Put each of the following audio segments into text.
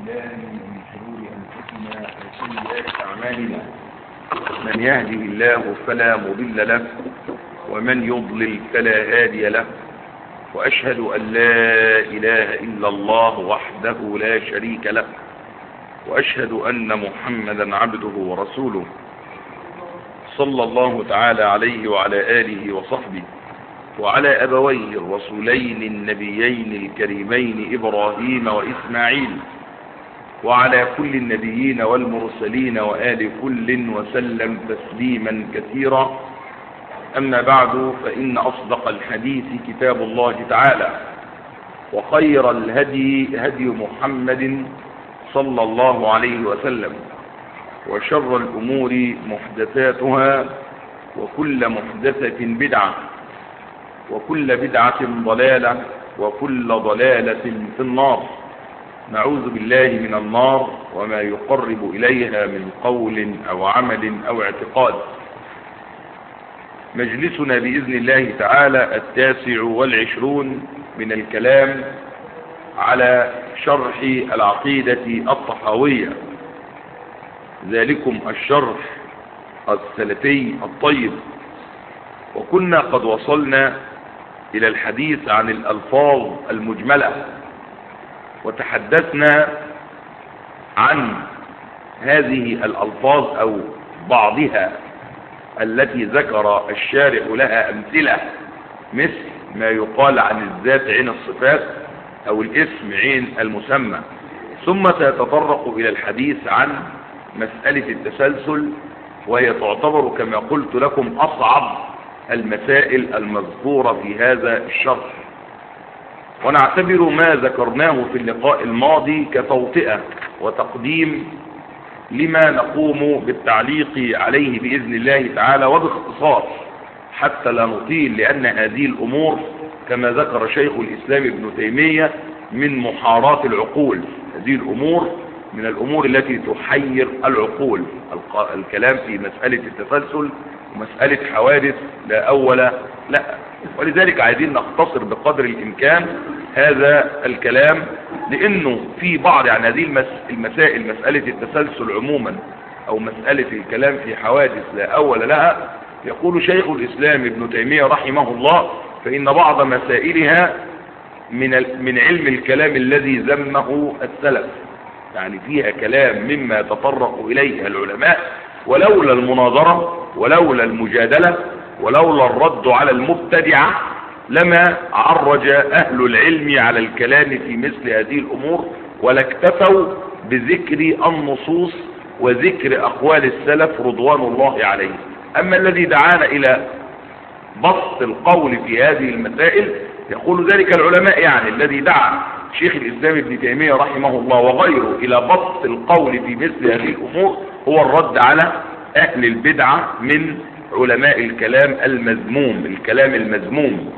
بالله من شرور أنفسنا وسيئات أعمالنا من يهده الله فلا مضل له ومن يضلل فلا هادي له وأشهد أن لا إله إلا الله وحده لا شريك له وأشهد أن محمدا عبده ورسوله صلى الله تعالى عليه وعلى آله وصحبه وعلى أبويه الرسولين النبيين الكريمين إبراهيم وإسماعيل وعلى كل النبيين والمرسلين وآل كل وسلم تسليما كثيرا أما بعد فإن أصدق الحديث كتاب الله تعالى وخير الهدي هدي محمد صلى الله عليه وسلم وشر الأمور محدثاتها وكل محدثة بدعة وكل بدعة ضلالة وكل ضلالة في النار نعوذ بالله من النار وما يقرب إليها من قول أو عمل أو اعتقاد مجلسنا بإذن الله تعالى التاسع والعشرون من الكلام على شرح العقيدة الطحاوية ذلكم الشرح السلفي الطيب وكنا قد وصلنا إلى الحديث عن الألفاظ المجملة وتحدثنا عن هذه الألفاظ أو بعضها التي ذكر الشارع لها أمثلة مثل ما يقال عن الذات عين الصفات أو الاسم عين المسمى ثم سيتطرق إلى الحديث عن مسألة التسلسل وهي تعتبر كما قلت لكم أصعب المسائل المذكورة في هذا الشرح ونعتبر ما ذكرناه في اللقاء الماضي كتوطئة وتقديم لما نقوم بالتعليق عليه بإذن الله تعالى وباختصار حتى لا نطيل لأن هذه الأمور كما ذكر شيخ الإسلام ابن تيمية من محارات العقول هذه الأمور من الأمور التي تحير العقول الكلام في مسألة التسلسل ومسألة حوادث لا أول لا ولذلك عايزين نختصر بقدر الإمكان هذا الكلام لأنه في بعض عن هذه المسائل مسألة التسلسل عموما أو مسألة الكلام في حوادث لا أول لها يقول شيخ الإسلام ابن تيمية رحمه الله فإن بعض مسائلها من من علم الكلام الذي ذمه السلف يعني فيها كلام مما تطرق إليه العلماء ولولا المناظرة ولولا المجادلة ولولا الرد على المبتدعة لما عرج أهل العلم على الكلام في مثل هذه الأمور ولا اكتفوا بذكر النصوص وذكر أقوال السلف رضوان الله عليه أما الذي دعانا إلى بسط القول في هذه المسائل يقول ذلك العلماء يعني الذي دعا شيخ الإسلام ابن تيمية رحمه الله وغيره إلى بسط القول في مثل هذه الأمور هو الرد على أهل البدعة من علماء الكلام المذموم الكلام المذموم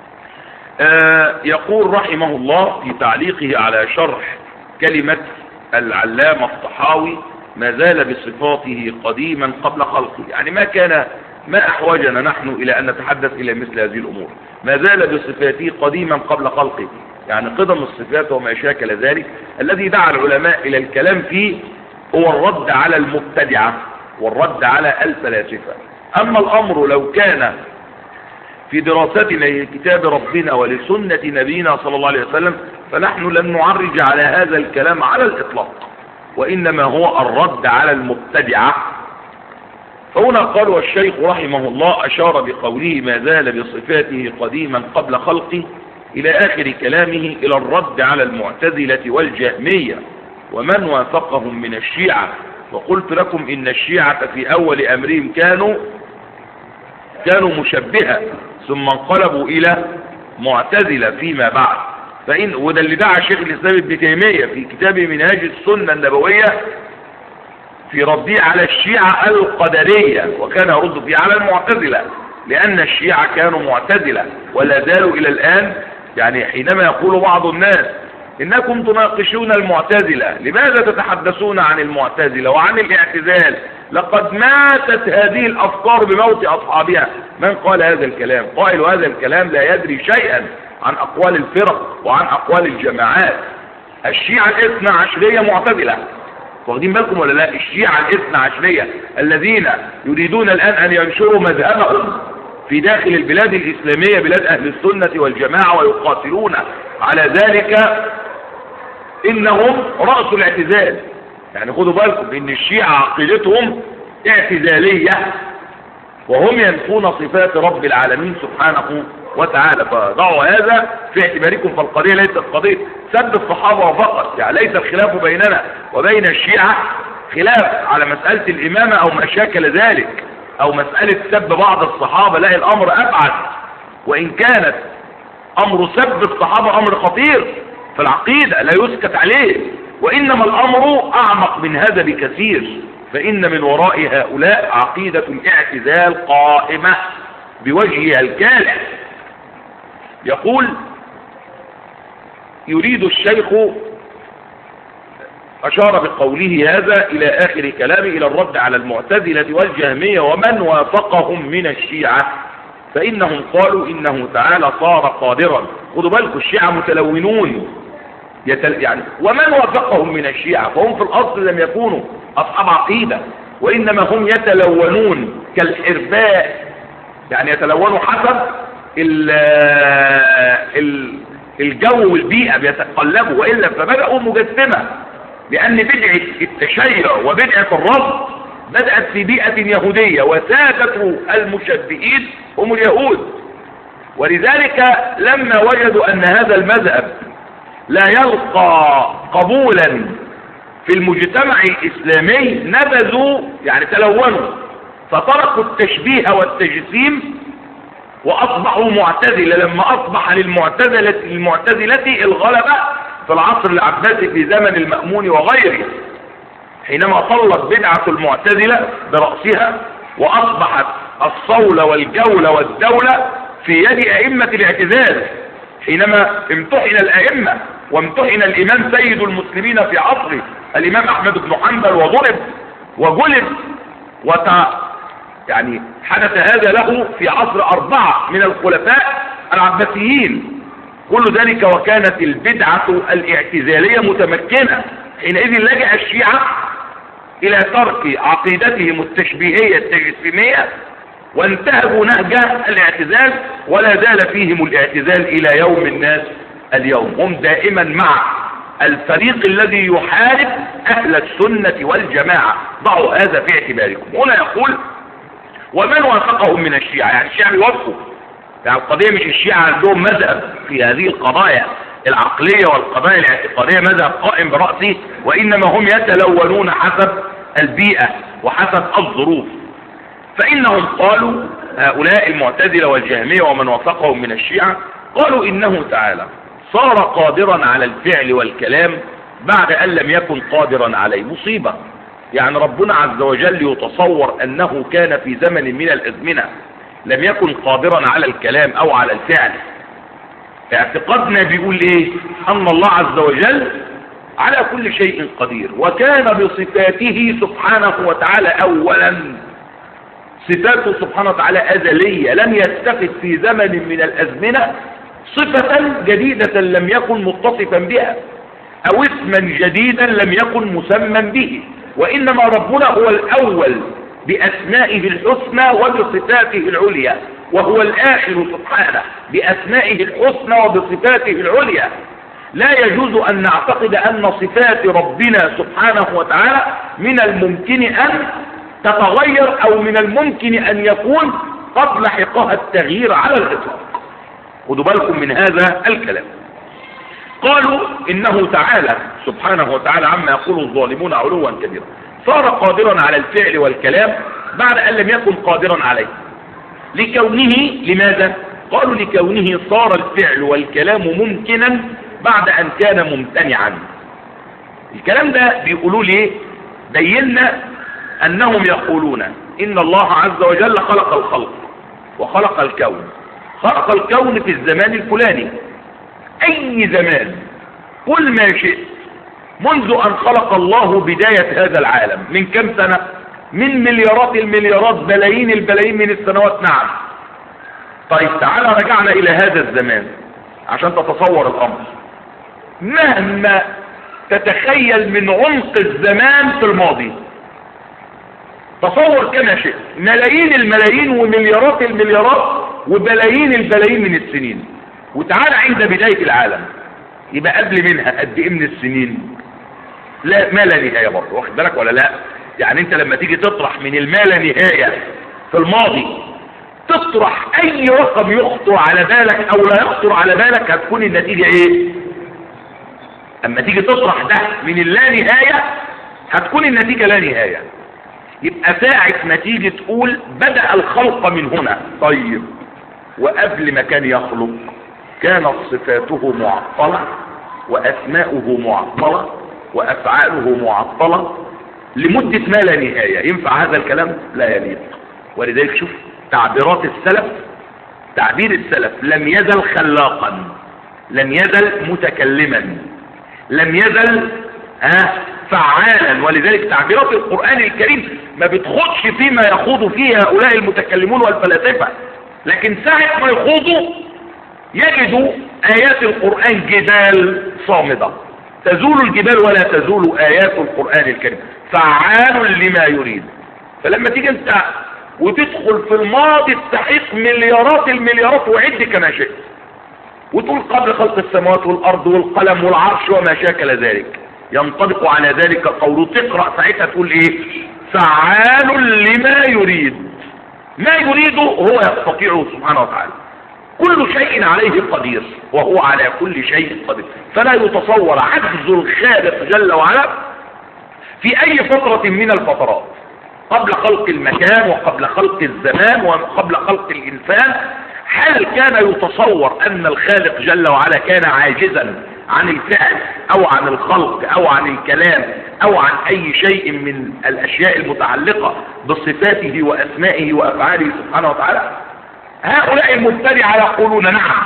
آه يقول رحمه الله في تعليقه على شرح كلمة العلامة الطحاوي ما زال بصفاته قديما قبل خلقه يعني ما كان ما أحوجنا نحن إلى أن نتحدث إلى مثل هذه الأمور ما زال بصفاته قديما قبل خلقه يعني قدم الصفات وما شاكل ذلك الذي دعا العلماء إلى الكلام فيه هو الرد على المبتدعة والرد على الفلاسفة أما الأمر لو كان في دراستنا لكتاب ربنا ولسنة نبينا صلى الله عليه وسلم فنحن لن نعرج على هذا الكلام على الإطلاق وإنما هو الرد على المبتدعة فهنا قال والشيخ رحمه الله أشار بقوله ما زال بصفاته قديما قبل خلقه إلى آخر كلامه إلى الرد على المعتزلة والجهمية ومن وافقهم من الشيعة وقلت لكم إن الشيعة في أول أمرهم كانوا كانوا مشبهة ثم انقلبوا إلى معتزلة فيما بعد فإن وده اللي دعا شيخ الإسلام ابن تيمية في كتابه منهاج السنة النبوية في رده على الشيعة القدرية وكان يرد فيه على المعتزلة لأن الشيعة كانوا معتزلة ولا زالوا إلى الآن يعني حينما يقول بعض الناس إنكم تناقشون المعتزلة لماذا تتحدثون عن المعتزلة وعن الاعتزال لقد ماتت هذه الأفكار بموت أصحابها من قال هذا الكلام قائل هذا الكلام لا يدري شيئا عن أقوال الفرق وعن أقوال الجماعات الشيعة الاثنى عشرية معتزلة واخدين بالكم ولا لا الشيعة الاثنى عشرية الذين يريدون الآن أن ينشروا مذهبهم في داخل البلاد الإسلامية بلاد أهل السنة والجماعة ويقاتلون على ذلك إنهم رأس الاعتزال يعني خدوا بالكم إن الشيعة عقيدتهم اعتزالية وهم ينفون صفات رب العالمين سبحانه وتعالى فضعوا هذا في اعتباركم فالقضية ليست قضية سب الصحابة فقط يعني ليس الخلاف بيننا وبين الشيعة خلاف على مسألة الإمامة أو ما شاكل ذلك أو مسألة سب بعض الصحابة لا الأمر أبعد وإن كانت أمر سب الصحابة أمر خطير في العقيدة لا يسكت عليه وإنما الأمر أعمق من هذا بكثير فإن من وراء هؤلاء عقيدة الاعتزال قائمة بوجهها الكالح يقول يريد الشيخ أشار بقوله هذا إلى آخر كلامه إلى الرد على المعتزلة والجهمية ومن وافقهم من الشيعة فإنهم قالوا إنه تعالى صار قادرا خدوا بالكم الشيعة متلونون يتل... يعني ومن وافقهم من الشيعة فهم في الأصل لم يكونوا أصحاب عقيدة وإنما هم يتلونون كالحرباء يعني يتلونوا حسب ال... ال... الجو والبيئة بيتقلبوا وإلا فبدأوا مجسمة لأن بدعة التشيع وبدعة الرفض بدأت في بيئة يهودية وسادة المشبهين هم اليهود ولذلك لما وجدوا أن هذا المذهب لا يلقى قبولا في المجتمع الإسلامي نبذوا يعني تلونوا فتركوا التشبيه والتجسيم وأصبحوا معتزلة لما أصبح للمعتزلة المعتزلة الغلبة في العصر العباسي في زمن المأمون وغيره حينما طلت بدعة المعتزلة برأسها وأصبحت الصولة والجولة والدولة في يد أئمة الاعتزال حينما امتحن الأئمة وامتحن الإمام سيد المسلمين في عصره الإمام أحمد بن حنبل وضرب وجلد وت... يعني حدث هذا له في عصر أربعة من الخلفاء العباسيين كل ذلك وكانت البدعة الاعتزالية متمكنة حينئذ لجأ الشيعة إلى ترك عقيدتهم التشبيهية التجسيمية وانتهبوا نهج الاعتزال ولا زال فيهم الاعتزال إلى يوم الناس اليوم هم دائما مع الفريق الذي يحارب أهل السنة والجماعة ضعوا هذا في اعتباركم هنا يقول ومن وافقهم من الشيعة يعني الشيعة يوافقوا يعني القضية مش الشيعة عندهم مذهب في هذه القضايا العقلية والقضايا الاعتقادية مذهب قائم برأسه وإنما هم يتلونون حسب البيئة وحسب الظروف فإنهم قالوا هؤلاء المعتزلة والجهمية ومن وافقهم من الشيعة قالوا إنه تعالى صار قادرا على الفعل والكلام بعد أن لم يكن قادرا عليه مصيبة يعني ربنا عز وجل يتصور أنه كان في زمن من الأزمنة لم يكن قادرا على الكلام أو على الفعل اعتقادنا بيقول ايه ان الله عز وجل على كل شيء قدير وكان بصفاته سبحانه وتعالى اولا صفاته سبحانه وتعالى ازلية لم يتخذ في زمن من الازمنة صفة جديدة لم يكن متصفا بها او اسما جديدا لم يكن مسمى به وانما ربنا هو الاول باسمائه الحسنى وبصفاته العليا وهو الآخر سبحانه بأسمائه الحسنى وبصفاته العليا لا يجوز أن نعتقد أن صفات ربنا سبحانه وتعالى من الممكن أن تتغير أو من الممكن أن يكون قد لحقها التغيير على الإطلاق خدوا بالكم من هذا الكلام قالوا إنه تعالى سبحانه وتعالى عما يقول الظالمون علوا كبيرا صار قادرا على الفعل والكلام بعد أن لم يكن قادرا عليه لكونه لماذا قالوا لكونه صار الفعل والكلام ممكنا بعد ان كان ممتنعا الكلام ده بيقولوا ليه بينا انهم يقولون ان الله عز وجل خلق الخلق وخلق الكون خلق الكون في الزمان الفلاني اي زمان كل ما شئت منذ ان خلق الله بداية هذا العالم من كم سنة من مليارات المليارات بلايين البلايين من السنوات نعم طيب تعالى رجعنا الى هذا الزمان عشان تتصور الامر مهما تتخيل من عمق الزمان في الماضي تصور كما شئت ملايين الملايين ومليارات المليارات وبلايين البلايين من السنين وتعالى عند بداية العالم يبقى قبل منها قد ايه من السنين لا ما لا نهاية برضه واخد بالك ولا لا يعني انت لما تيجي تطرح من الما لا نهاية في الماضي تطرح اي رقم يخطر على بالك او لا يخطر على بالك هتكون النتيجة ايه اما تيجي تطرح ده من اللا نهاية هتكون النتيجة لا نهاية يبقى ساعة ما تيجي تقول بدأ الخلق من هنا طيب وقبل ما كان يخلق كانت صفاته معطلة وأسماؤه معطلة وأفعاله معطلة لمدة ما لا نهاية ينفع هذا الكلام لا يليق ولذلك شوف تعبيرات السلف تعبير السلف لم يزل خلاقا لم يزل متكلما لم يزل ها فعالا ولذلك تعبيرات القرآن الكريم ما بتخدش فيما يخوض فيه هؤلاء المتكلمون والفلاسفة لكن ساعة ما يخوضوا يجدوا آيات القرآن جبال صامدة تزول الجبال ولا تزول آيات القرآن الكريم فعال لما يريد فلما تيجي انت وتدخل في الماضي السحيق مليارات المليارات وعد كما شئت وتقول قبل خلق السماوات والأرض والقلم والعرش وما شاكل ذلك ينطبق على ذلك قوله تقرأ ساعتها تقول ايه فعال لما يريد ما يريده هو يستطيعه سبحانه وتعالى كل شيء عليه قدير وهو على كل شيء قدير فلا يتصور عجز الخالق جل وعلا في اي فترة من الفترات قبل خلق المكان وقبل خلق الزمان وقبل خلق الانسان هل كان يتصور ان الخالق جل وعلا كان عاجزا عن الفعل او عن الخلق او عن الكلام او عن اي شيء من الاشياء المتعلقة بصفاته واسمائه وافعاله سبحانه وتعالى هؤلاء المبتدعة يقولون نعم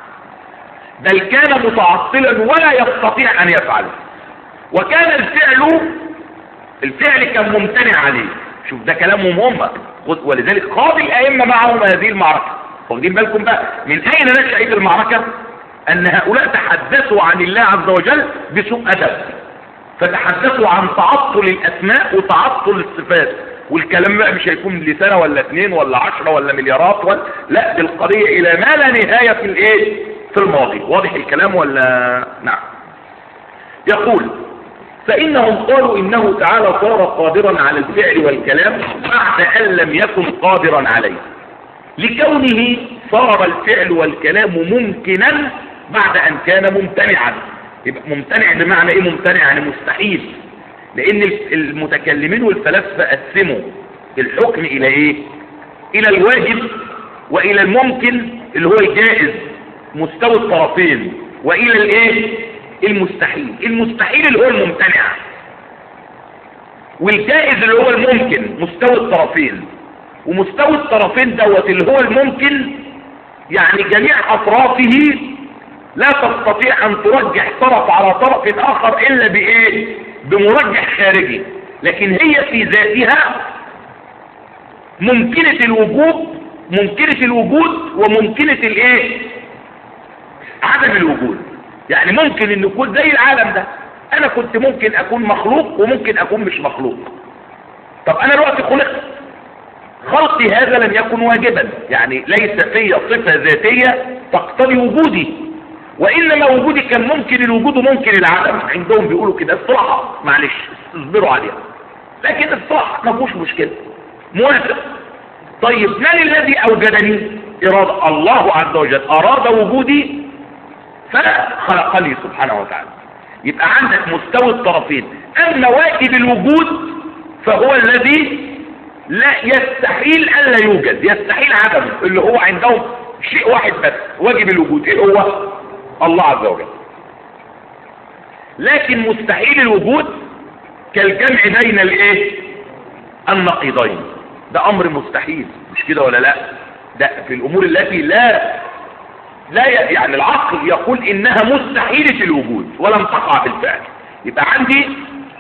بل كان متعطلا ولا يستطيع ان يفعله وكان الفعل الفعل كان ممتنع عليه شوف ده كلامهم هم ولذلك قاضي الائمة معهم هذه المعركة واخدين بالكم بقى من اين نشأت المعركة ان هؤلاء تحدثوا عن الله عز وجل بسوء ادب فتحدثوا عن تعطل الاسماء وتعطل الصفات والكلام بقى مش هيكون لسنة ولا اثنين ولا عشرة ولا مليارات ولا لا دي القضية الى ما لا نهاية في الايه في الماضي واضح الكلام ولا نعم يقول فإنهم قالوا إنه تعالى صار قادرا على الفعل والكلام بعد أن لم يكن قادرا عليه لكونه صار الفعل والكلام ممكنا بعد أن كان ممتنعا يبقى ممتنع بمعنى إيه ممتنع يعني مستحيل لأن المتكلمين والفلاسفة قسموا الحكم إلى إيه إلى الواجب وإلى الممكن اللي هو الجائز مستوى الطرفين وإلى الإيه المستحيل المستحيل اللي هو الممتنع والجائز اللي هو الممكن مستوى الطرفين ومستوى الطرفين دوت اللي هو الممكن يعني جميع اطرافه لا تستطيع ان ترجح طرف على طرف اخر الا بايه بمرجح خارجي لكن هي في ذاتها ممكنة الوجود ممكنة الوجود وممكنة الايه عدم الوجود يعني ممكن ان يكون زي العالم ده انا كنت ممكن اكون مخلوق وممكن اكون مش مخلوق طب انا دلوقتي خلقت خلقي هذا لم يكن واجبا يعني ليس في صفة ذاتية تقتضي وجودي وإنما وجودي كان ممكن الوجود وممكن العدم عندهم بيقولوا كده اصطلاحة معلش اصبروا عليها لكن اصطلاح ما فيهوش مشكلة موافق طيب من الذي أوجدني إرادة الله عز وجل أراد وجودي فخلقني سبحانه وتعالى يبقى عندك مستوى الطرفين أما واجب الوجود فهو الذي لا يستحيل ألا يوجد يستحيل عدمه اللي هو عندهم شيء واحد بس واجب الوجود ايه هو الله عز وجل لكن مستحيل الوجود كالجمع بين الايه النقيضين ده امر مستحيل مش كده ولا لا ده في الامور التي لا لا يعني العقل يقول انها مستحيلة الوجود ولم تقع بالفعل يبقى عندي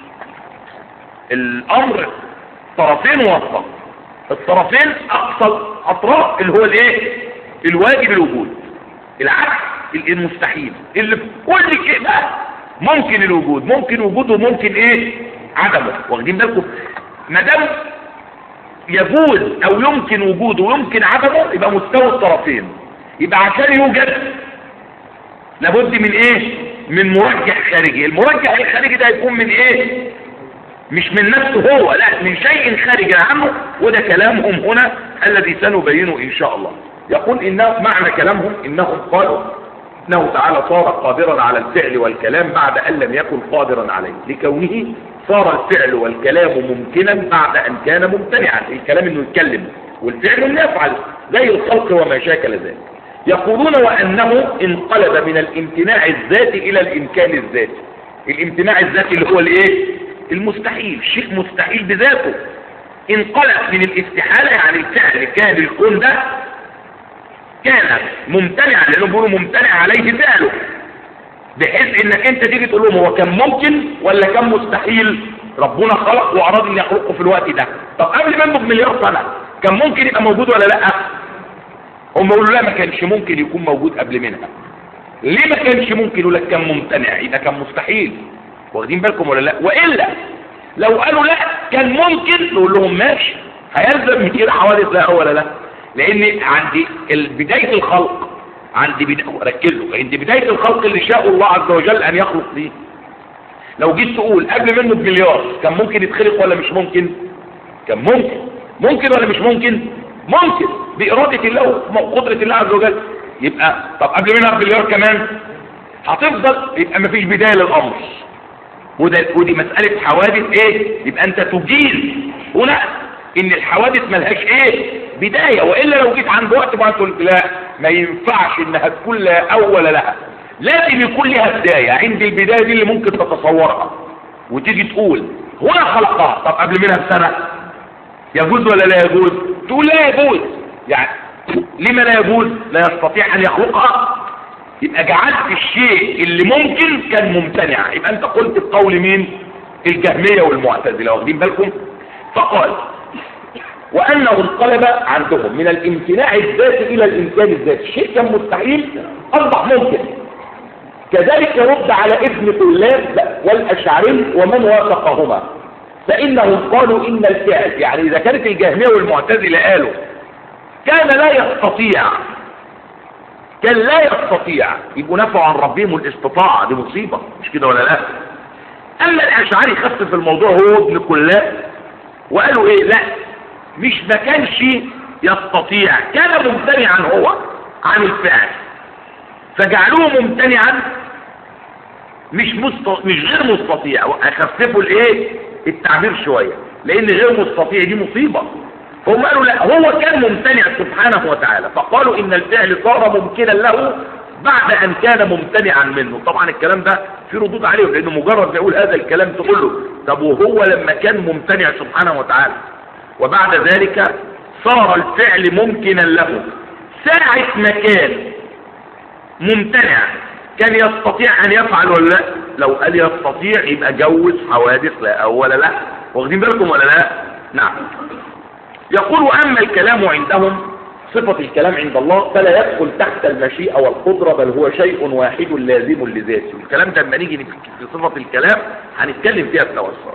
الامر طرفين وسط الطرفين اقصى اطراف اللي هو الايه الواجب الوجود العكس المستحيل اللي في كل شيء بقى ممكن الوجود ممكن وجوده وممكن ايه عدمه واخدين بالكم ما دام يجوز او يمكن وجوده ويمكن عدمه يبقى مستوى الطرفين يبقى عشان يوجد لابد من ايه من مرجح خارجي المرجح الخارجي ده يكون من ايه مش من نفسه هو لا من شيء خارج عنه وده كلامهم هنا الذي سنبينه ان شاء الله يقول إنه معنى كلامهم انهم قالوا انه تعالى صار قادرا على الفعل والكلام بعد ان لم يكن قادرا عليه لكونه صار الفعل والكلام ممكنا بعد ان كان ممتنعا الكلام انه يتكلم والفعل انه يفعل زي الخلق وما شاكل ذلك يقولون وانه انقلب من الامتناع الذاتي الى الامكان الذاتي الامتناع الذاتي اللي هو الايه المستحيل شيء مستحيل بذاته انقلب من الاستحالة يعني الفعل كان الكون ده كان ممتنعا لانه بيقولوا ممتنع عليه فعله بحيث انك انت تيجي تقول لهم هو كان ممكن ولا كان مستحيل ربنا خلق واراد ان يخلقه في الوقت ده طب قبل منه بمليار سنه كان ممكن يبقى موجود ولا لا هم يقولوا لا ما كانش ممكن يكون موجود قبل منها ليه ما كانش ممكن يقول لك كان ممتنع يبقى كان مستحيل واخدين بالكم ولا لا والا لو قالوا لا كان ممكن نقول لهم ماشي هيلزم من كده حوادث لا ولا لا لان عند بدايه الخلق عند بداية ركزوا عند بدايه الخلق اللي شاء الله عز وجل ان يخلق فيه لو جيت تقول قبل منه بمليار كان ممكن يتخلق ولا مش ممكن كان ممكن ممكن ولا مش ممكن ممكن بإرادة الله وقدرة الله عز وجل يبقى طب قبل منها بمليار كمان هتفضل يبقى مفيش بداية للأمر وده ودي مسألة حوادث ايه يبقى انت تجيز هنا ان الحوادث ملهاش ايه بداية وإلا لو جيت عند وقت ما قلت لا ما ينفعش انها تكون لا اول لها لازم يكون لها بداية عند البداية دي اللي ممكن تتصورها وتيجي تقول هنا خلقها طب قبل منها بسنة يجوز ولا لا يجوز تقول لا يجوز يعني لما لا يجوز لا يستطيع ان يخلقها يبقى جعلت الشيء اللي ممكن كان ممتنع يبقى انت قلت بقول مين الجهمية والمعتزلة واخدين بالكم فقال وانه انقلب عندهم من الامتناع الذاتي الى الامكان الذاتي الشيء كان مستحيل اصبح ممكن كذلك يرد على ابن طلاب والاشعري ومن وافقهما فانهم قالوا ان الفعل يعني اذا كانت الجهمية والمعتزلة قالوا كان لا يستطيع كان لا يستطيع يبقوا نفعوا عن ربهم الاستطاعة دي مصيبة مش كده ولا لا اما الاشعري خف في الموضوع هو ابن كلاب وقالوا ايه لا مش ما كانش يستطيع كان ممتنعا هو عن الفعل فجعلوه ممتنعا مش مست... مش غير مستطيع اخففوا الايه التعبير شوية لان غير مستطيع دي مصيبة هم قالوا لا هو كان ممتنع سبحانه وتعالى فقالوا ان الفعل صار ممكنا له بعد ان كان ممتنعا منه طبعا الكلام ده في ردود عليه لانه مجرد ما يقول هذا الكلام تقول له طب وهو لما كان ممتنع سبحانه وتعالى وبعد ذلك صار الفعل ممكنا له ساعة ما كان ممتنع كان يستطيع ان يفعل ولا لا لو قال يستطيع يبقى جوز حوادث لا اول لا واخدين بالكم ولا لا نعم يقول اما الكلام عندهم صفة الكلام عند الله فلا يدخل تحت المشيئة والقدرة بل هو شيء واحد لازم لذاته الكلام ده لما نيجي في صفة الكلام هنتكلم فيها بتوسع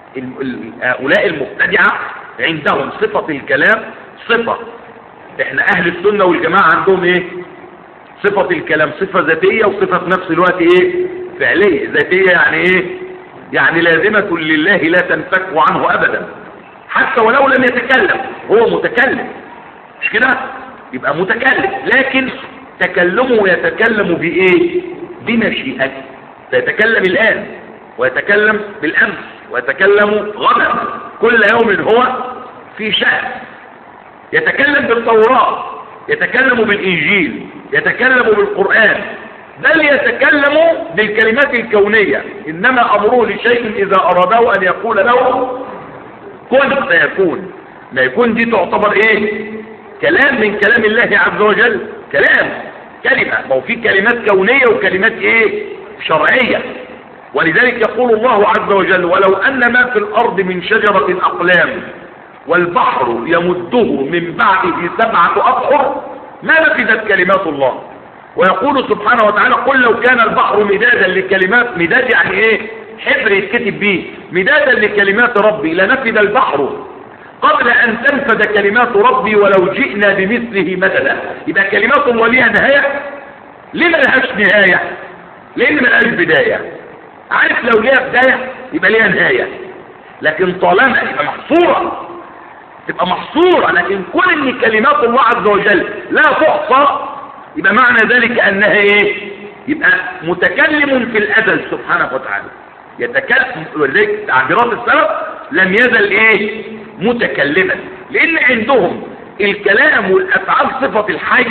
هؤلاء المبتدعة عندهم صفة الكلام صفة احنا اهل السنة والجماعة عندهم ايه صفة الكلام صفة ذاتية وصفة في نفس الوقت ايه فعلية ذاتية يعني ايه يعني لازمة لله لا تنفك عنه ابدا حتى ولو لم يتكلم هو متكلم مش كده يبقى متكلم لكن تكلمه يتكلم بايه بمشيئته فيتكلم الان ويتكلم بالامس ويتكلم غدا كل يوم هو في شأن يتكلم بالتوراة يتكلم بالإنجيل يتكلم بالقرآن بل يتكلم بالكلمات الكونية إنما أمره لشيء إذا أراده أن يقول له كن فيكون ما يكون دي تعتبر إيه كلام من كلام الله عز وجل كلام كلمة ما هو في كلمات كونية وكلمات إيه شرعية ولذلك يقول الله عز وجل ولو أن ما في الأرض من شجرة أقلام والبحر يمده من بعده سبعة أبحر ما نفذت كلمات الله ويقول سبحانه وتعالى قل لو كان البحر مدادا لكلمات مداد يعني ايه حبر يتكتب به مدادا لكلمات ربي لنفد البحر قبل ان تنفد كلمات ربي ولو جئنا بمثله مددا يبقى كلمات الله ليها نهاية ليه ما لهاش نهاية لان ما لهاش بداية عارف لو ليها بداية يبقى ليها نهاية لكن طالما يبقى محصورة تبقى محصورة لكن كل ان كلمات الله عز وجل لا تحصى يبقى معنى ذلك انها ايه يبقى متكلم في الازل سبحانه وتعالى يتكلم ولذلك تعبيرات السلف لم يزل ايه متكلما لان عندهم الكلام والافعال صفة الحي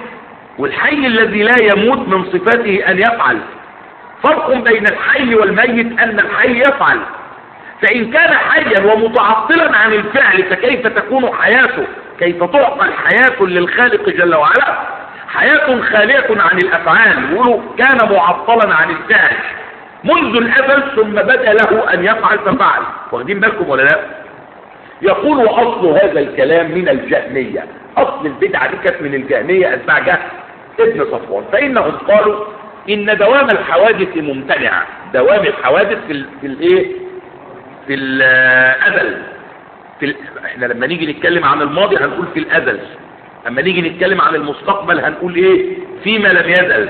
والحي الذي لا يموت من صفاته ان يفعل فرق بين الحي والميت ان الحي يفعل فإن كان حيا ومتعطلا عن الفعل فكيف تكون حياته كيف تعطى الحياة للخالق جل وعلا حياة خالية عن الأفعال يقولوا كان معطلا عن الفعل منذ الأزل ثم بدأ له أن يفعل ففعل واخدين بالكم ولا لا يقول وأصل هذا الكلام من الجهمية أصل البدعة دي كانت من الجهمية أتباع جهل ابن صفوان فإنهم قالوا إن دوام الحوادث ممتنع دوام الحوادث في, ال... في الايه في الأزل في ال... احنا لما نيجي نتكلم عن الماضي هنقول في الأزل اما نيجي نتكلم عن المستقبل هنقول ايه فيما لم يزل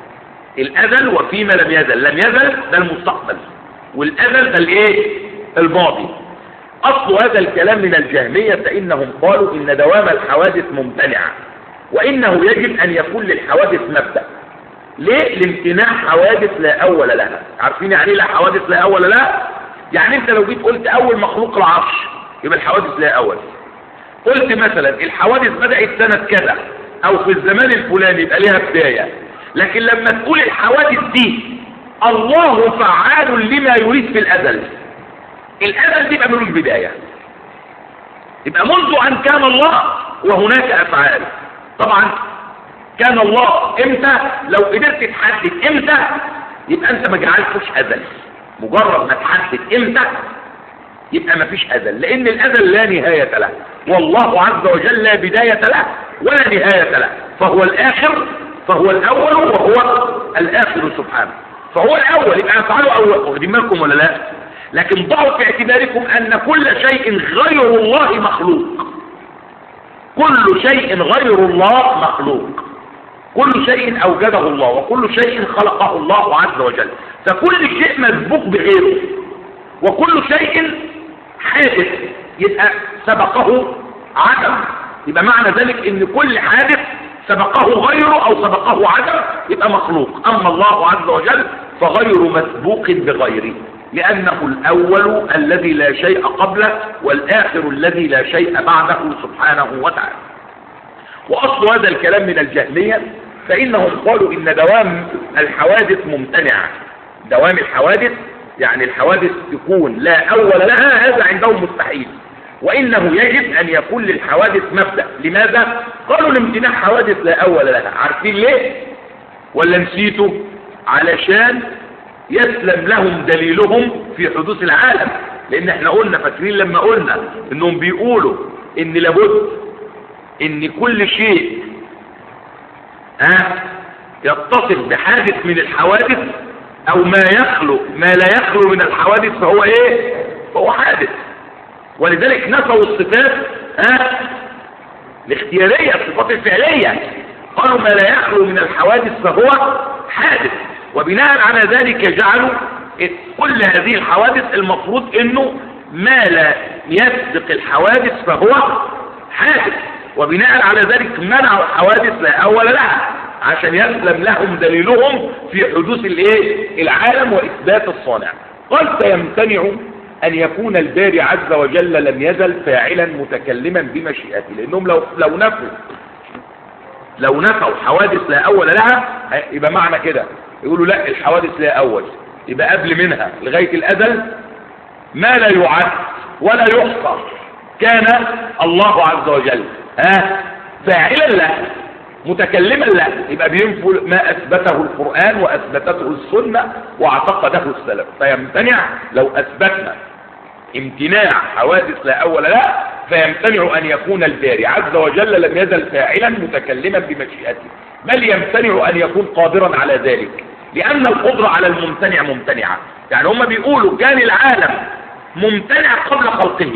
الأزل وفيما لم يزل لم يزل ده المستقبل والأزل ده الايه الماضي أصل هذا الكلام من الجهمية فإنهم قالوا إن دوام الحوادث ممتنع وإنه يجب أن يكون للحوادث مبدأ ليه لامتناع حوادث لا أول لها عارفين يعني لا حوادث لا أول لها يعني انت لو جيت قلت اول مخلوق العرش يبقى الحوادث لا اول قلت مثلا الحوادث بدأت سنة كذا او في الزمان الفلاني يبقى ليها بداية لكن لما تقول الحوادث دي الله فعال لما يريد في الازل الازل دي يبقى ملوش بداية يبقى منذ ان كان الله وهناك افعال طبعا كان الله امتى لو قدرت تحدد امتى يبقى انت ما جعلتوش ازل مجرد ما تحدد امتى يبقى ما فيش ازل لان الازل لا نهاية له والله عز وجل لا بداية له ولا نهاية له فهو الاخر فهو الاول وهو الاخر سبحانه فهو الاول يبقى افعاله اول واخدين بالكم ولا لا لكن ضعوا في اعتباركم ان كل شيء غير الله مخلوق كل شيء غير الله مخلوق كل شيء اوجده الله وكل شيء خلقه الله عز وجل فكل شيء مسبوق بغيره وكل شيء حادث يبقى سبقه عدم يبقى معنى ذلك ان كل حادث سبقه غيره او سبقه عدم يبقى مخلوق اما الله عز وجل فغير مسبوق بغيره لانه الاول الذي لا شيء قبله والاخر الذي لا شيء بعده سبحانه وتعالى واصل هذا الكلام من الجهمية فانهم قالوا ان دوام الحوادث ممتنع دوام الحوادث يعني الحوادث تكون لا اول لها هذا عندهم مستحيل وانه يجب ان يكون للحوادث مبدأ لماذا قالوا لامتناع حوادث لا اول لها عارفين ليه ولا نسيتوا علشان يسلم لهم دليلهم في حدوث العالم لان احنا قلنا فاكرين لما قلنا انهم بيقولوا ان لابد ان كل شيء ها يتصل بحادث من الحوادث او ما يخلو ما لا يخلو من الحوادث فهو ايه فهو حادث ولذلك نفوا الصفات ها الاختيارية الصفات الفعلية قالوا ما لا يخلو من الحوادث فهو حادث وبناء على ذلك جعلوا كل هذه الحوادث المفروض انه ما لا يسبق الحوادث فهو حادث وبناء على ذلك منعوا الحوادث لا اول لها عشان يسلم لهم دليلهم في حدوث الايه العالم واثبات الصانع قال سيمتنع ان يكون الباري عز وجل لم يزل فاعلا متكلما بمشيئته لانهم لو لو نفوا لو نفوا حوادث لا اول لها يبقى معنى كده يقولوا لا الحوادث لا اول يبقى قبل منها لغايه الازل ما لا يعد ولا يحصى كان الله عز وجل ها فاعلا له متكلما له يبقى بينفوا ما اثبته القرآن واثبتته السنة واعتقده السلف فيمتنع لو اثبتنا امتناع حوادث لا اول لا فيمتنع أن يكون الباري عز وجل لم يزل فاعلا متكلما بمشيئته بل يمتنع أن يكون قادرا على ذلك لأن القدرة على الممتنع ممتنعة يعني هم بيقولوا كان العالم ممتنع قبل خلقه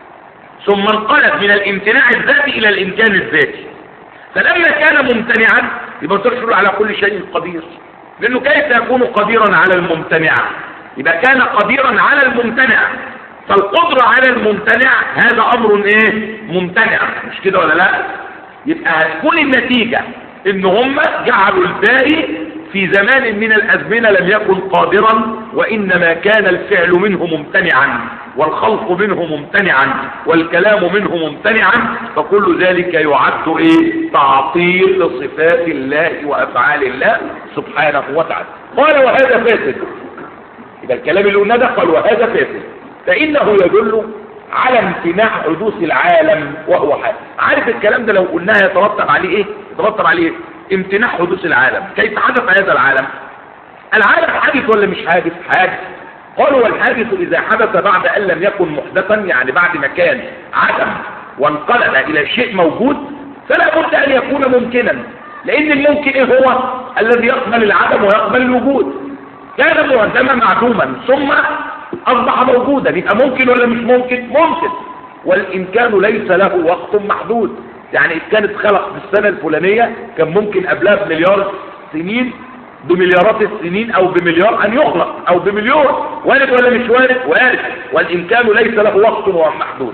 ثم انقلب من الامتناع الذاتي إلى الإمكان الذاتي فلما كان ممتنعا يبقى ترشد على كل شيء قدير لأنه كيف يكون قديرا على الممتنع يبقى كان قديرا على الممتنع فالقدرة على الممتنع هذا أمر إيه ممتنع مش كده ولا لا يبقى هتكون النتيجة إن هم جعلوا الباري في زمان من الأزمنة لم يكن قادرا وإنما كان الفعل منه ممتنعا والخلق منه ممتنعا والكلام منه ممتنعا فكل ذلك يعد إيه تعطيل لصفات الله وأفعال الله سبحانه وتعالى قال وهذا فاسد إذا الكلام اللي قلنا ده قال وهذا فاسد فإنه يدل على امتناع حدوث العالم وهو حادث عارف الكلام ده لو قلناه يترتب عليه ايه يترتب عليه ايه امتناع حدوث العالم كيف حدث هذا العالم العالم حادث ولا مش حادث حادث قالوا والحادث اذا حدث بعد ان لم يكن محدثا يعني بعد ما كان عدم وانقلب الى شيء موجود فلا بد ان يكون ممكنا لان الممكن ايه هو الذي يقبل العدم ويقبل الوجود كان مهدما معدوما ثم اصبح موجودا يبقى ممكن ولا مش ممكن ممكن والامكان ليس له وقت محدود يعني إذا كانت خلق في السنة الفلانية كان ممكن قبلها بمليار سنين بمليارات السنين او بمليار ان يخلق او بمليون وارد ولا مش وارد وارد والامكان ليس له وقت محدود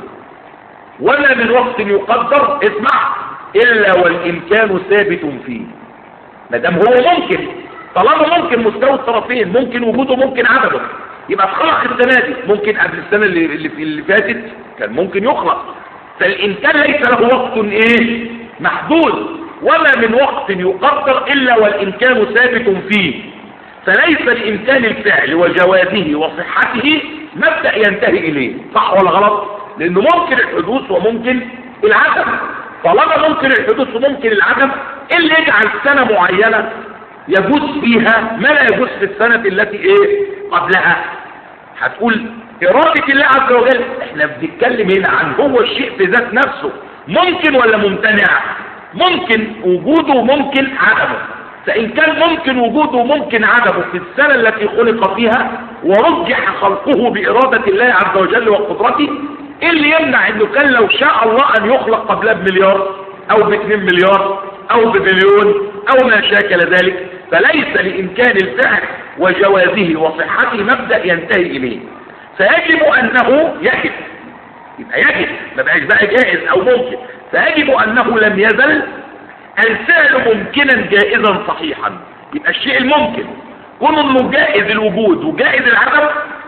ولا من وقت يقدر اسمع الا والامكان ثابت فيه ما دام هو ممكن طالما ممكن مستوى الطرفين ممكن وجوده ممكن عدمه يبقى اتخلق السنه دي ممكن قبل السنه اللي اللي, اللي فاتت كان ممكن يخلق فالإنسان ليس له وقت إيه محدود وما من وقت يقدر إلا والإمكان ثابت فيه فليس لإمكان الفعل وجوازه وصحته مبدأ ينتهي إليه صح ولا غلط لأنه ممكن الحدوث وممكن العدم طالما ممكن الحدوث وممكن العدم إيه اللي يجعل سنة معينة يجوز فيها ما لا يجوز في السنة التي ايه قبلها هتقول إرادة الله عز وجل احنا بنتكلم هنا عن هو الشيء في ذات نفسه ممكن ولا ممتنع ممكن وجوده وممكن عدمه فإن كان ممكن وجوده وممكن عدمه في السنة التي خلق فيها ورجح خلقه بإرادة الله عز وجل وقدرته ايه اللي يمنع انه كان لو شاء الله ان يخلق قبلها بمليار او باثنين مليار او بمليون او ما شاكل ذلك فليس لامكان الفعل وجوازه وصحته مبدأ ينتهي اليه فيجب انه يجب يبقى يجب ما بقاش بقى جائز او ممكن فيجب انه لم يزل الفعل ممكنا جائزا صحيحا يبقى الشيء الممكن كون انه جائز الوجود وجائز العدم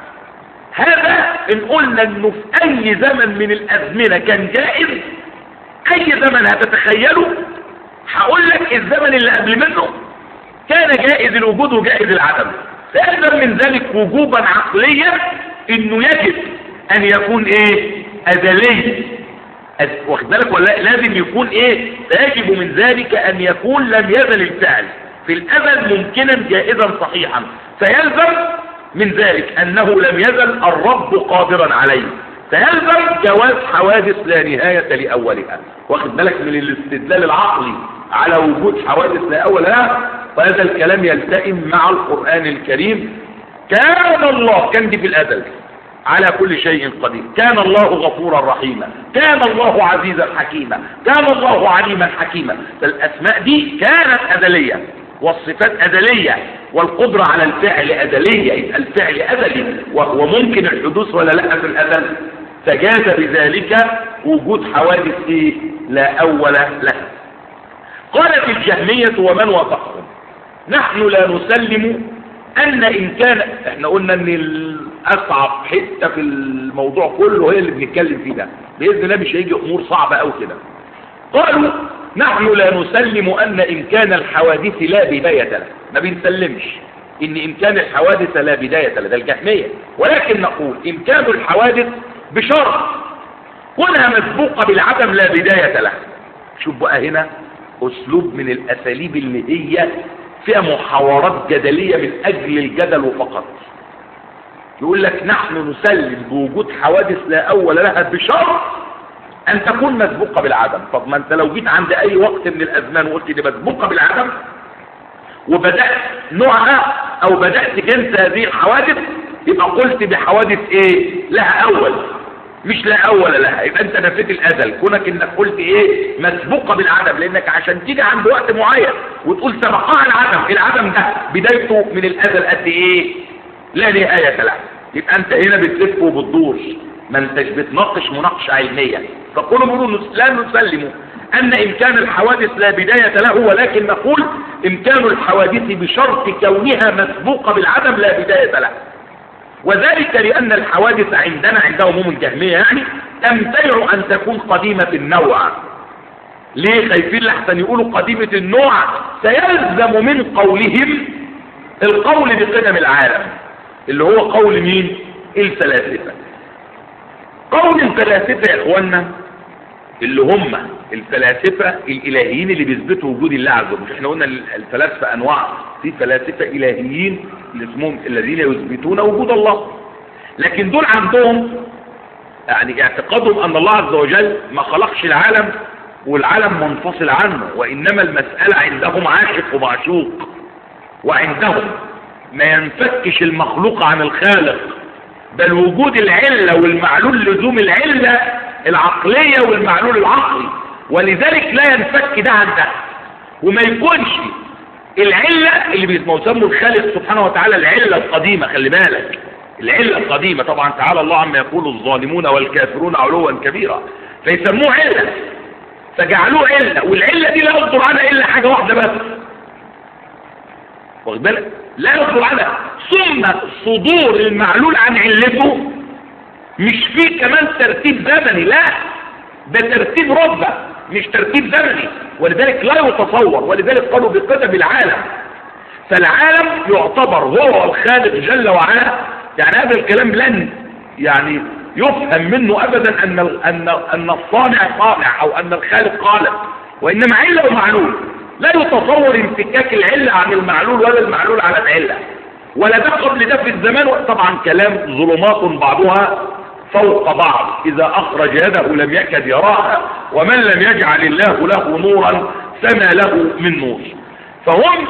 هذا ان قلنا انه في اي زمن من الازمنة كان جائز اي زمن هتتخيله هقول لك الزمن اللي قبل منه كان جائز الوجود وجائز العدم فيلزم من ذلك وجوبا عقليا انه يجب ان يكون ايه ازلي واخد بالك ولا لازم يكون ايه فيجب من ذلك ان يكون لم يزل الفعل في الازل ممكنا جائزا صحيحا فيلزم من ذلك انه لم يزل الرب قادرا عليه فيلزم جواز حوادث لا نهاية لأولها واخد بالك من الاستدلال العقلي على وجود حوادث لا أول لها وهذا الكلام يلتئم مع القرآن الكريم كان الله كان دي في الأزل على كل شيء قدير كان الله غفورا رحيما كان الله عزيزا حكيما كان الله عليما حكيما فالأسماء دي كانت أزلية والصفات أزلية والقدرة على الفعل أزلية يبقى الفعل أزلي وهو ممكن الحدوث ولا لا في الأزل فجاز بذلك وجود حوادث إيه؟ لا أول لها قالت الجهمية ومن وافقهم نحن لا نسلم أن إن كان احنا قلنا أن الأصعب حتة في الموضوع كله هي اللي بنتكلم فيه ده بإذن الله مش هيجي أمور صعبة أو كده قالوا نحن لا نسلم أن إمكان الحوادث لا بداية له ما بنسلمش إن إمكان الحوادث لا بداية له ده الجهمية ولكن نقول إمكان الحوادث بشرط كونها مسبوقة بالعدم لا بداية له شوف بقى هنا أسلوب من الأساليب اللي هي فيها محاورات جدلية من أجل الجدل فقط يقول لك نحن نسلم بوجود حوادث لا أول لها بشرط ان تكون مسبوقة بالعدم طب ما انت لو جيت عند اي وقت من الازمان وقلت دي مسبوقة بالعدم وبدأت نوعها او بدأت جنس هذه الحوادث يبقى قلت بحوادث ايه لها اول مش لا اول لها يبقى انت نفيت الازل كونك انك قلت ايه مسبوقه بالعدم لانك عشان تيجي عند وقت معين وتقول سبقها العدم العدم ده بدايته من الازل قد ايه لا نهايه له يبقى انت هنا بتلف وبتدور ما انتش بتناقش مناقشه علميه فقولوا بيقولوا لا نسلم ان امكان الحوادث لا بدايه له ولكن نقول امكان الحوادث بشرط كونها مسبوقه بالعدم لا بدايه له وذلك لأن الحوادث عندنا عند هموم الجهمية يعني تمتنع أن تكون قديمة النوع ليه خايفين لحسن يقولوا قديمة النوع سيلزم من قولهم القول بقدم العالم اللي هو قول مين الفلاسفة قول الفلاسفة يا اخوانا اللي هم الفلاسفة الالهيين اللي بيثبتوا وجود الله عز وجل احنا قلنا الفلاسفة انواع في فلاسفة الهيين اللي اسمهم الذين يثبتون وجود الله لكن دول عندهم يعني اعتقادهم ان الله عز وجل ما خلقش العالم والعالم منفصل عنه وانما المسألة عندهم عاشق ومعشوق وعندهم ما ينفكش المخلوق عن الخالق بل وجود العلة والمعلول لزوم العلة العقلية والمعلول العقلي ولذلك لا ينفك ده عن ده وما يكونش العلة اللي بيسموا الخالق سبحانه وتعالى العلة القديمة خلي بالك العلة القديمة طبعا تعالى الله عما يقول الظالمون والكافرون علوا كبيرا فيسموه علة فجعلوه علة والعلة دي لا يصدر عنها إلا حاجة واحدة بس واخد بالك لا يصدر عنها ثم صدور المعلول عن علته مش فيه كمان ترتيب زمني لا ده ترتيب رتبة مش ترتيب زمني ولذلك لا يتصور ولذلك قالوا بقدم العالم فالعالم يعتبر هو الخالق جل وعلا يعني هذا الكلام لن يعني يفهم منه ابدا ان ان ان الصانع صانع او ان الخالق خالق وانما عله ومعلول لا يتصور انفكاك العله عن المعلول ولا المعلول على العله ولا ده قبل ده في الزمان طبعا كلام ظلمات بعضها فوق بعض إذا أخرج يده لم يكد يراها ومن لم يجعل الله له نورا سما له من نور فهم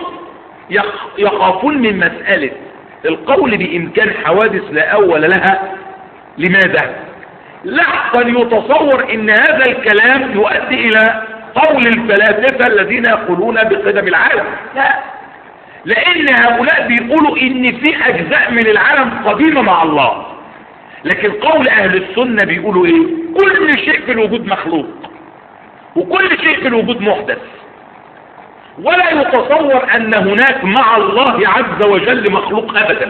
يخافون من مسألة القول بإمكان حوادث لا أول لها لماذا؟ لحظا يتصور ان هذا الكلام يؤدي الى قول الفلاسفة الذين يقولون بقدم العالم لا لان هؤلاء بيقولوا ان في اجزاء من العالم قديمة مع الله لكن قول اهل السنة بيقولوا ايه كل شيء في الوجود مخلوق وكل شيء في الوجود محدث ولا يتصور ان هناك مع الله عز وجل مخلوق ابدا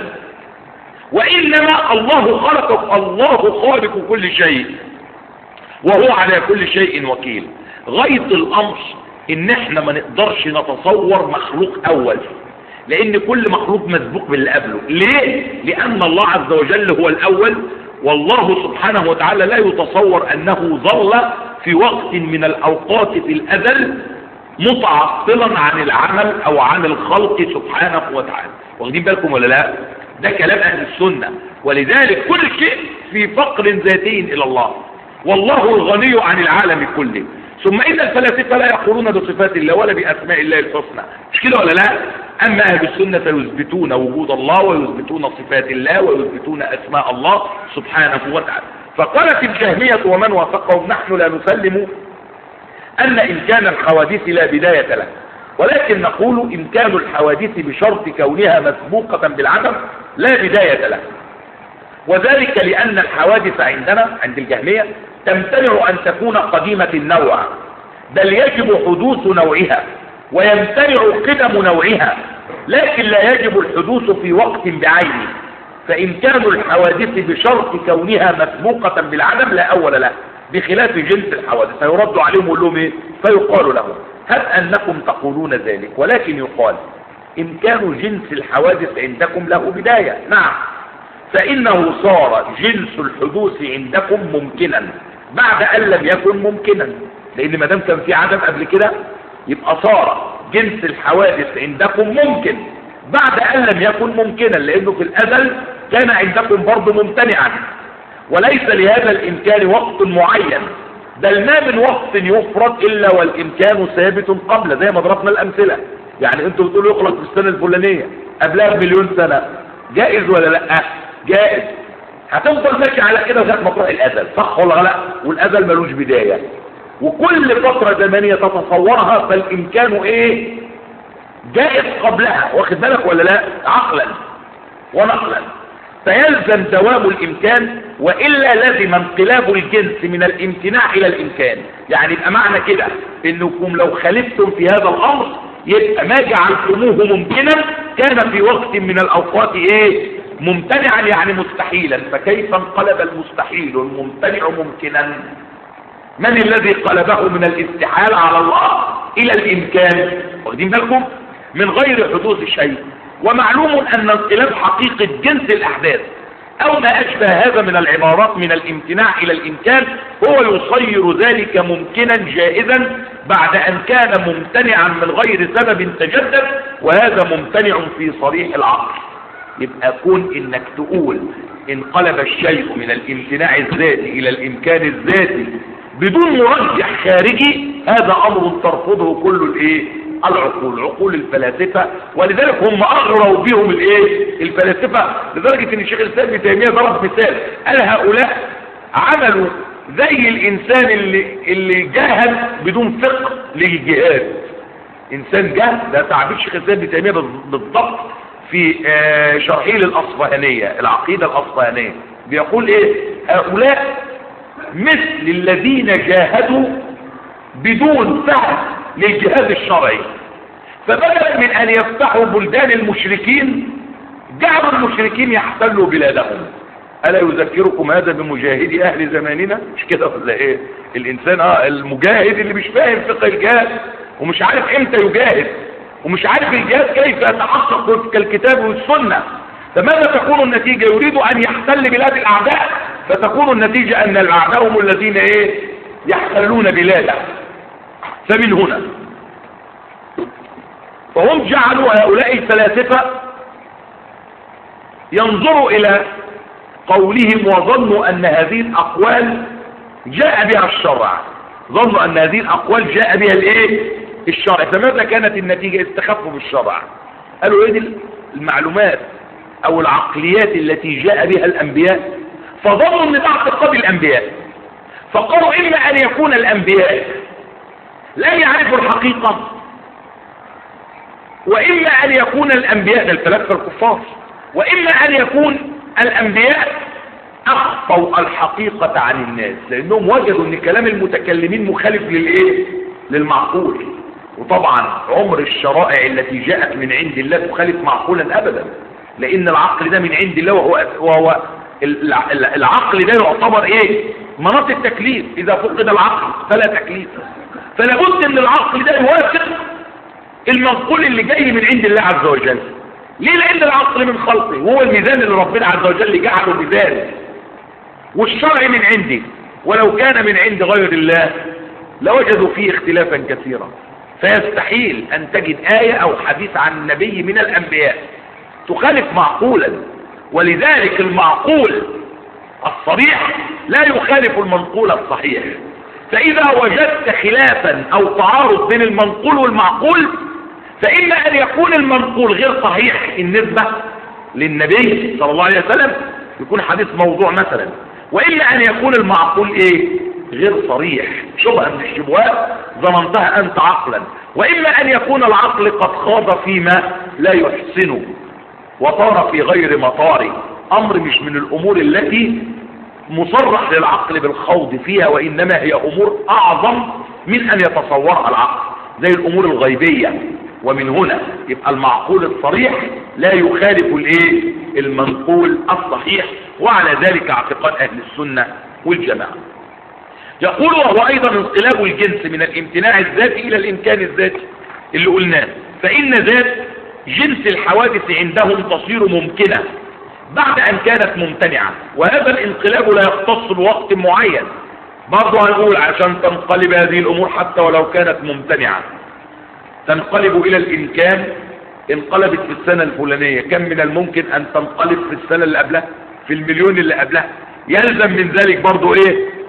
وانما الله خلق الله خالق كل شيء وهو على كل شيء وكيل غاية الامر ان احنا ما نقدرش نتصور مخلوق اول لان كل مخلوق مسبوق باللي قبله ليه لان الله عز وجل هو الاول والله سبحانه وتعالى لا يتصور انه ظل في وقت من الاوقات في الازل متعطلا عن العمل او عن الخلق سبحانه وتعالى واخدين بالكم ولا لا ده كلام اهل السنة ولذلك كل شيء في فقر ذاتي الى الله والله الغني عن العالم كله ثم ان الفلاسفة لا يقولون بصفات الله ولا باسماء الله الحسنى مش كده ولا لا اما اهل السنة فيثبتون وجود الله ويثبتون صفات الله ويثبتون اسماء الله سبحانه وتعالى فقالت الجهمية ومن وافقهم نحن لا نسلم ان امكان الحوادث لا بداية له ولكن نقول امكان الحوادث بشرط كونها مسبوقة بالعدم لا بداية له وذلك لان الحوادث عندنا عند الجهمية تمتنع ان تكون قديمة النوع بل يجب حدوث نوعها ويمتنع قدم نوعها لكن لا يجب الحدوث في وقت بعينه فإمكان الحوادث بشرط كونها مسبوقة بالعدم لا أول له بخلاف جنس الحوادث فيرد عليهم ويقول لهم ايه فيقال لهم هل أنكم تقولون ذلك ولكن يقال إمكان جنس الحوادث عندكم له بداية نعم فإنه صار جنس الحدوث عندكم ممكنا بعد أن لم يكن ممكنا لأن ما دام كان في عدم قبل كده يبقى صار جنس الحوادث عندكم ممكن بعد أن لم يكن ممكنا لأنه في الأزل كان عندكم برضه ممتنعا وليس لهذا الإمكان وقت معين ده الماء من وقت يفرط الا والامكان ثابت قبل زي ما ضربنا الامثله يعني انتوا بتقولوا يخلق في السنه الفلانيه قبلها بمليون سنه جائز ولا لا جائز هتفضل ماشي على كده لغايه ما تروح الازل صح ولا لا والازل ملوش بدايه وكل فتره زمنيه تتصورها فالامكان ايه جائز قبلها واخد بالك ولا لا عقلا ونقلا فيلزم دوام الامكان والا لازم انقلاب الجنس من الامتناع الى الامكان يعني يبقى معنى كده انكم لو خالفتم في هذا الامر يبقى ما جعلتموه ممكنا كان في وقت من الاوقات ايه ممتنعا يعني مستحيلا فكيف انقلب المستحيل الممتنع ممكنا من الذي قلبه من الاستحال على الله الى الامكان واخدين بالكم من غير حدوث شيء ومعلوم ان انقلاب حقيقة جنس الاحداث او ما اشبه هذا من العبارات من الامتناع الى الامكان هو يصير ذلك ممكنا جائزا بعد ان كان ممتنعا من غير سبب تجدد وهذا ممتنع في صريح العقل يبقى كون انك تقول انقلب الشيء من الامتناع الذاتي الى الامكان الذاتي بدون مرجح خارجي هذا امر ترفضه كل الايه العقول عقول الفلاسفة ولذلك هم اغروا بهم الايه الفلاسفة لدرجة ان الشيخ الاسلام ابن تيمية ضرب مثال قال هؤلاء عملوا زي الانسان اللي اللي جاهد بدون فقه للجهاد انسان جاهد ده تعبير الشيخ الاسلام ابن تيمية بالضبط في آه شرحيل الاصفهانية العقيدة الاصفهانية بيقول ايه هؤلاء مثل الذين جاهدوا بدون فهم للجهاد الشرعي فبدلا من ان يفتحوا بلدان المشركين جعلوا المشركين يحتلوا بلادهم الا يذكركم هذا بمجاهدي اهل زماننا مش كده ولا ايه الانسان اه المجاهد اللي مش فاهم فقه الجهاد ومش عارف امتى يجاهد ومش عارف الجهاد كيف يتحقق وفق الكتاب والسنه فماذا تكون النتيجة يريد ان يحتل بلاد الاعداء فتكون النتيجة ان الاعداء هم الذين ايه يحتلون بلاده فمن هنا فهم جعلوا هؤلاء الفلاسفة ينظروا الى قولهم وظنوا ان هذه الاقوال جاء بها الشرع ظنوا ان هذه الاقوال جاء بها الايه الشرع فماذا كانت النتيجة استخفوا بالشرع قالوا ايه دي المعلومات او العقليات التي جاء بها الانبياء فظنوا ان ده اعتقاد الانبياء فقالوا اما ان يكون الانبياء لم يعرفوا الحقيقة واما ان يكون الانبياء ده الفلاسفه الكفار واما ان يكون الانبياء اخفوا الحقيقة عن الناس لانهم وجدوا ان كلام المتكلمين مخالف للايه للمعقول وطبعا عمر الشرائع التي جاءت من عند الله تخالف معقولا ابدا لان العقل ده من عند الله وهو, وهو العقل ده يعتبر ايه مناط التكليف اذا فقد العقل فلا تكليف فلا بد ان العقل ده يوافق المنقول اللي جاي من عند الله عز وجل ليه لان العقل من خلقه وهو الميزان اللي ربنا عز وجل جعله ميزان والشرع من عندي ولو كان من عند غير الله لوجدوا فيه اختلافا كثيرا فيستحيل ان تجد آية او حديث عن النبي من الانبياء تخالف معقولا ولذلك المعقول الصريح لا يخالف المنقول الصحيح فإذا وجدت خلافا أو تعارض بين المنقول والمعقول فإما أن يكون المنقول غير صحيح النسبة للنبي صلى الله عليه وسلم يكون حديث موضوع مثلا وإما أن يكون المعقول إيه غير صريح شبهة من الشبهات ظننتها أنت عقلا وإما أن يكون العقل قد خاض فيما لا يحسنه وطار في غير مطار أمر مش من الأمور التي مصرح للعقل بالخوض فيها وإنما هي أمور أعظم من أن يتصورها العقل زي الأمور الغيبية ومن هنا يبقى المعقول الصريح لا يخالف الايه المنقول الصحيح وعلى ذلك اعتقاد اهل السنة والجماعة يقول وهو ايضا انقلاب الجنس من الامتناع الذاتي الى الامكان الذاتي اللي قلناه فان ذات جنس الحوادث عندهم تصير ممكنة بعد ان كانت ممتنعة وهذا الانقلاب لا يختص بوقت معين برضه هنقول عشان تنقلب هذه الامور حتى ولو كانت ممتنعة تنقلب الى الامكان انقلبت في السنة الفلانية كم من الممكن ان تنقلب في السنة اللي قبلها في المليون اللي قبلها يلزم من ذلك برضو ايه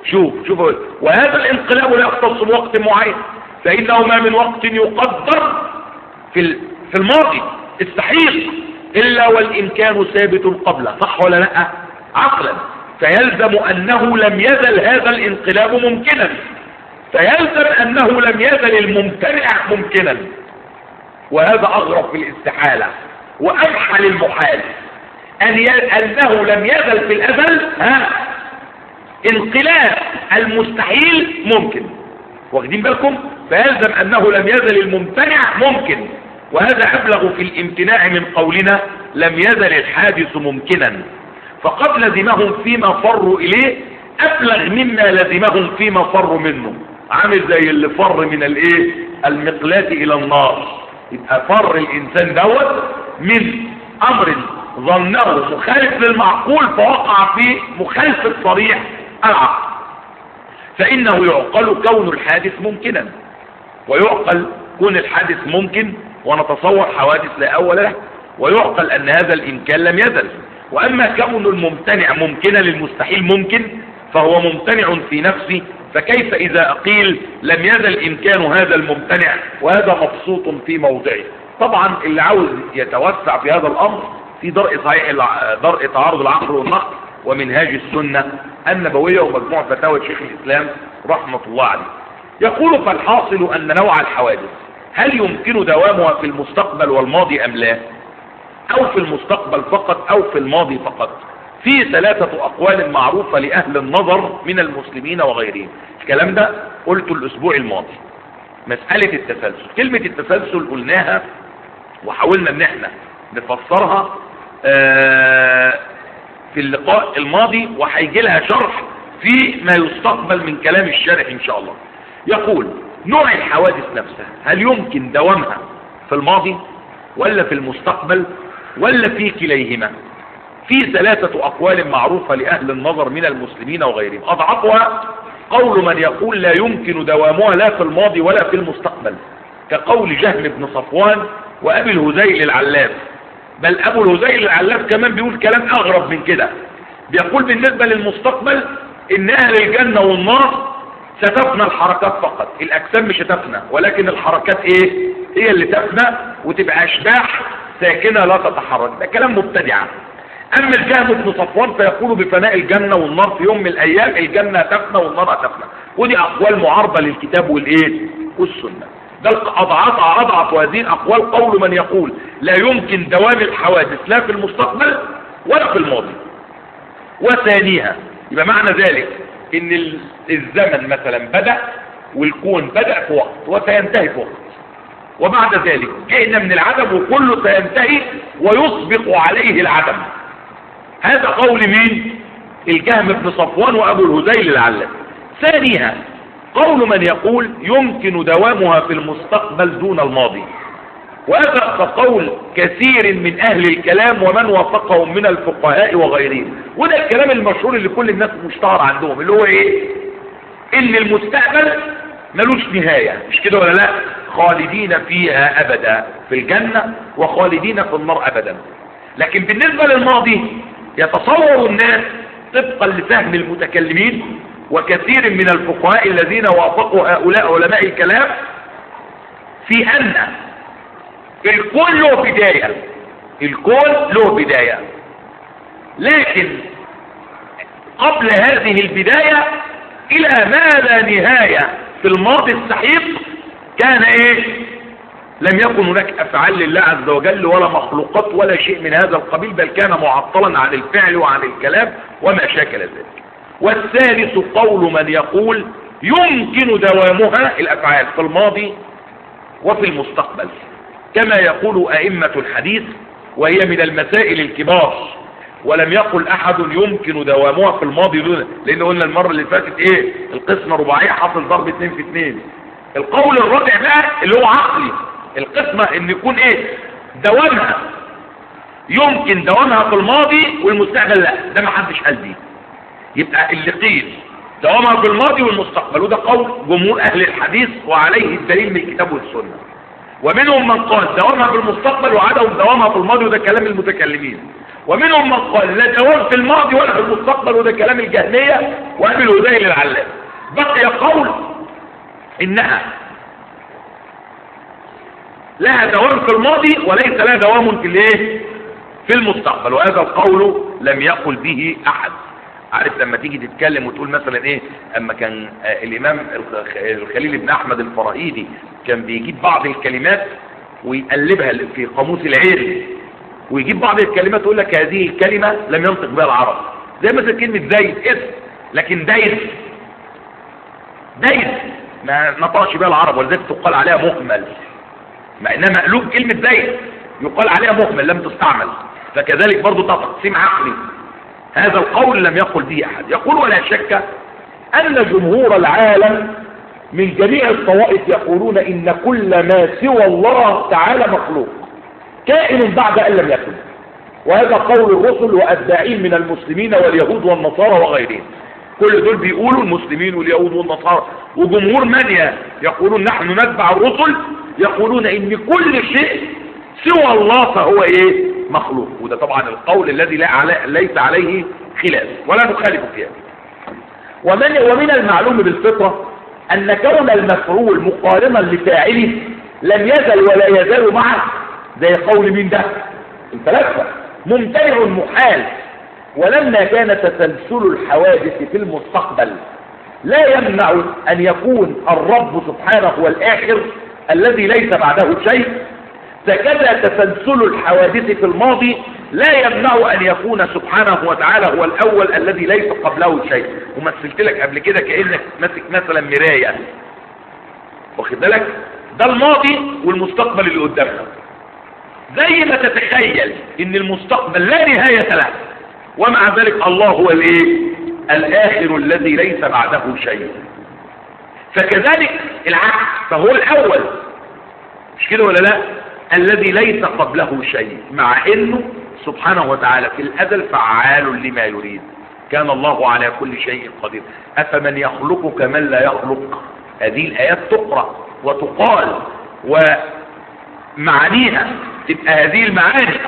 شوف شوف وهذا الانقلاب لا يختص بوقت معين فإنه ما من وقت يقدر في في الماضي الصحيح إلا والإمكان ثابت قبله صح ولا لا عقلا فيلزم أنه لم يزل هذا الانقلاب ممكنا فيلزم أنه لم يزل الممتنع ممكنا وهذا أغرب في الاستحالة وأبحى للمحال أن ي... أنه لم يزل في الأزل ها انقلاب المستحيل ممكن واخدين بالكم فيلزم أنه لم يزل الممتنع ممكن وهذا أبلغ في الامتناع من قولنا لم يزل الحادث ممكنا فقد لزمهم فيما فروا إليه أبلغ مما لزمهم فيما فروا منه عامل زي اللي فر من الايه المقلاة الى النار يبقى فر الانسان دوت من امر ظنه مخالف للمعقول فوقع في مخالفة صريح العقل فانه يعقل كون الحادث ممكنا ويعقل كون الحادث ممكن ونتصور حوادث لا اول له ويعقل ان هذا الامكان لم يزل واما كون الممتنع ممكنا للمستحيل ممكن فهو ممتنع في نفسه فكيف إذا أقيل لم يزل إمكان هذا الممتنع وهذا مبسوط في موضعه طبعا اللي عاوز يتوسع في هذا الأمر في درء صحيح درء تعارض العقل والنقل ومنهاج السنة النبوية ومجموع فتاوى شيخ الإسلام رحمة الله عليه يقول فالحاصل أن نوع الحوادث هل يمكن دوامها في المستقبل والماضي أم لا أو في المستقبل فقط أو في الماضي فقط في ثلاثة أقوال معروفة لأهل النظر من المسلمين وغيرهم الكلام ده قلته الأسبوع الماضي مسألة التسلسل كلمة التسلسل قلناها وحاولنا ان احنا نفسرها في اللقاء الماضي وهيجي لها شرح في ما يستقبل من كلام الشارح ان شاء الله يقول نوع الحوادث نفسها هل يمكن دوامها في الماضي ولا في المستقبل ولا في كليهما في ثلاثة أقوال معروفة لأهل النظر من المسلمين وغيرهم أضعفها قول من يقول لا يمكن دوامها لا في الماضي ولا في المستقبل كقول جهم بن صفوان وأبي الهزيل العلاف بل أبو الهزيل العلاف كمان بيقول كلام أغرب من كده بيقول بالنسبة للمستقبل إن أهل الجنة والنار ستفنى الحركات فقط الأجسام مش هتفنى ولكن الحركات إيه هي اللي تفنى وتبقى أشباح ساكنة لا تتحرك ده كلام مبتدعة اما الجهم بن صفوان فيقول بفناء الجنة والنار في يوم من الايام الجنة تفنى والنار تفنى ودي اقوال معارضة للكتاب والايه والسنة ده اضعاف اضعف هذه الاقوال قول من يقول لا يمكن دوام الحوادث لا في المستقبل ولا في الماضي وثانيها يبقى معنى ذلك ان الزمن مثلا بدأ والكون بدأ في وقت وسينتهي في وقت وبعد ذلك جئنا من العدم وكله سينتهي ويسبق عليه العدم هذا قول مين الجهم بن صفوان وابو الهذيل العلم ثانيها قول من يقول يمكن دوامها في المستقبل دون الماضي وهذا قول كثير من اهل الكلام ومن وافقهم من الفقهاء وغيرهم وده الكلام المشهور اللي كل الناس مشتهر عندهم اللي هو ايه ان المستقبل ملوش نهاية مش كده ولا لا خالدين فيها ابدا في الجنة وخالدين في النار ابدا لكن بالنسبة للماضي يتصور الناس طبقا لفهم المتكلمين وكثير من الفقهاء الذين وافقوا هؤلاء علماء الكلام في ان الكون له بداية الكون له بداية لكن قبل هذه البداية الى ما لا نهاية في الماضي السحيق كان ايه لم يكن هناك افعال لله عز وجل ولا مخلوقات ولا شيء من هذا القبيل بل كان معطلا عن الفعل وعن الكلام وما شاكل ذلك والثالث قول من يقول يمكن دوامها الافعال في الماضي وفي المستقبل كما يقول ائمة الحديث وهي من المسائل الكبار ولم يقل احد يمكن دوامها في الماضي دون لان قلنا المرة اللي فاتت ايه القسمة رباعية حصل ضرب اتنين في اتنين القول الرابع بقى اللي هو عقلي القسمة ان يكون ايه دوامها يمكن دوامها في الماضي والمستقبل لا ده ما حدش قال دي يبقى اللي قيل دوامها في الماضي والمستقبل وده قول جمهور اهل الحديث وعليه الدليل من الكتاب والسنة ومنهم من قال دوامها في المستقبل وعدم دوامها في الماضي وده كلام المتكلمين ومنهم من قال لا دوام في الماضي ولا في المستقبل وده كلام الجهمية وابي الهذيل العلام بقي قول انها لها دوام في الماضي وليس لها دوام في الايه في المستقبل وهذا القول لم يقل به احد عارف لما تيجي تتكلم وتقول مثلا ايه اما كان آه الامام الخ- الخليل بن احمد الفراهيدي كان بيجيب بعض الكلمات ويقلبها في قاموس العيري ويجيب بعض الكلمات يقول لك هذه الكلمة لم ينطق بها العرب زي مثلا كلمة زيد اسم لكن دايد دايد ما نطقش بها العرب ولذلك تقال عليها مهمل مع انها مقلوب كلمة زيد يقال عليها مهمل لم تستعمل فكذلك برضو ده تقسيم عقلي هذا القول لم يقل به احد يقول ولا شك ان جمهور العالم من جميع الطوائف يقولون ان كل ما سوى الله تعالى مخلوق كائن بعد ان لم يكن وهذا قول الرسل واتباعين من المسلمين واليهود والنصارى وغيرهم كل دول بيقولوا المسلمين واليهود والنصارى وجمهور من يقولون نحن نتبع الرسل يقولون ان كل شيء سوى الله فهو ايه مخلوق وده طبعا القول الذي لا علي ليس عليه خلاف ولا نخالف فيه ومن ومن المعلوم بالفطرة ان كون المفعول مقارنا لفاعله لم يزل ولا يزال معه زي قول مين ده الفلاسفة ممتنع محال ولما كان تسلسل الحوادث في المستقبل لا يمنع ان يكون الرب سبحانه هو الاخر الذي ليس بعده شيء فكذا تسلسل الحوادث في الماضي لا يمنع ان يكون سبحانه وتعالى هو الاول الذي ليس قبله شيء ومثلت لك قبل كده كانك ماسك مثلا مرايه واخد بالك ده الماضي والمستقبل اللي قدامنا زي ما تتخيل ان المستقبل لا نهايه له ومع ذلك الله هو الايه الاخر الذي ليس بعده شيء فكذلك العكس فهو الاول مش كده ولا لا الذي ليس قبله شيء مع انه سبحانه وتعالى في الازل فعال لما يريد كان الله على كل شيء قدير افمن يخلق كمن لا يخلق هذه الايات تقرا وتقال ومعانيها تبقى هذه المعاني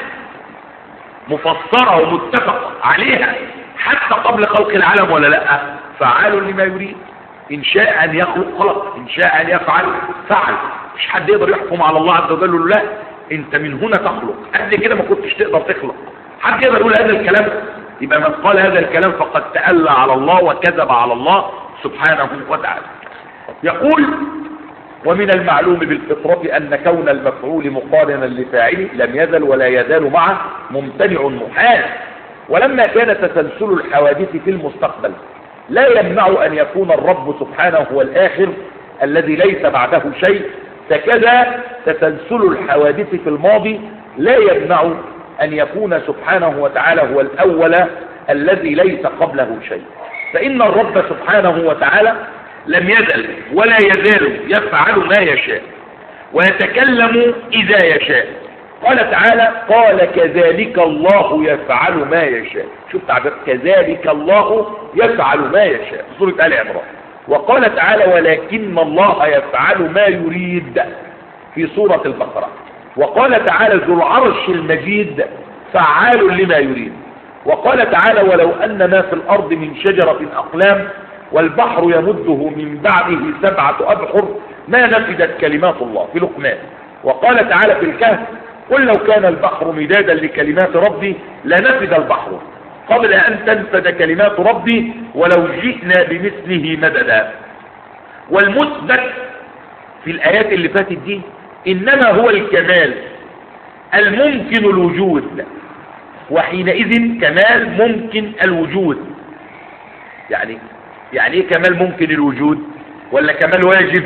مفسره ومتفق عليها حتى قبل خلق العالم ولا لا فعال لما يريد ان شاء ان يخلق خلق ان شاء ان يفعل فعل مش حد يقدر يحكم على الله عز وجل يقول له لا انت من هنا تخلق قبل كده ما كنتش تقدر تخلق حد يقدر يقول هذا الكلام يبقى من قال هذا الكلام فقد تألى على الله وكذب على الله سبحانه وتعالى يقول ومن المعلوم بالفطرة أن كون المفعول مقارنا لفاعله لم يزل ولا يزال معه ممتنع محال ولما كان تسلسل الحوادث في المستقبل لا يمنع أن يكون الرب سبحانه هو الآخر الذي ليس بعده شيء فكذا تسلسل الحوادث في الماضي لا يمنع أن يكون سبحانه وتعالى هو الأول الذي ليس قبله شيء فإن الرب سبحانه وتعالى لم يزل ولا يزال يفعل ما يشاء ويتكلم إذا يشاء قال تعالى قال كذلك الله يفعل ما يشاء شوف تعبير كذلك الله يفعل ما يشاء سورة آل عمران وقال تعالى ولكن الله يفعل ما يريد في سورة البقرة وقال تعالى ذو العرش المجيد فعال لما يريد وقال تعالى ولو أن ما في الأرض من شجرة أقلام والبحر يمده من بعده سبعة أبحر ما نفدت كلمات الله في لقمان وقال تعالى في الكهف قل لو كان البحر مدادا لكلمات ربي لنفد البحر قبل أن تنفد كلمات ربي ولو جئنا بمثله مددا والمثبت في الآيات اللي فاتت دي إنما هو الكمال الممكن الوجود وحينئذ كمال ممكن الوجود يعني يعني ايه كمال ممكن الوجود ولا كمال واجب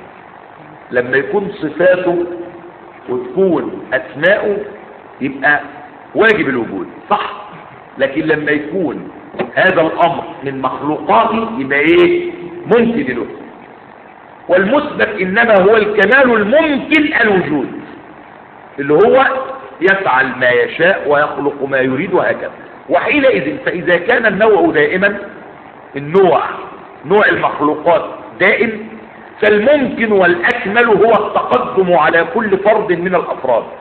لما يكون صفاته وتكون اسماؤه يبقى واجب الوجود صح لكن لما يكون هذا الامر من مخلوقاته يبقى ايه ممكن الوجود والمثبت انما هو الكمال الممكن الوجود اللي هو يفعل ما يشاء ويخلق ما يريد وهكذا وحينئذ فاذا كان النوع دائما النوع نوع المخلوقات دائم فالممكن والأكمل هو التقدم على كل فرد من الأفراد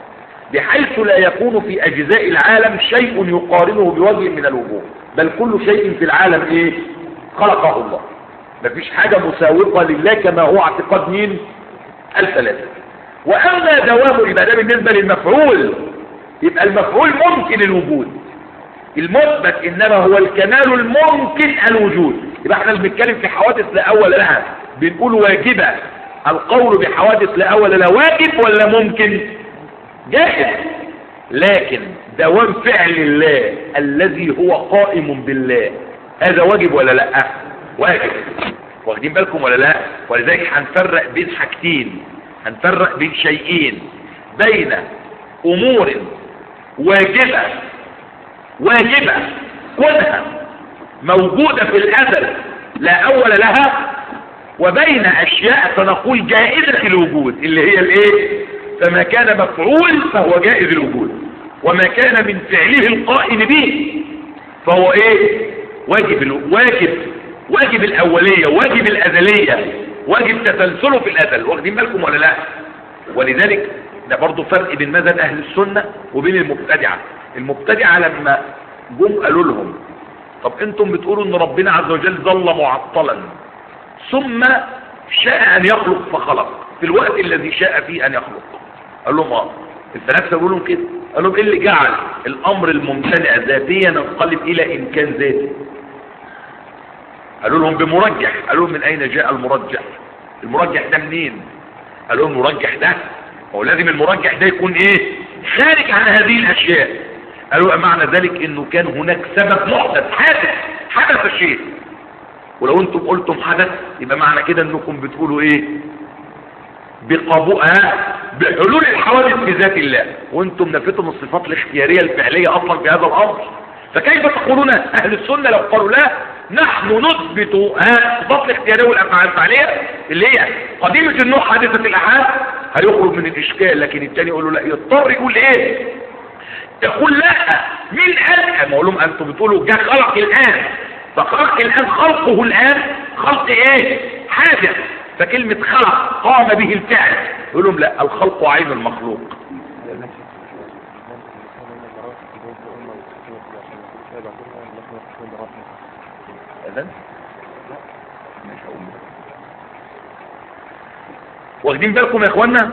بحيث لا يكون في أجزاء العالم شيء يقارنه بوجه من الوجوه بل كل شيء في العالم إيه خلقه الله مفيش حاجة مساوقة لله كما هو اعتقاد مين الثلاثة وأما دوام يبقى ده بالنسبة للمفعول يبقى المفعول ممكن الوجود المثبت إنما هو الكمال الممكن الوجود يبقى احنا بنتكلم في حوادث لا أول لها بنقول واجبة القول بحوادث لا أول لها واجب ولا ممكن جائز لكن دوام فعل الله الذي هو قائم بالله هذا واجب ولا لا واجب واخدين بالكم ولا لا ولذلك هنفرق بين حاجتين هنفرق بين شيئين بين امور واجبة واجبة كونها موجودة في الازل لا اول لها وبين اشياء سنقول جائزة الوجود اللي هي الايه فما كان مفعول فهو جائز الوجود وما كان من فعله القائم به فهو ايه واجب الو... واجب واجب الاولية واجب الازلية واجب تسلسله في الازل واخدين بالكم ولا لا ولذلك ده برضو فرق بين مذهب اهل السنة وبين المبتدعة المبتدعة لما جم قالوا لهم طب انتم بتقولوا ان ربنا عز وجل ظل معطلا ثم شاء ان يخلق فخلق في الوقت الذي شاء فيه ان يخلق قال لهم اه الفلاسفه بيقولوا لهم كده قال لهم ايه اللي جعل الامر الممتنع ذاتيا ينقلب الى امكان ذاتي قالوا لهم بمرجح قالوا لهم من اين جاء المرجح المرجح ده منين قالوا لهم المرجح ده هو لازم المرجح ده يكون ايه خارج عن هذه الاشياء قالوا معنى ذلك انه كان هناك سبب محدث حادث حدث الشيء ولو انتم قلتم حدث يبقى معنى كده انكم بتقولوا ايه بقبوها بحلول الحوادث في ذات الله وانتم نفيتم الصفات الاختيارية الفعلية اصلا في هذا الامر فكيف تقولون اهل السنة لو قالوا لا نحن نثبت الصفات الاختيارية والافعال الفعلية اللي هي قديمة النوع حادثة الاحاد هيخرج من الاشكال لكن التاني يقول له لا يضطر يقول ايه يقول لا مين قال ما اقول لهم انتم بتقولوا جاء خلق الان فخلق الان خلقه الان خلق ايه حادث فكلمة خلق قام به الفعل يقول لهم لا الخلق عين المخلوق اذن مش هقول واخدين بالكم يا اخوانا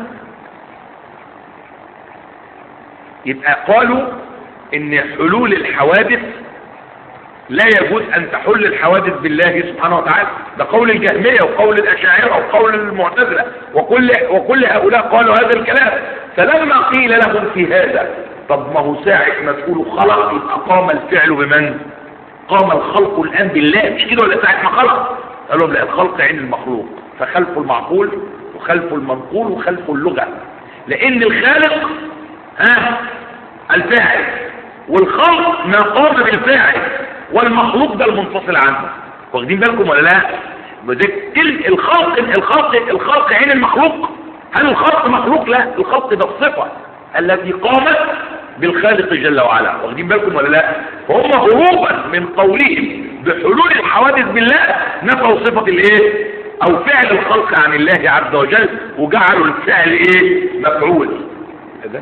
يبقى قالوا ان حلول الحوادث لا يجوز ان تحل الحوادث بالله سبحانه وتعالى ده قول الجهمية وقول الاشاعرة وقول المعتزلة وكل, وكل هؤلاء قالوا هذا الكلام فلما قيل لهم في هذا طب ما هو ساعة ما تقولوا خلق يبقى قام الفعل بمن قام الخلق الان بالله مش كده ولا ساعة ما خلق قال لهم لا الخلق عين المخلوق فخلف المعقول وخلف المنقول وخلف اللغة لان الخالق ها الفاعل والخلق ما قام بالفاعل والمخلوق ده المنفصل عنه واخدين بالكم ولا لا كل الخلق الخلق الخلق عين المخلوق هل الخلق مخلوق لا الخلق ده الصفة التي قامت بالخالق جل وعلا واخدين بالكم ولا لا هم هروبا من قولهم بحلول الحوادث بالله نفوا صفة الايه او فعل الخلق عن الله عز وجل وجعلوا الفعل ايه مفعول اذا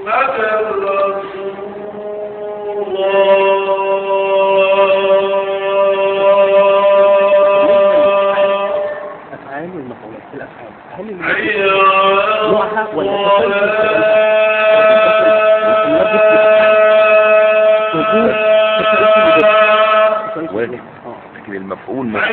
أفعال والمفعولات في الأفعال هل المفعول نوعها ولا واجب اه لكن المفعول مش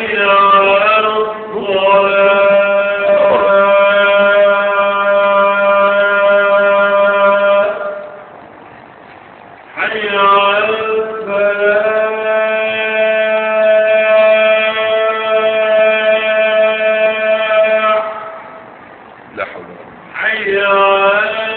لا حول ولا قوة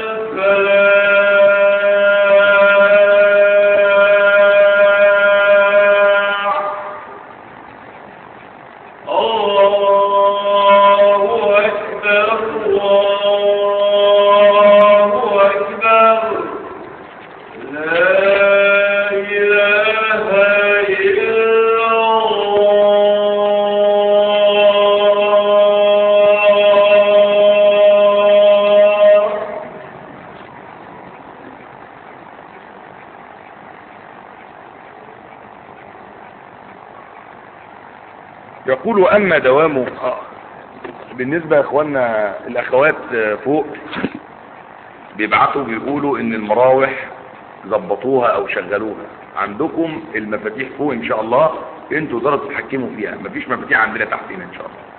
يقول واما دوام آه، بالنسبة يا اخوانا الاخوات آه، فوق بيبعتوا بيقولوا ان المراوح ظبطوها او شغلوها عندكم المفاتيح فوق ان شاء الله انتوا تقدروا تتحكموا فيها مفيش مفاتيح عندنا تحتنا ان شاء الله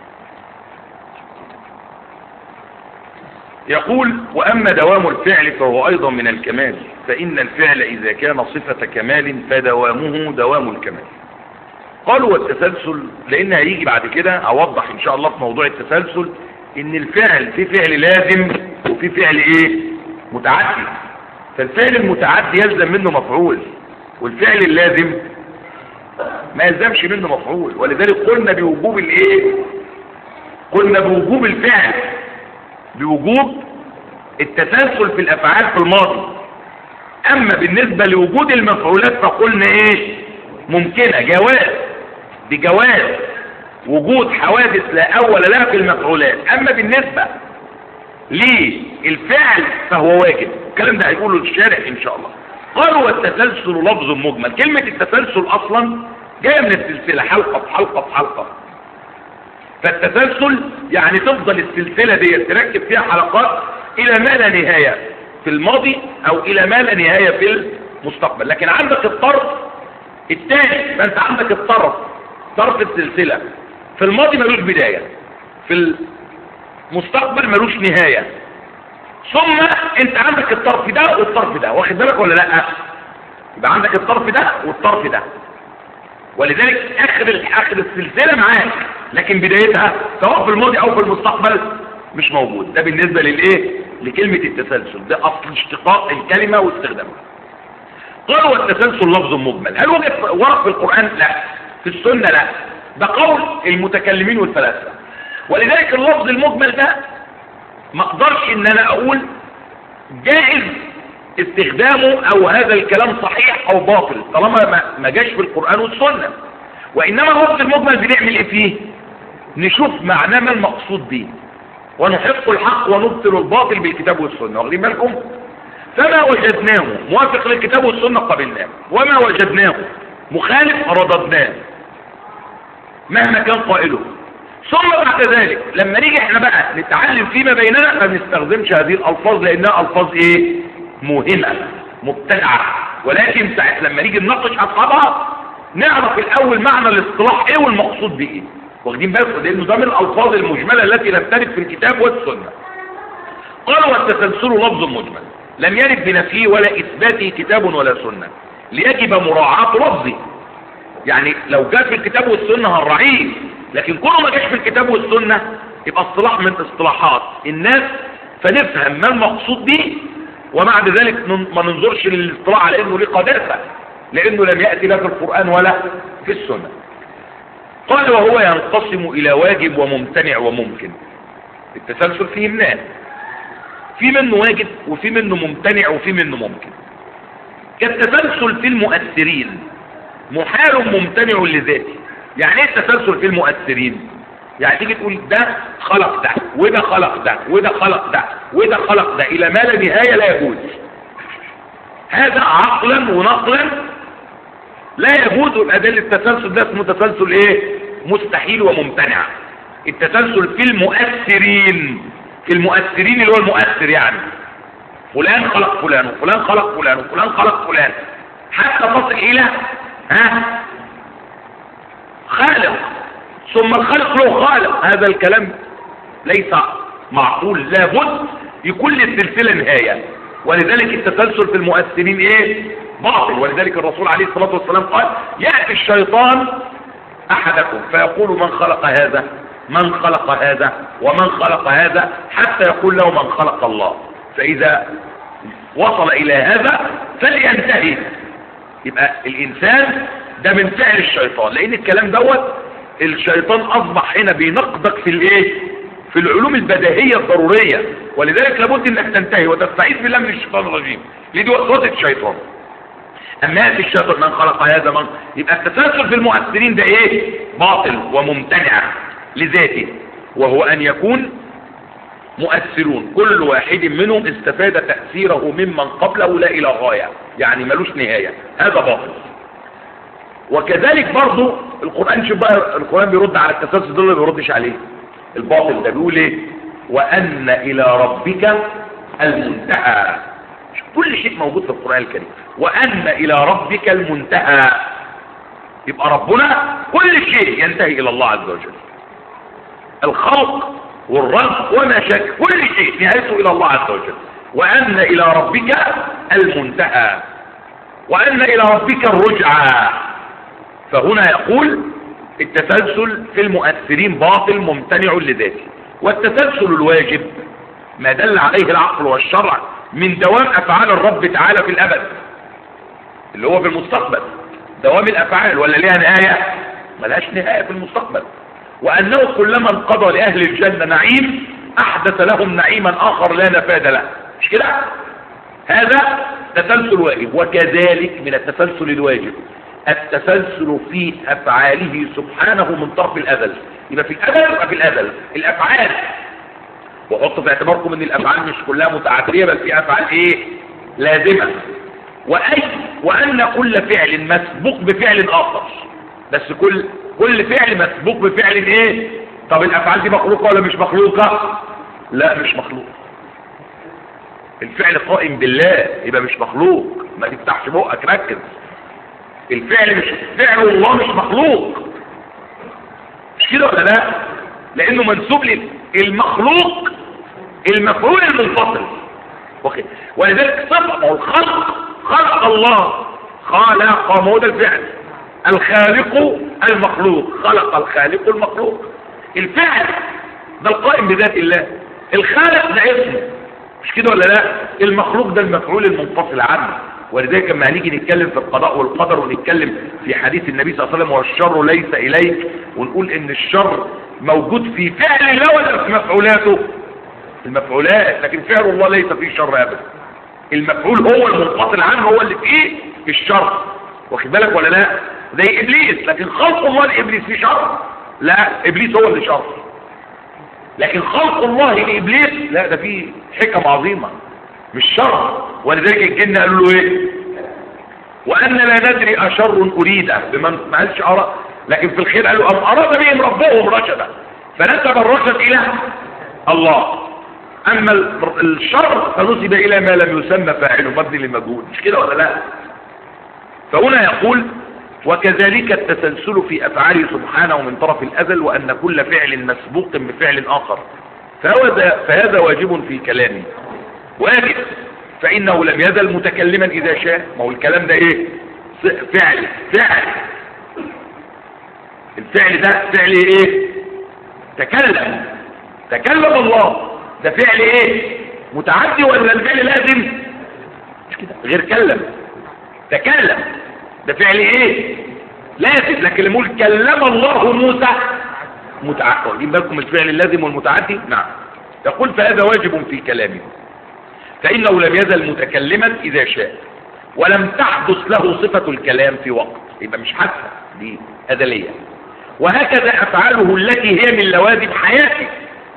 يقول واما دوام الفعل فهو ايضا من الكمال فان الفعل اذا كان صفة كمال فدوامه دوام الكمال قالوا والتسلسل لان هيجي بعد كده اوضح ان شاء الله في موضوع التسلسل ان الفعل في فعل لازم وفي فعل ايه متعدي فالفعل المتعدي يلزم منه مفعول والفعل اللازم ما يلزمش منه مفعول ولذلك قلنا بوجوب الايه قلنا بوجوب الفعل بوجوب التسلسل في الافعال في الماضي اما بالنسبة لوجود المفعولات فقلنا ايه ممكنة جواز بجواز وجود حوادث لا اول لها في المفعولات اما بالنسبة للفعل فهو واجب الكلام ده هيقوله الشارع ان شاء الله قالوا والتسلسل لفظ مجمل كلمة التسلسل اصلا جاية من السلسلة حلقة في حلقة في حلقة فالتسلسل يعني تفضل السلسلة دي تركب فيها حلقات الى ما لا نهاية في الماضي او الى ما لا نهاية في المستقبل لكن عندك الطرف الثاني ما انت عندك الطرف طرف السلسلة في الماضي ملوش بداية في المستقبل ملوش نهاية ثم انت عندك الطرف ده والطرف ده واخد بالك ولا لا يبقى عندك الطرف ده والطرف ده ولذلك اخر اخر السلسلة معاك لكن بدايتها سواء في الماضي او في المستقبل مش موجود ده بالنسبة للايه لكلمة التسلسل ده اصل اشتقاق الكلمة واستخدامها قالوا والتسلسل لفظ مجمل هل وجد ورق في القرآن لا في السنة لا ده قول المتكلمين والفلاسفة ولذلك اللفظ المجمل ده ما اقدرش ان انا اقول جائز استخدامه او هذا الكلام صحيح او باطل طالما ما- ما جاش في القرآن والسنة وانما اللفظ المجمل بنعمل ايه فيه نشوف معناه ما المقصود به ونحق الحق ونبطل الباطل بالكتاب والسنة واخدين بالكم فما وجدناه موافق للكتاب والسنة قبلناه وما وجدناه مخالف رددناه مهما كان قائله ثم بعد ذلك لما نيجي احنا بقى نتعلم فيما بيننا ما بنستخدمش هذه الالفاظ لانها الفاظ ايه مهمة مبتدعة ولكن ساعة لما نيجي نناقش اصحابها نعرف الاول معنى الاصطلاح ايه والمقصود بايه واخدين بالكم لانه ده من الالفاظ المجملة التي لم ترد في الكتاب والسنة قالوا والتسلسل لفظ مجمل لم يرد بنفيه ولا اثباته كتاب ولا سنة ليجب مراعاة لفظه يعني لو جاء في الكتاب والسنة هنراعيه لكن كله ما جاش في الكتاب والسنة يبقى اصطلاح من اصطلاحات الناس فنفهم ما المقصود به وبعد ذلك نن- ما ننظرش للاصطلاح على انه ليه قداسة لانه لم يأتي لا في القرآن ولا في السنة قال وهو ينقسم الى واجب وممتنع وممكن التسلسل فيه منان في منه واجب وفي منه ممتنع وفي منه ممكن كالتسلسل في المؤثرين محال ممتنع لذاته يعني ايه التسلسل في المؤثرين يعني تيجي تقول ده خلق ده وده خلق ده وده خلق ده وده خلق ده الى ما لا نهايه لا يجوز هذا عقلا ونقلا لا يجوز الأدلة التسلسل ده اسمه تسلسل ايه مستحيل وممتنع التسلسل في المؤثرين في المؤثرين اللي هو المؤثر يعني فلان خلق فلان وفلان خلق فلان وفلان خلق فلان حتى تصل الى ها خالق ثم الخالق له خالق هذا الكلام ليس معقول لابد يكون للسلسله نهايه ولذلك التسلسل في المؤثرين ايه باطل ولذلك الرسول عليه الصلاه والسلام قال ياتي الشيطان احدكم فيقول من خلق هذا من خلق هذا ومن خلق هذا حتى يقول له من خلق الله فاذا وصل الى هذا فلينتهي يبقى الانسان ده من فعل الشيطان لان الكلام دوت الشيطان اصبح هنا بينقضك في الايه في العلوم البديهيه الضروريه ولذلك لابد انك تنتهي وتستعيذ بالله من الشيطان الرجيم لدي وسوسه الشيطان اما ياتي الشيطان من خلق هذا من يبقى التسلسل في المؤثرين ده ايه باطل وممتنع لذاته وهو ان يكون مؤثرون كل واحد منهم استفاد تأثيره ممن قبله لا إلى غاية يعني ملوش نهاية هذا باطل وكذلك برضو القرآن شوف بقى القرآن بيرد على التسلسل ده اللي بيردش عليه الباطل ده بيقول ايه وأن إلى ربك المنتهى شوف كل شيء موجود في القرآن الكريم وأن إلى ربك المنتهى يبقى ربنا كل شيء ينتهي إلى الله عز وجل الخلق والرزق وما شك كل شيء نهايته الى الله عز وجل وان الى ربك المنتهى وان الى ربك الرجعى فهنا يقول التسلسل في المؤثرين باطل ممتنع لذاته والتسلسل الواجب ما دل عليه العقل والشرع من دوام افعال الرب تعالى في الابد اللي هو في المستقبل دوام الافعال ولا ليها نهايه ملهاش نهايه في المستقبل وأنه كلما انقضى لأهل الجنة نعيم أحدث لهم نعيما آخر لا نفاد له مش كده هذا تسلسل واجب وكذلك من التسلسل الواجب التسلسل في أفعاله سبحانه من طرف الأزل يبقى في الأزل يبقى في الأزل الأفعال وحط في اعتباركم ان الأفعال مش كلها متعادية بل في أفعال ايه لازمة وأي وأن كل فعل مسبوق بفعل آخر بس كل كل فعل مسبوق بفعل ايه طب الافعال دي مخلوقه ولا مش مخلوقه لا مش مخلوق الفعل قائم بالله يبقى مش مخلوق ما تفتحش بقك ركز الفعل مش فعل الله مش مخلوق مش كده ولا لا لانه منسوب للمخلوق المفعول المنفصل واخد ولذلك صفه الخلق خلق الله خلق ما هو ده الفعل الخالق المخلوق خلق الخالق المخلوق الفعل ده القائم بذات الله الخالق ده اسمه مش كده ولا لا المخلوق ده المفعول المنفصل عنه ولذلك لما هنيجي نتكلم في القضاء والقدر ونتكلم في حديث النبي صلى الله عليه وسلم والشر ليس اليك ونقول ان الشر موجود في فعل الله ولا في مفعولاته المفعولات لكن فعل الله ليس فيه شر ابدا المفعول هو المنفصل عنه هو اللي فيه الشر واخد بالك ولا لا زي ابليس لكن خلق الله لابليس فيه شر لا ابليس هو اللي شر لكن خلق الله لابليس لا ده فيه حكم عظيمه مش شر ولذلك الجن قالوا له ايه وان لا ندري اشر اريد بمن ما قالش ارى لكن في الخير قالوا ام اراد بهم ربهم رشدا فنسب الرشد الى الله اما الشر فنسب الى ما لم يسمى فاعله مبني للمجهول مش كده ولا لا فهنا يقول وكذلك التسلسل في أفعاله سبحانه من طرف الأزل وأن كل فعل مسبوق بفعل آخر فهذا, فهذا واجب في كلامه واجب فإنه لم يزل متكلما إذا شاء ما هو الكلام ده إيه فعل فعل الفعل ده فعل إيه تكلم تكلم الله ده فعل إيه متعدي ولا الفعل لازم مش كده غير كلم تكلم ده فعل ايه لازم لكن لما يقول كلم الله موسى متعدي واخدين بالكم الفعل اللازم والمتعدي نعم يقول فهذا واجب في كلامه فانه لم يزل متكلما اذا شاء ولم تحدث له صفة الكلام في وقت يبقى مش حادثة دي أزلية وهكذا أفعاله التي هي من لوازم حياته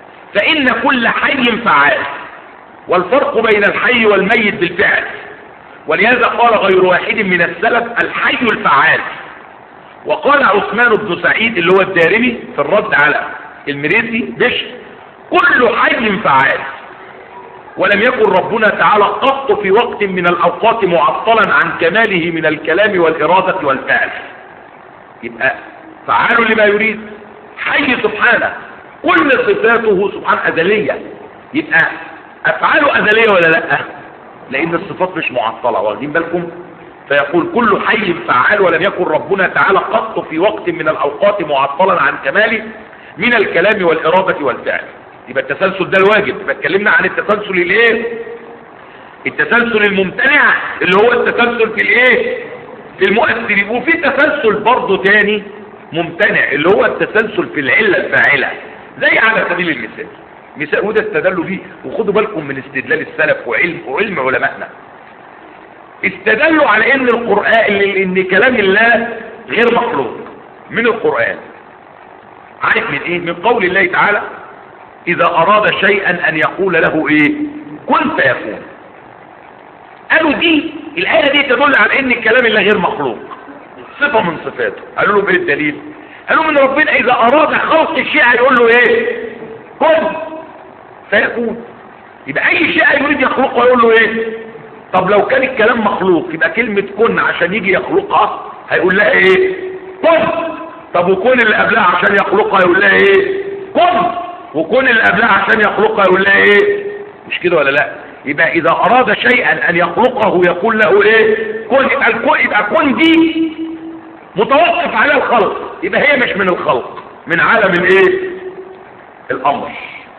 فإن كل حي فعال والفرق بين الحي والميت بالفعل ولهذا قال غير واحد من السلف الحي الفعال وقال عثمان بن سعيد اللي هو الدارمي في الرد على المريسي بشر كل حي فعال ولم يكن ربنا تعالى قط في وقت من الأوقات معطلا عن كماله من الكلام والإرادة والفعل يبقى فعال لما يريد حي سبحانه كل صفاته سبحانه أزلية يبقى أفعاله أزلية ولا لا لأن الصفات مش معطلة واخدين بالكم فيقول كل حي فعال ولم يكن ربنا تعالى قط في وقت من الأوقات معطلا عن كماله من الكلام والإرادة والفعل يبقى التسلسل ده الواجب يبقى اتكلمنا عن التسلسل الايه التسلسل الممتنع اللي هو التسلسل في الايه في المؤثر وفي تسلسل برضه تاني ممتنع اللي هو التسلسل في العلة الفاعلة زي على سبيل المثال مثال وده استدلوا بيه وخدوا بالكم من استدلال السلف وعلم وعلم علمائنا استدلوا على ان القرآن ان كلام الله غير مخلوق من القرآن عارف من ايه من قول الله تعالى اذا اراد شيئا ان يقول له ايه كن فيكون قالوا دي الايه دي تدل على ان الكلام الله غير مخلوق صفه من صفاته قالوا له ايه الدليل قالوا من ربنا اذا اراد خلق الشيء يقول له ايه كن فيكون يبقى اي شيء يريد يخلقه يقول له ايه طب لو كان الكلام مخلوق يبقى كلمه كن عشان يجي يخلقها هيقول لها ايه كن طب وكون اللي قبلها عشان يخلقها يقول لها ايه كن وكون اللي قبلها عشان يخلقها يقول لها ايه مش كده ولا لا يبقى اذا اراد شيئا ان يخلقه يقول له ايه كن يبقى الكون يبقى كن دي متوقف على الخلق يبقى هي مش من الخلق من عالم الايه الامر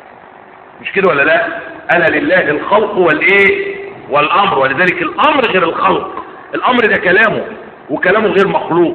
مش كده ولا لا الا لله الخلق والايه والامر ولذلك الامر غير الخلق الامر ده كلامه وكلامه غير مخلوق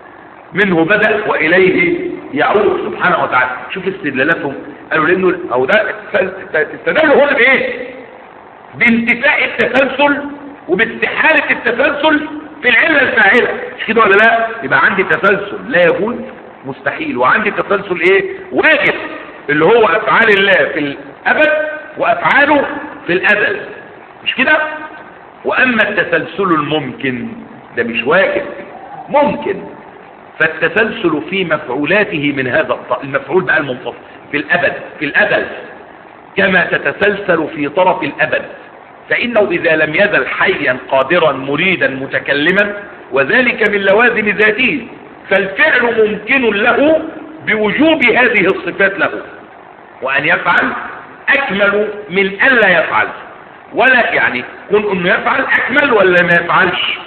منه بدأ وإليه يعود سبحانه وتعالى شوف استدلالاتهم قالوا لأنه أو ده استدلوا هنا بإيه بانتفاء التسلسل وباستحالة التسلسل في العلة الفاعلة مش كده ولا لا يبقى عندي تسلسل لا يجوز مستحيل وعندي تسلسل ايه واجب اللي هو افعال الله في الابد وافعاله في الازل مش كده واما التسلسل الممكن ده مش واجب ممكن فالتسلسل في مفعولاته من هذا الط- المفعول بقى المنفصل في الأبد في الأبد كما تتسلسل في طرف الأبد فإنه إذا لم يزل حيا قادرا مريدا متكلما وذلك من لوازم ذاته فالفعل ممكن له بوجوب هذه الصفات له وأن يفعل أكمل من ألا يفعل ولا يعني كن أنه يفعل أكمل ولا ما يفعلش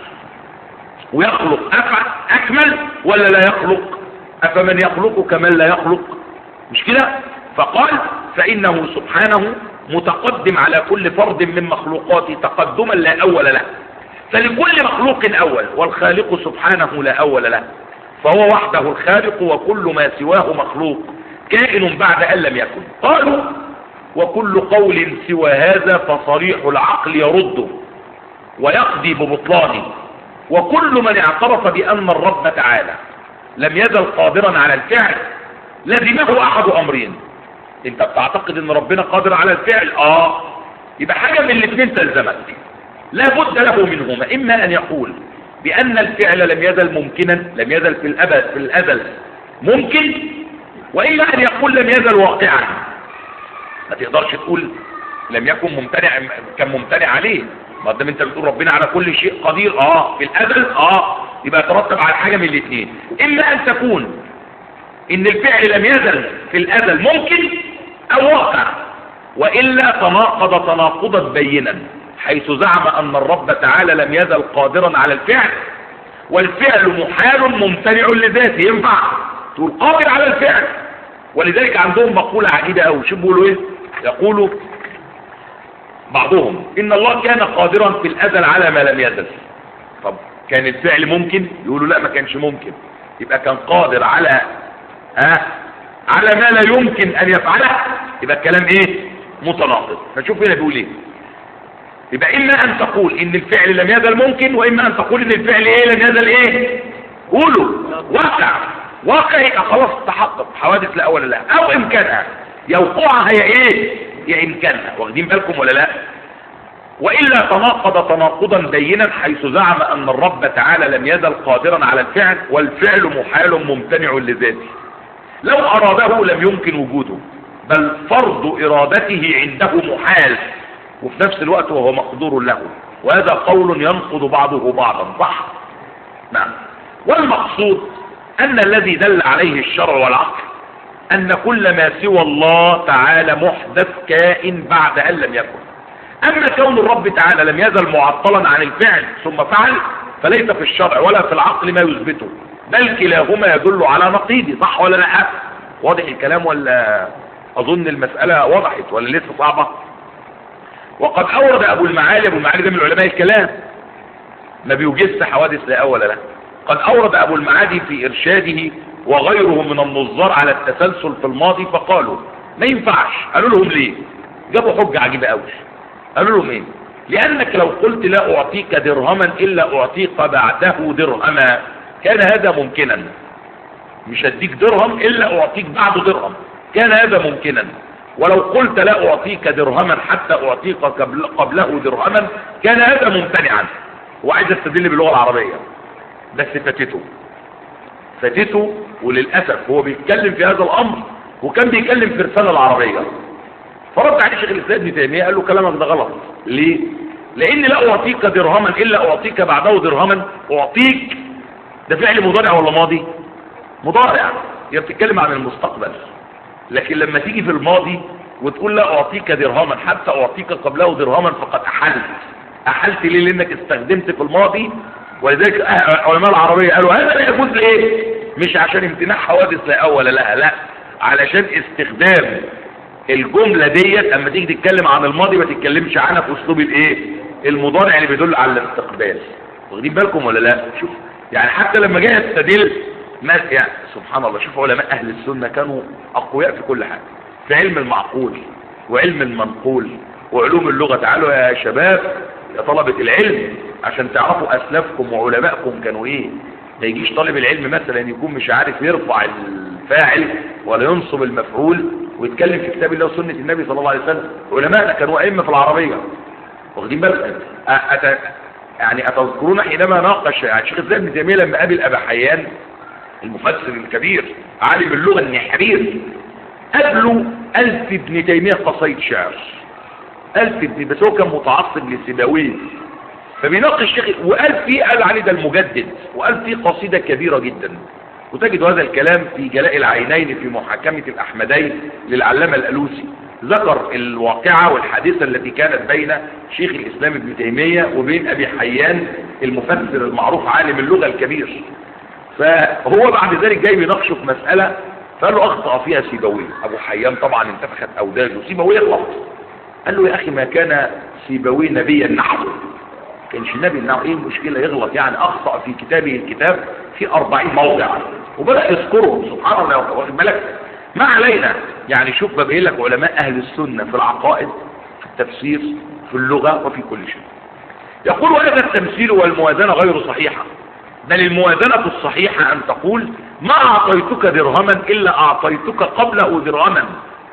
ويخلق أفعل أكمل ولا لا يخلق أفمن يخلق كمن لا يخلق مش كده فقال فإنه سبحانه متقدم على كل فرد من مخلوقاته تقدما لا أول له فلكل مخلوق أول والخالق سبحانه لا أول له فهو وحده الخالق وكل ما سواه مخلوق كائن بعد أن لم يكن قالوا وكل قول سوى هذا فصريح العقل يرده ويقضي ببطلانه وكل من اعترف بأن الرب تعالى لم يزل قادرا على الفعل لزمه أحد أمرين انت بتعتقد ان ربنا قادر على الفعل اه يبقى حاجة من الاثنين تلزمك لا بد له منهما اما ان يقول بان الفعل لم يزل ممكنا لم يزل في الابد في الازل ممكن واما ان يقول لم يزل واقعا ما تقدرش تقول لم يكن ممتنع كان ممتنع عليه ما دام انت بتقول ربنا على كل شيء قدير اه في الازل اه يبقى يترتب على حاجه من الاثنين اما ان تكون ان الفعل لم يزل في الازل ممكن او واقع والا تناقض تناقضا بينا حيث زعم ان الرب تعالى لم يزل قادرا على الفعل والفعل محال ممتنع لذاته ينفع تقول قادر على الفعل ولذلك عندهم مقولة عجيبة قوي شو بيقولوا ايه يقولوا بعضهم ان الله كان قادرا في الازل على ما لم يزل طب كان الفعل ممكن يقولوا لا ما كانش ممكن يبقى كان قادر على ها على ما لا يمكن ان يفعله يبقى الكلام ايه متناقض فشوف هنا بيقول ايه يبقى اما ان تقول ان الفعل لم يزل ممكن واما ان تقول ان الفعل ايه لم يزل ايه قولوا واقع واقع يبقى خلاص تحقق حوادث لا ولا لا او امكانها يا وقوعها هي ايه يا امكانها واخدين بالكم ولا لا وإلا تناقض تناقضا بينا حيث زعم أن الرب تعالى لم يزل قادرا على الفعل والفعل محال ممتنع لذاته لو أراده لم يمكن وجوده بل فرض إرادته عنده محال وفي نفس الوقت وهو مقدور له وهذا قول ينقض بعضه بعضا صح نعم والمقصود أن الذي دل عليه الشرع والعقل أن كل ما سوى الله تعالى محدث كائن بعد أن لم يكن أما كون الرب تعالى لم يزل معطلا عن الفعل ثم فعل فليس في الشرع ولا في العقل ما يثبته بل كلاهما يدل على نقيضه صح ولا لا واضح الكلام ولا أظن المسألة وضحت ولا لسه صعبة وقد أورد أبو المعالي أبو المعالي ده من علماء الكلام ما بيوجدش حوادث لا أول له قد أورد أبو المعادي في إرشاده وغيره من النظار على التسلسل في الماضي فقالوا ما ينفعش قالوا لهم ليه جابوا حجة عجيبة قوي قالوا لهم ايه لأنك لو قلت لا أعطيك درهما إلا أعطيك بعده درهما كان هذا ممكنا مش هديك درهم إلا أعطيك بعده درهم كان هذا ممكنا ولو قلت لا أعطيك درهما حتى أعطيك قبل قبله درهما كان هذا ممتنعا وعايز استدل باللغة العربية بس فاتته فاتته وللأسف هو بيتكلم في هذا الأمر وكان بيتكلم في رسالة العربية فرد عليه شيخ الإسلام ابن تيمية قال له كلامك ده غلط ليه؟ لأن لا أعطيك درهما إلا أعطيك بعده درهما أعطيك ده فعل مضارع ولا ماضي؟ مضارع هي بتتكلم عن المستقبل لكن لما تيجي في الماضي وتقول لا أعطيك درهما حتى أعطيك قبله درهما فقد أحلت أحلت ليه لأنك استخدمت في الماضي ولذلك علماء العربية قالوا هذا لا يجوز ليه مش عشان امتناع حوادث لا أول لها لا علشان استخدام الجملة ديت اما تيجي تتكلم عن الماضي ما تتكلمش عنها في اسلوب الايه المضارع اللي بيدل على الاستقبال واخدين بالكم ولا لا شوف يعني حتى لما جاي يستدل ما يعني سبحان الله شوف علماء اهل السنة كانوا اقوياء في كل حاجة في علم المعقول وعلم المنقول وعلوم اللغة تعالوا يا شباب يا طلبة العلم عشان تعرفوا اسلافكم وعلمائكم كانوا ايه ما يجيش طالب العلم مثلا يكون مش عارف يرفع الفاعل ولا ينصب المفعول ويتكلم في كتاب الله وسنة النبي صلى الله عليه وسلم علماءنا كانوا أئمة في العربية واخدين بالك أت... يعني أتذكرون حينما ناقش يعني شيخ الإسلام ابن تيمية لما قابل أبا حيان المفسر الكبير عالم اللغة النحرير قابله ألف ابن تيمية قصيد شعر ألف ابن بس هو كان متعصب لسيبويه فبيناقش الشيخ وقال فيه قال عليه ده المجدد وقال فيه قصيدة كبيرة جدا وتجد هذا الكلام في جلاء العينين في محاكمة الأحمدين للعلامة الألوسي ذكر الواقعة والحادثة التي كانت بين شيخ الإسلام ابن تيمية وبين أبي حيان المفسر المعروف عالم اللغة الكبير فهو بعد ذلك جاي بيناقشه في مسألة فقال له أخطأ فيها سيبويه أبو حيان طبعا انتفخت أوداجه سيبويه غلط قال له يا أخي ما كان سيبويه نبيا نحوه كانش النبي انه ايه المشكلة يغلط يعني اخطأ في كتابه الكتاب في اربعين موضع وبدأ يذكره سبحان الله واخد بالك ما علينا يعني شوف ببين لك علماء اهل السنة في العقائد في التفسير في اللغة وفي كل شيء يقول هذا التمثيل والموازنة غير صحيحة بل الموازنة الصحيحة ان تقول ما اعطيتك درهما الا اعطيتك قبله درهما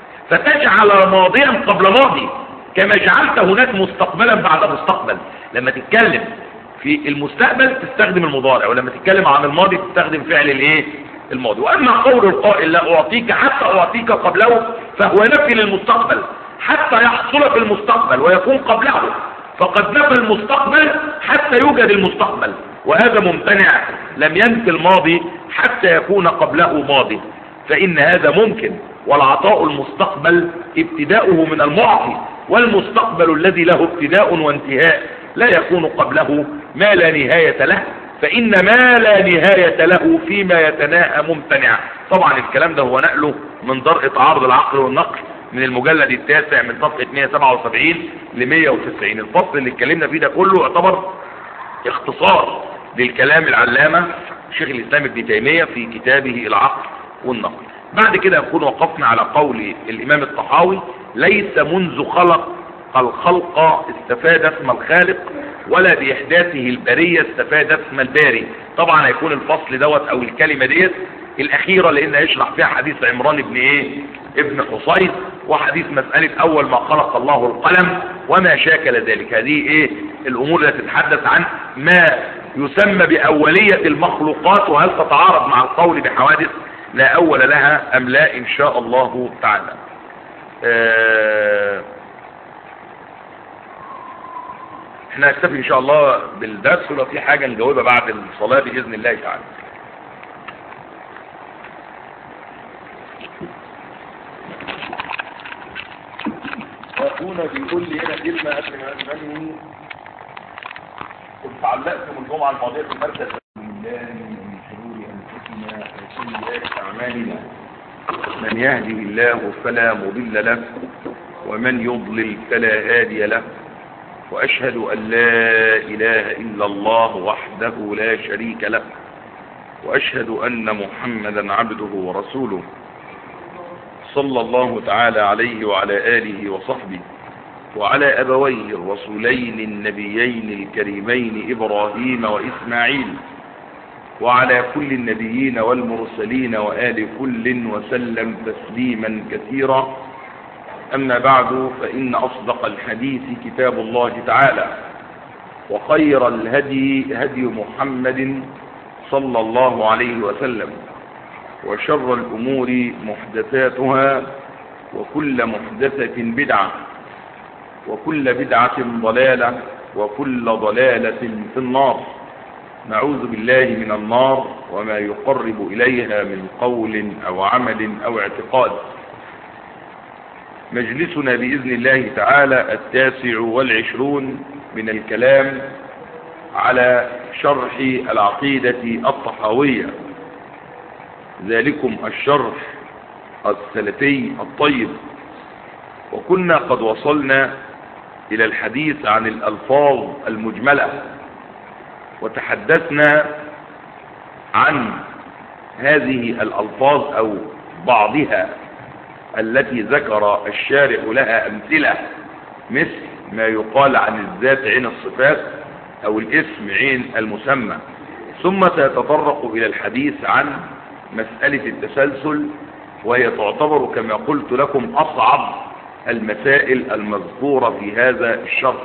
فتجعل ماضيا قبل ماضي كما جعلت هناك مستقبلا بعد مستقبل لما تتكلم في المستقبل تستخدم المضارع ولما تتكلم عن الماضي تستخدم فعل الايه الماضي واما قول القائل لا اعطيك حتى اعطيك قبله فهو نفي للمستقبل حتى يحصل في المستقبل ويكون قبله فقد نفى المستقبل حتى يوجد المستقبل وهذا ممتنع لم ينفي الماضي حتى يكون قبله ماضي فإن هذا ممكن والعطاء المستقبل ابتداؤه من المعطي والمستقبل الذي له ابتداء وانتهاء لا يكون قبله ما لا نهاية له فإن ما لا نهاية له فيما يتناهى ممتنع طبعا الكلام ده هو نقله من درء تعارض العقل والنقل من المجلد التاسع من صفحة 177 ل 190 الفصل اللي اتكلمنا فيه ده كله يعتبر اختصار للكلام العلامة شيخ الإسلام ابن تيمية في كتابه العقل والنقل بعد كده نكون وقفنا على قول الإمام الطحاوي ليس منذ خلق الخلق استفاد اسم الخالق ولا بإحداثه البرية استفاد اسم الباري طبعا هيكون الفصل دوت او الكلمة ديت الاخيرة لان هيشرح فيها حديث عمران ابن ايه ابن حصين وحديث مسألة اول ما خلق الله القلم وما شاكل ذلك هذه ايه الامور التي تتحدث عن ما يسمى باولية المخلوقات وهل تتعارض مع القول بحوادث لا اول لها ام لا ان شاء الله تعالى آه احنا نكتفي ان شاء الله بالدرس ولو في حاجة نجاوبها بعد الصلاة باذن الله تعالى واخونا بيقول لي هنا كلمة قبل ما انهي كنت علقت من الجمعة الماضية في المركز بالله من شرور انفسنا وسيئات اعمالنا من يهده الله فلا مضل له ومن يضلل فلا هادي له واشهد ان لا اله الا الله وحده لا شريك له واشهد ان محمدا عبده ورسوله صلى الله تعالى عليه وعلى آله وصحبه وعلى أبويه الرسولين النبيين الكريمين إبراهيم وإسماعيل وعلى كل النبيين والمرسلين وآل كل وسلم تسليما كثيرا أما بعد فإن أصدق الحديث كتاب الله تعالى وخير الهدي هدي محمد صلى الله عليه وسلم وشر الأمور محدثاتها وكل محدثة بدعة وكل بدعة ضلالة وكل ضلالة في النار نعوذ بالله من النار وما يقرب إليها من قول أو عمل أو اعتقاد مجلسنا بإذن الله تعالى التاسع والعشرون من الكلام على شرح العقيدة الطحاوية ذلكم الشرح السلفي الطيب وكنا قد وصلنا إلى الحديث عن الألفاظ المجملة وتحدثنا عن هذه الألفاظ أو بعضها التي ذكر الشارع لها أمثلة مثل ما يقال عن الذات عين الصفات أو الاسم عين المسمى ثم سيتطرق إلى الحديث عن مسألة التسلسل وهي تعتبر كما قلت لكم أصعب المسائل المذكورة في هذا الشرح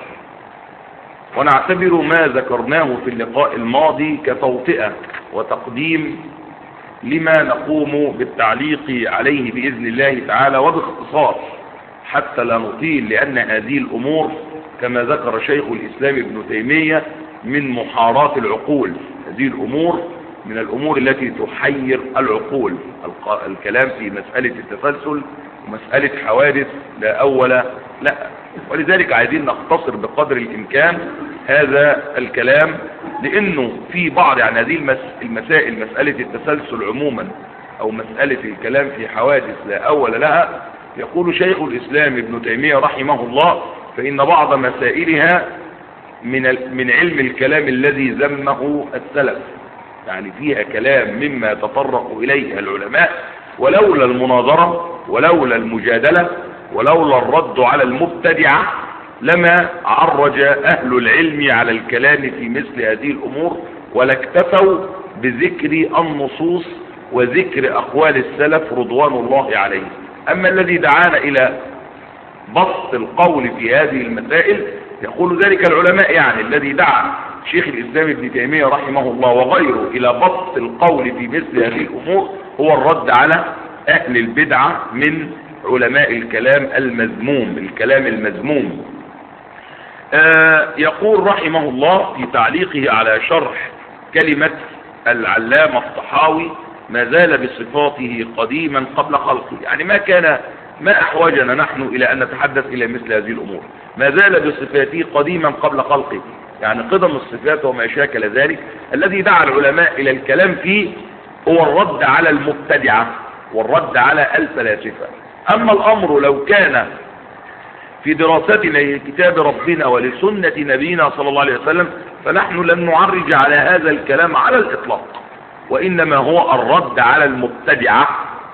ونعتبر ما ذكرناه في اللقاء الماضي كتوطئة وتقديم لما نقوم بالتعليق عليه بإذن الله تعالى وباختصار حتى لا نطيل لأن هذه الأمور كما ذكر شيخ الإسلام ابن تيمية من محارات العقول هذه الأمور من الأمور التي تحير العقول الكلام في مسألة التسلسل ومسألة حوادث لا أول لا ولذلك عايزين نختصر بقدر الإمكان هذا الكلام لأنه في بعض عن هذه المسائل مسألة التسلسل عموما أو مسألة الكلام في حوادث لا أول لها يقول شيخ الإسلام ابن تيمية رحمه الله فإن بعض مسائلها من من علم الكلام الذي ذمه السلف يعني فيها كلام مما يتطرق إليه العلماء ولولا المناظرة ولولا المجادلة ولولا الرد على المبتدعة لما عرج أهل العلم على الكلام في مثل هذه الأمور ولا اكتفوا بذكر النصوص وذكر أقوال السلف رضوان الله عليه أما الذي دعانا إلى بسط القول في هذه المسائل يقول ذلك العلماء يعني الذي دعا شيخ الإسلام ابن تيمية رحمه الله وغيره إلى بسط القول في مثل هذه الأمور هو الرد على أهل البدعة من علماء الكلام المذموم الكلام المذموم آه يقول رحمه الله في تعليقه على شرح كلمة العلامة الطحاوي ما زال بصفاته قديما قبل خلقه يعني ما كان ما أحوجنا نحن إلى أن نتحدث إلى مثل هذه الأمور ما زال بصفاته قديما قبل خلقه يعني قدم الصفات وما شاكل ذلك الذي دعا العلماء إلى الكلام فيه هو الرد على المبتدعة والرد على الفلاسفة أما الأمر لو كان في دراستنا لكتاب ربنا ولسنة نبينا صلى الله عليه وسلم فنحن لن نعرج على هذا الكلام على الإطلاق وإنما هو الرد على المبتدعة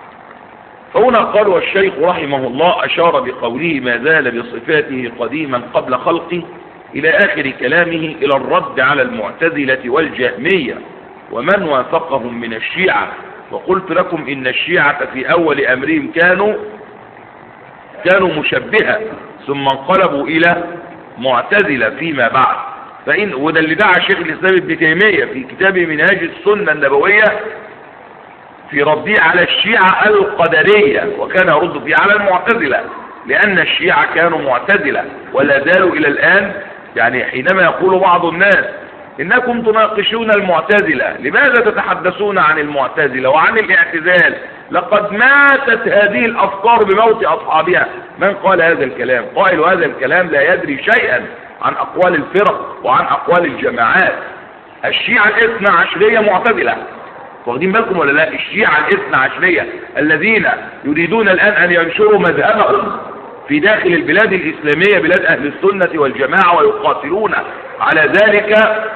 فهنا قال والشيخ رحمه الله أشار بقوله ما زال بصفاته قديما قبل خلقه إلى آخر كلامه إلى الرد على المعتزلة والجهمية ومن وافقهم من الشيعة وقلت لكم إن الشيعة في أول أمرهم كانوا كانوا مشبهة ثم انقلبوا إلى معتزلة فيما بعد فإن وده اللي دعا شيخ الإسلام ابن تيمية في كتابه منهاج السنة النبوية في رده على الشيعة القدرية وكان يرد فيه على المعتزلة لأن الشيعة كانوا معتزلة ولا زالوا إلى الآن يعني حينما يقول بعض الناس إنكم تناقشون المعتزلة لماذا تتحدثون عن المعتزلة وعن الاعتزال لقد ماتت هذه الأفكار بموت أصحابها من قال هذا الكلام قائل هذا الكلام لا يدري شيئا عن أقوال الفرق وعن أقوال الجماعات الشيعة الاثنى عشرية معتزلة واخدين بالكم ولا لا الشيعة الاثنى عشرية الذين يريدون الآن أن ينشروا مذهبهم في داخل البلاد الإسلامية بلاد أهل السنة والجماعة ويقاتلون على ذلك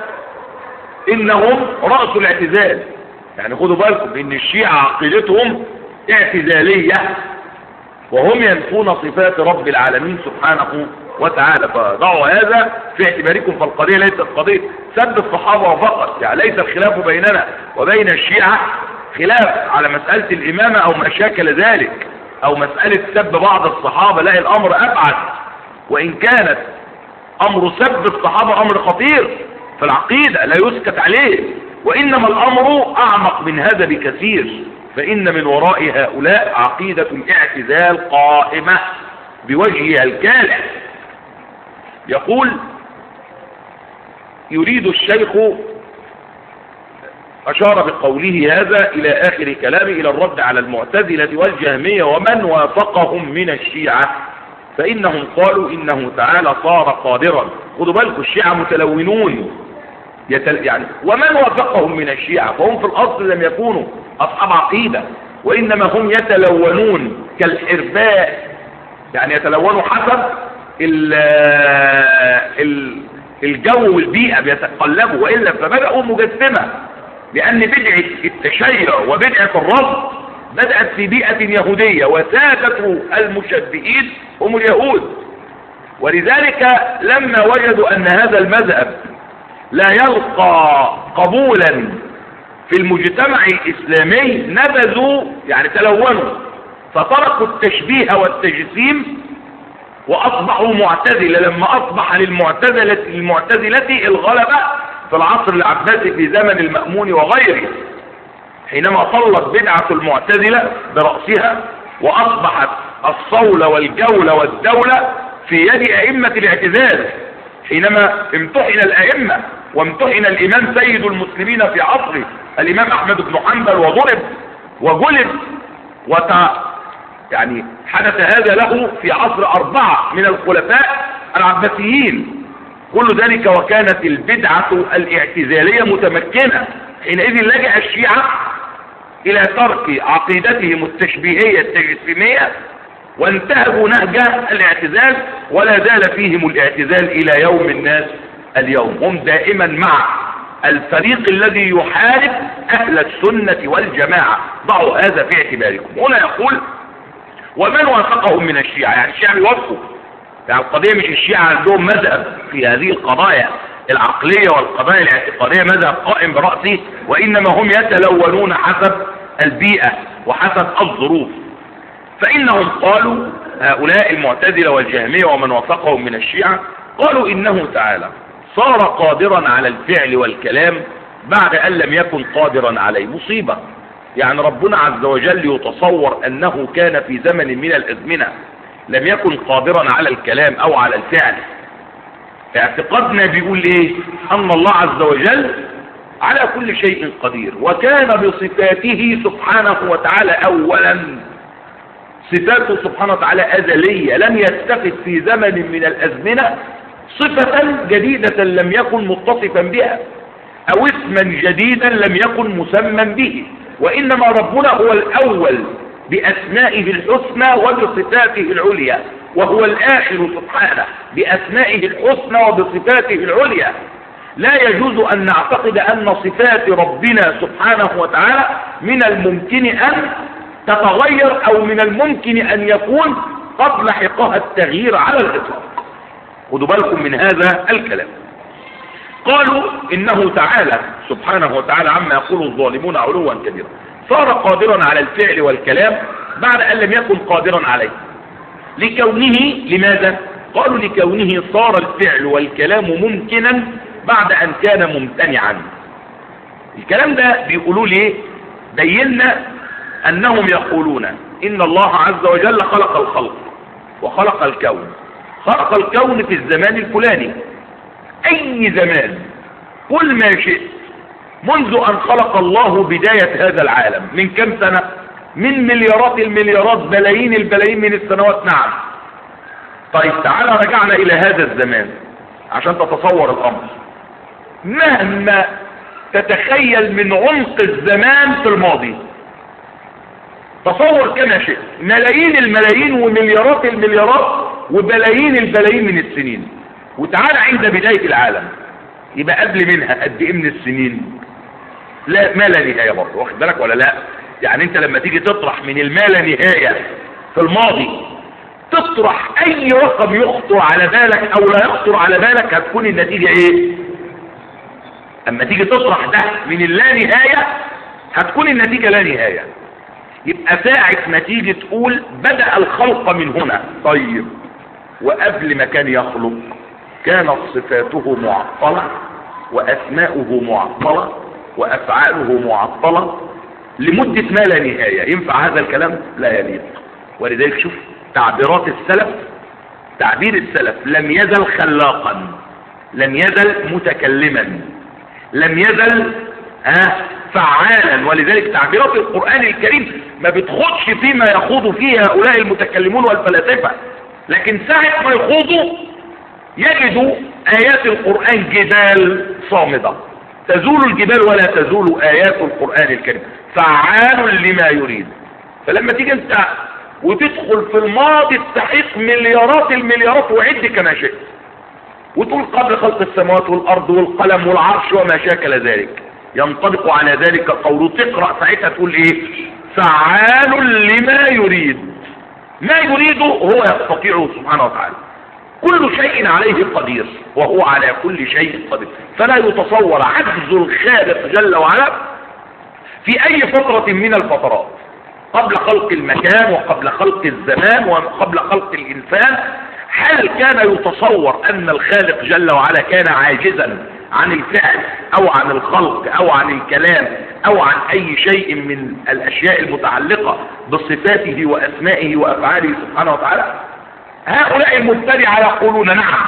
إنهم رأس الاعتزال يعني خدوا بالكم إن الشيعة عقيدتهم اعتزالية وهم ينفون صفات رب العالمين سبحانه وتعالى فضعوا هذا في اعتباركم فالقضية ليست قضية سب الصحابة فقط يعني ليس الخلاف بيننا وبين الشيعة خلاف على مسألة الإمامة أو ما شاكل ذلك أو مسألة سب بعض الصحابة لا الأمر أبعد وإن كانت أمر سب الصحابة أمر خطير في العقيدة لا يسكت عليه وإنما الأمر أعمق من هذا بكثير فإن من وراء هؤلاء عقيدة الاعتزال قائمة بوجهها الكالح يقول يريد الشيخ أشار بقوله هذا إلى آخر كلامه إلى الرد على المعتزلة والجهمية ومن وافقهم من الشيعة فإنهم قالوا إنه تعالى صار قادرا خدوا بالكم الشيعة متلونون يتل يعني ومن وافقهم من الشيعة فهم في الأصل لم يكونوا أصحاب عقيدة وإنما هم يتلونون كالحرباء يعني يتلونوا حسب ال ال الجو والبيئة بيتقلبوا وإلا فبدأوا مجسمة لأن بدعة التشيع وبدعة الرفض بدأت في بيئة يهودية وسادة المشبهين هم اليهود ولذلك لما وجدوا أن هذا المذهب لا يلقى قبولا في المجتمع الإسلامي نبذوا يعني تلونوا فتركوا التشبيه والتجسيم وأصبحوا معتزلة لما أصبح للمعتزلة المعتزلة الغلبة في العصر العباسي في زمن المأمون وغيره حينما طلت بدعة المعتزلة برأسها وأصبحت الصولة والجولة والدولة في يد أئمة الاعتزال حينما امتحن الأئمة وامتحن الإمام سيد المسلمين في عصره الإمام أحمد بن حنبل وضرب وجلد وت... يعني حدث هذا له في عصر أربعة من الخلفاء العباسيين كل ذلك وكانت البدعة الاعتزالية متمكنة حينئذ لجأ الشيعة إلى ترك عقيدتهم التشبيهية التجسيمية وانتهبوا نهج الاعتزال ولا زال فيهم الاعتزال إلى يوم الناس اليوم هم دائما مع الفريق الذي يحارب أهل السنة والجماعة ضعوا هذا في اعتباركم هنا يقول ومن وافقهم من الشيعة يعني الشيعة يوافقوا يعني القضية مش الشيعة عندهم مذهب في هذه القضايا العقلية والقضايا الاعتقادية مذهب قائم برأسه وإنما هم يتلونون حسب البيئة وحسب الظروف فإنهم قالوا هؤلاء المعتزلة والجهمية ومن وافقهم من الشيعة قالوا إنه تعالى صار قادرا على الفعل والكلام بعد أن لم يكن قادرا عليه مصيبة يعني ربنا عز وجل يتصور أنه كان في زمن من الأزمنة لم يكن قادرا على الكلام أو على الفعل اعتقادنا بيقول ايه ان الله عز وجل على كل شيء قدير وكان بصفاته سبحانه وتعالى اولا صفاته سبحانه وتعالى ازلية لم يتخذ في زمن من الازمنة صفة جديدة لم يكن متصفا بها او اسما جديدا لم يكن مسمى به وانما ربنا هو الاول باسمائه الحسنى وبصفاته العليا وهو الآخر سبحانه بأسمائه الحسنى وبصفاته العليا لا يجوز أن نعتقد أن صفات ربنا سبحانه وتعالى من الممكن أن تتغير أو من الممكن أن يكون قد لحقها التغيير على الإطلاق خدوا بالكم من هذا الكلام قالوا إنه تعالى سبحانه وتعالى عما يقول الظالمون علوا كبيرا صار قادرا على الفعل والكلام بعد أن لم يكن قادرا عليه لكونه لماذا قالوا لكونه صار الفعل والكلام ممكنا بعد أن كان ممتنعا الكلام ده بيقولوا لي بينا أنهم يقولون إن الله عز وجل خلق الخلق وخلق الكون خلق الكون في الزمان الفلاني أي زمان كل ما شئت منذ أن خلق الله بداية هذا العالم من كم سنة من مليارات المليارات بلايين البلايين من السنوات نعم طيب تعالى رجعنا إلى هذا الزمان عشان تتصور الأمر مهما تتخيل من عمق الزمان في الماضي تصور كما شئت ملايين الملايين ومليارات المليارات وبلايين البلايين من السنين وتعالى عند بداية العالم يبقى قبل منها قد ايه من السنين لا ما لا نهاية برضه واخد بالك ولا لا يعني انت لما تيجي تطرح من الما لا نهاية في الماضي تطرح اي رقم يخطر على بالك او لا يخطر على بالك هتكون النتيجة ايه اما تيجي تطرح ده من اللا نهاية هتكون النتيجة لا نهاية يبقى ساعة ما تيجي تقول بدأ الخلق من هنا طيب وقبل ما كان يخلق كانت صفاته معطلة وأسماؤه معطلة وأفعاله معطلة لمدة ما لا نهاية ينفع هذا الكلام لا يليق ولذلك شوف تعبيرات السلف تعبير السلف لم يزل خلاقا لم يزل متكلما لم يزل ها فعالا ولذلك تعبيرات القرآن الكريم ما بتخدش فيما يخوض فيه هؤلاء المتكلمون والفلاسفة لكن ساعة ما يخوضوا يجدوا آيات القرآن جبال صامدة تزول الجبال ولا تزول آيات القرآن الكريم فعال لما يريد فلما تيجي انت وتدخل في الماضي السحيق مليارات المليارات وعد كما شئت وتقول قبل خلق السماوات والأرض والقلم والعرش وما شاكل ذلك ينطبق على ذلك قوله تقرأ ساعتها تقول ايه فعال لما يريد ما يريده هو يستطيعه سبحانه وتعالى كل شيء عليه قدير وهو على كل شيء قدير فلا يتصور عجز الخالق جل وعلا في اي فترة من الفترات قبل خلق المكان وقبل خلق الزمان وقبل خلق الانسان هل كان يتصور ان الخالق جل وعلا كان عاجزا عن الفعل او عن الخلق او عن الكلام او عن اي شيء من الاشياء المتعلقة بصفاته واسمائه وافعاله سبحانه وتعالى هؤلاء المبتدعة يقولون نعم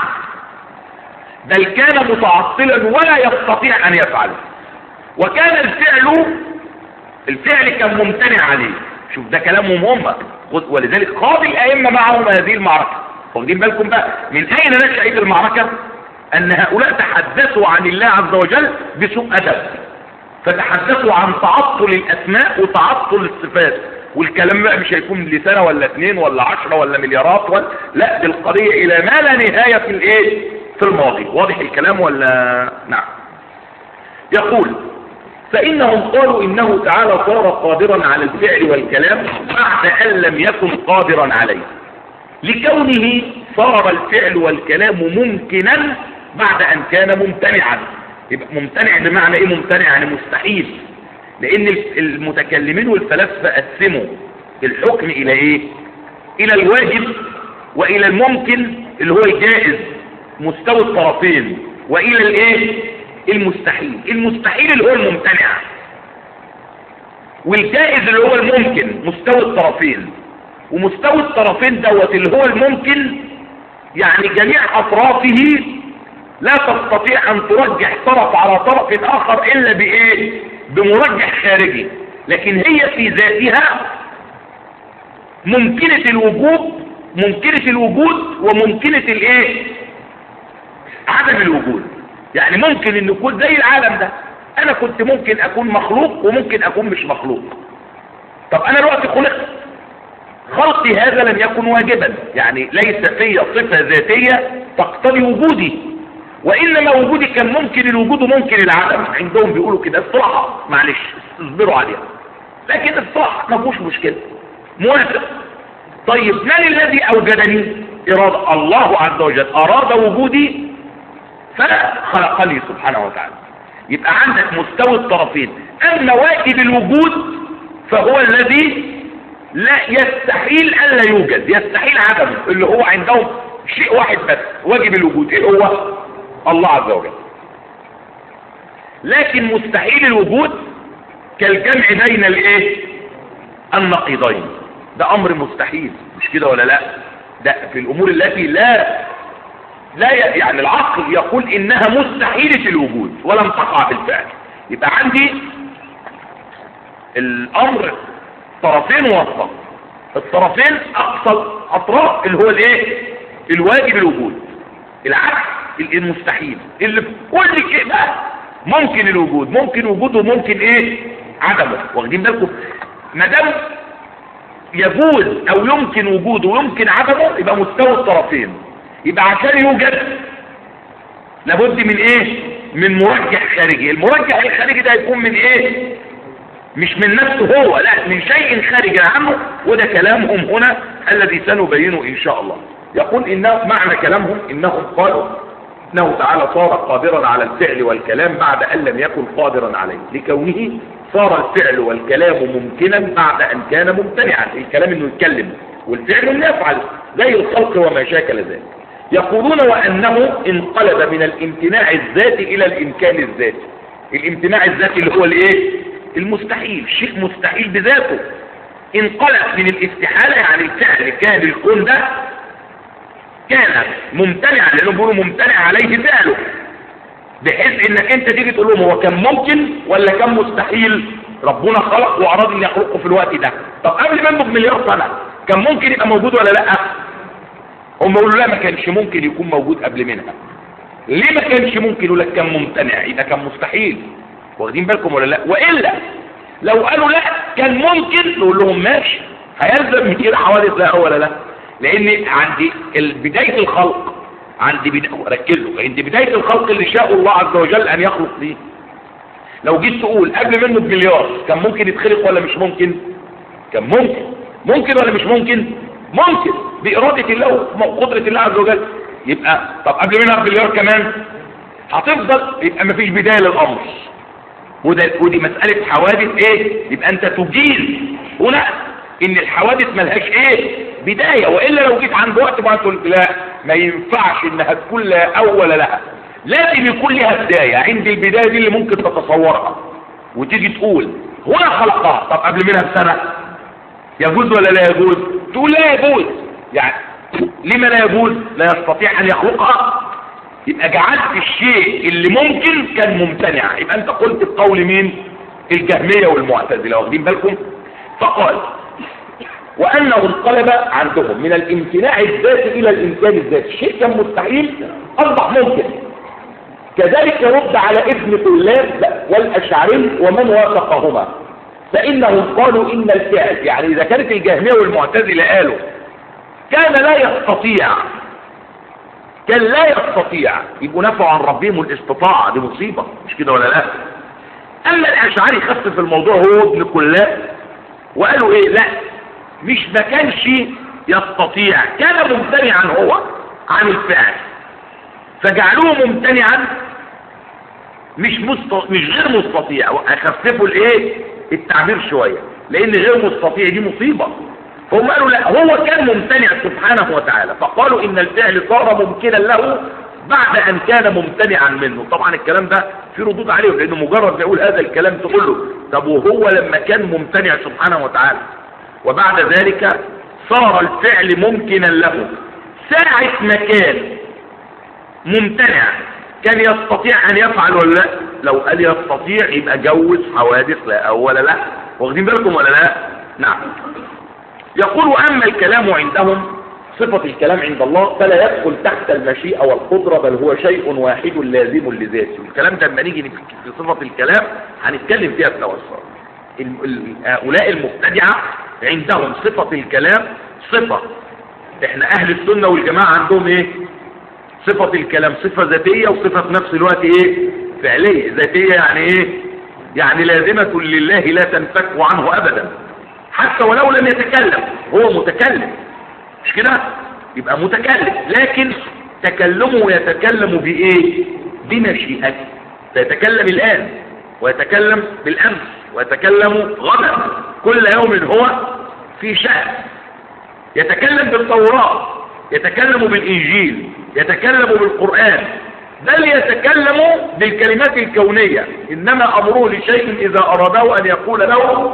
بل كان متعطلا ولا يستطيع ان يفعل وكان الفعل الفعل كان ممتنع عليه شوف ده كلامهم هم ولذلك خاض الائمة معهم هذه المعركة واخدين بالكم بقى من اين نشأت المعركة ان هؤلاء تحدثوا عن الله عز وجل بسوء ادب فتحدثوا عن تعطل الاسماء وتعطل الصفات والكلام بقى مش هيكون لسنة ولا اثنين ولا عشرة ولا مليارات ولا لا دي القضية الى ما لا نهاية في الايه في الماضي واضح الكلام ولا نعم يقول فإنهم قالوا إنه تعالى صار قادرا على الفعل والكلام بعد أن لم يكن قادرا عليه لكونه صار الفعل والكلام ممكنا بعد أن كان ممتنعا يبقى ممتنع بمعنى إيه ممتنع يعني مستحيل لأن المتكلمين والفلاسفة قسموا الحكم إلى إيه إلى الواجب وإلى الممكن اللي هو الجائز مستوى الطرفين وإلى الإيه المستحيل المستحيل اللي هو الممتنع والجائز اللي هو الممكن مستوى الطرفين ومستوى الطرفين دوت اللي هو الممكن يعني جميع اطرافه لا تستطيع ان ترجح طرف على طرف اخر الا بايه بمرجح خارجي لكن هي في ذاتها ممكنة الوجود ممكنة الوجود وممكنة الايه عدم الوجود يعني ممكن ان يكون زي العالم ده انا كنت ممكن اكون مخلوق وممكن اكون مش مخلوق طب انا دلوقتي خلقت خلقي هذا لم يكن واجبا يعني ليس في صفة ذاتية تقتضي وجودي وإنما وجودي كان ممكن الوجود وممكن العدم عندهم بيقولوا كده اصطلاحة معلش اصبروا عليها لكن اصطلاح ما فيهوش مشكلة موافق طيب من الذي أوجدني إرادة الله عز وجل أراد وجودي فخلقني سبحانه وتعالى يبقى عندك مستوى الطرفين أما واجب الوجود فهو الذي لا يستحيل ألا يوجد يستحيل عدمه اللي هو عندهم شيء واحد بس واجب الوجود ايه هو الله عز وجل لكن مستحيل الوجود كالجمع بين الايه النقيضين ده امر مستحيل مش كده ولا لا ده في الامور التي لا لا ي- يعني العقل يقول انها مستحيلة الوجود ولم تقع بالفعل يبقى عندي الامر طرفين وسط الطرفين اقصى الاطراف اللي هو الايه الواجب الوجود العكس ال- المستحيل اللي في كل شيء بقى ممكن الوجود ممكن وجوده وممكن ايه عدمه واخدين بالكم ما دام يجوز او يمكن وجوده ويمكن عدمه يبقى مستوى الطرفين يبقى عشان يوجد لابد من ايه من مرجح خارجي المرجح الخارجي ده يكون من ايه مش من نفسه هو لا من شيء خارج عنه وده كلامهم هنا الذي سنبينه ان شاء الله يقول انه معنى كلامهم انهم قالوا انه تعالى صار قادرا على الفعل والكلام بعد ان لم يكن قادرا عليه لكونه صار الفعل والكلام ممكنا بعد ان كان ممتنعا الكلام انه يتكلم والفعل انه يفعل زي الخلق وما شاكل ذلك يقولون وانه انقلب من الامتناع الذاتي الى الامكان الذاتي الامتناع الذاتي اللي هو الايه المستحيل شيء مستحيل بذاته انقلب من الاستحالة يعني الفعل كان الكون ده كان ممتنعا لانه بيقولوا ممتنع عليه فعله بحيث انك انت تيجي تقول لهم هو كان ممكن ولا كان مستحيل ربنا خلق واراد ان يخلقه في الوقت ده طب قبل منه بمليار سنة كان ممكن يبقى موجود ولا لا هم يقولوا لا ما كانش ممكن يكون موجود قبل منها ليه ما كانش ممكن يقول لك كان ممتنع يبقى كان مستحيل واخدين بالكم ولا لا والا لو قالوا لا كان ممكن نقول لهم ماشي هيلزم من كده حوادث لا ولا لا لان عند ال- بدايه الخلق عند بدا... ركزوا عند بدايه الخلق اللي شاء الله عز وجل ان يخلق فيه لو جيت تقول قبل منه بمليار كان ممكن يتخلق ولا مش ممكن كان ممكن ممكن ولا مش ممكن ممكن بإرادة الله وقدرة الله عز وجل يبقى طب قبل منها بمليار كمان هتفضل يبقى مفيش بداية للأمر وده ودي مسألة حوادث ايه يبقى انت تجيز هنا ان الحوادث ملهاش ايه بداية وإلا لو جيت عند وقت ما قلت لا ما ينفعش انها تكون لا اول لها لازم يكون لها بداية عند البداية دي اللي ممكن تتصورها وتيجي تقول هنا خلقها طب قبل منها بسنة يجوز ولا لا يجوز تقول لا يجوز يعني لما لا يجوز لا يستطيع ان يخلقها يبقى جعلت الشيء اللي ممكن كان ممتنع يبقى انت قلت بقول مين الجهمية والمعتزلة واخدين بالكم فقال وانه انقلب عندهم من الامتناع الذاتي الى الامكان الذاتي الشيء كان مستحيل اصبح ممكن كذلك يرد على ابن طلاب والاشعري ومن وافقهما فانهم قالوا ان الفعل يعني اذا كانت الجهمية والمعتزلة قالوا كان لا يستطيع كان لا يستطيع يبقوا نفعوا عن ربهم الاستطاعة دي مصيبة مش كده ولا لا اما الاشعري خفف الموضوع هو ابن كلاب وقالوا ايه لا مش ما كانش يستطيع كان ممتنعا هو عن الفعل فجعلوه ممتنعا مش مست... مش غير مستطيع اخففوا الايه التعبير شوية لان غير مستطيع دي مصيبة هم قالوا لا هو كان ممتنع سبحانه وتعالى فقالوا ان الفعل صار ممكنا له بعد ان كان ممتنعا منه طبعا الكلام ده في ردود عليه لانه مجرد ما يقول هذا الكلام تقول له طب وهو لما كان ممتنع سبحانه وتعالى وبعد ذلك صار الفعل ممكنا له ساعة ما كان ممتنع كان يستطيع ان يفعل ولا لا لو قال يستطيع يبقى جوز حوادث لا اول لا واخدين بالكم ولا لا نعم يقول اما الكلام عندهم صفة الكلام عند الله فلا يدخل تحت المشيئة والقدرة بل هو شيء واحد لازم لذاته الكلام ده لما نيجي في صفة الكلام هنتكلم فيها التوسع هؤلاء المبتدعة عندهم صفة الكلام صفة احنا اهل السنة والجماعة عندهم ايه صفة الكلام صفة ذاتية وصفة في نفس الوقت ايه فعلية ذاتية يعني ايه يعني لازمة لله لا تنفك عنه ابدا حتى ولو لم يتكلم هو متكلم مش كده يبقى متكلم لكن تكلمه يتكلم بايه بمشيئته فيتكلم الان ويتكلم بالامس ويتكلم غدا كل يوم هو في شأن يتكلم بالتوراة يتكلم بالإنجيل يتكلم بالقرآن بل يتكلم بالكلمات الكونية إنما أمره لشيء إذا أراده أن يقول له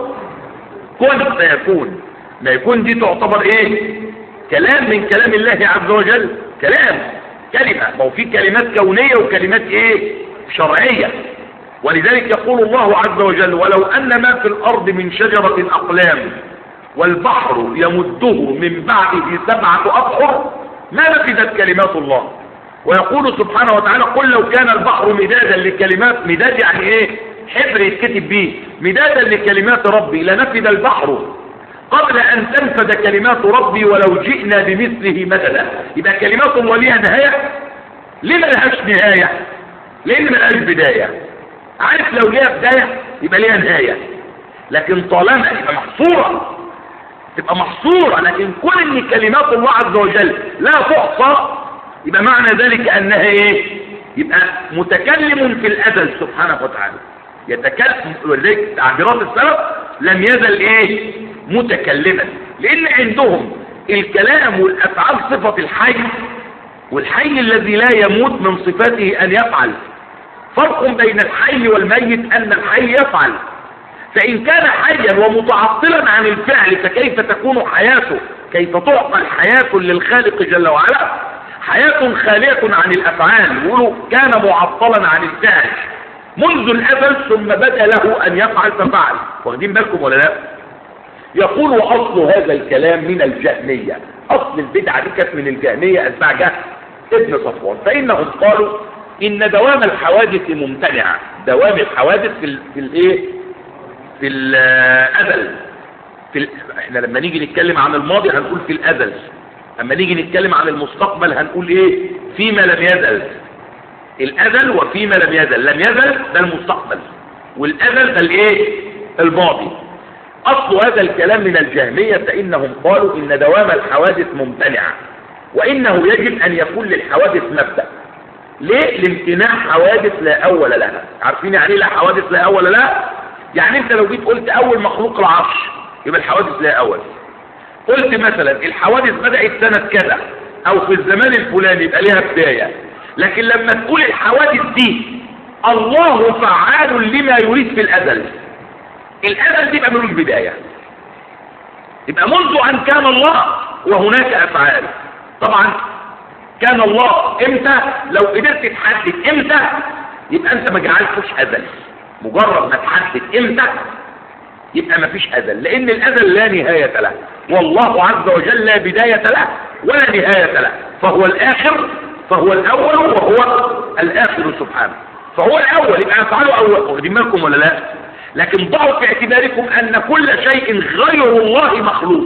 كن فيكون ما يكون دي تعتبر إيه كلام من كلام الله عز وجل كلام كلمة ما هو في كلمات كونية وكلمات إيه شرعية ولذلك يقول الله عز وجل ولو أن ما في الأرض من شجرة أقلام والبحر يمده من بعده سبعة أبحر ما نفذت كلمات الله ويقول سبحانه وتعالى قل لو كان البحر مدادا لكلمات مداد يعني ايه حبر يتكتب به مدادا لكلمات ربي لنفذ البحر قبل ان تنفذ كلمات ربي ولو جئنا بمثله مددا يبقى كلمات الله ليها نهاية ليه ما لهاش نهاية لان ما لهاش بداية عارف لو ليها بداية يبقى ليها نهاية لكن طالما يبقى محصورة تبقى محصورة لكن كل ان كلمات الله عز وجل لا تحصى يبقى معنى ذلك انها ايه يبقى متكلم في الازل سبحانه وتعالى يتكلم ولذلك تعبيرات السلف لم يزل ايه متكلما لان عندهم الكلام والافعال صفة الحي والحي الذي لا يموت من صفاته ان يفعل فرق بين الحي والميت ان الحي يفعل فإن كان حيا ومتعطلا عن الفعل فكيف تكون حياته كيف تعقل حياة للخالق جل وعلا حياة خالية عن الأفعال يقولوا كان معطلا عن الفعل منذ الأزل ثم بدا له أن يفعل ففعل واخدين بالكم ولا لا يقول أصل هذا الكلام من الجهمية أصل البدعة دي كانت من الجهمية أتباع جهل ابن صفوان فإنهم قالوا إن دوام الحوادث ممتنع دوام الحوادث في, ال... في الإيه في الأزل في ال... احنا لما نيجي نتكلم عن الماضي هنقول في الأزل اما نيجي نتكلم عن المستقبل هنقول ايه فيما لم يزل الأزل وفيما لم يزل لم يزل ده المستقبل والأزل ده الايه الماضي أصل هذا الكلام من الجهمية فإنهم قالوا إن دوام الحوادث ممتنع وإنه يجب أن يكون للحوادث مبدأ ليه لامتناع حوادث لا أول لها عارفين يعني لا حوادث لا أول لها يعني انت لو جيت قلت اول مخلوق العرش يبقى الحوادث لا اول قلت مثلا الحوادث بدأت سنة كذا او في الزمان الفلاني يبقى ليها بداية لكن لما تقول الحوادث دي الله فعال لما يريد في الازل الازل دي يبقى ملوش بداية يبقى منذ ان كان الله وهناك افعال طبعا كان الله امتى لو قدرت تحدد امتى يبقى انت ما جعلتوش ازل مجرد ما تحدد امتى يبقى ما فيش ازل لان الازل لا نهاية له والله عز وجل لا بداية له ولا نهاية له فهو الاخر فهو الاول وهو الاخر سبحانه فهو الاول يبقى افعاله اول واخدين بالكم ولا لا لكن ضعوا في اعتباركم ان كل شيء غير الله مخلوق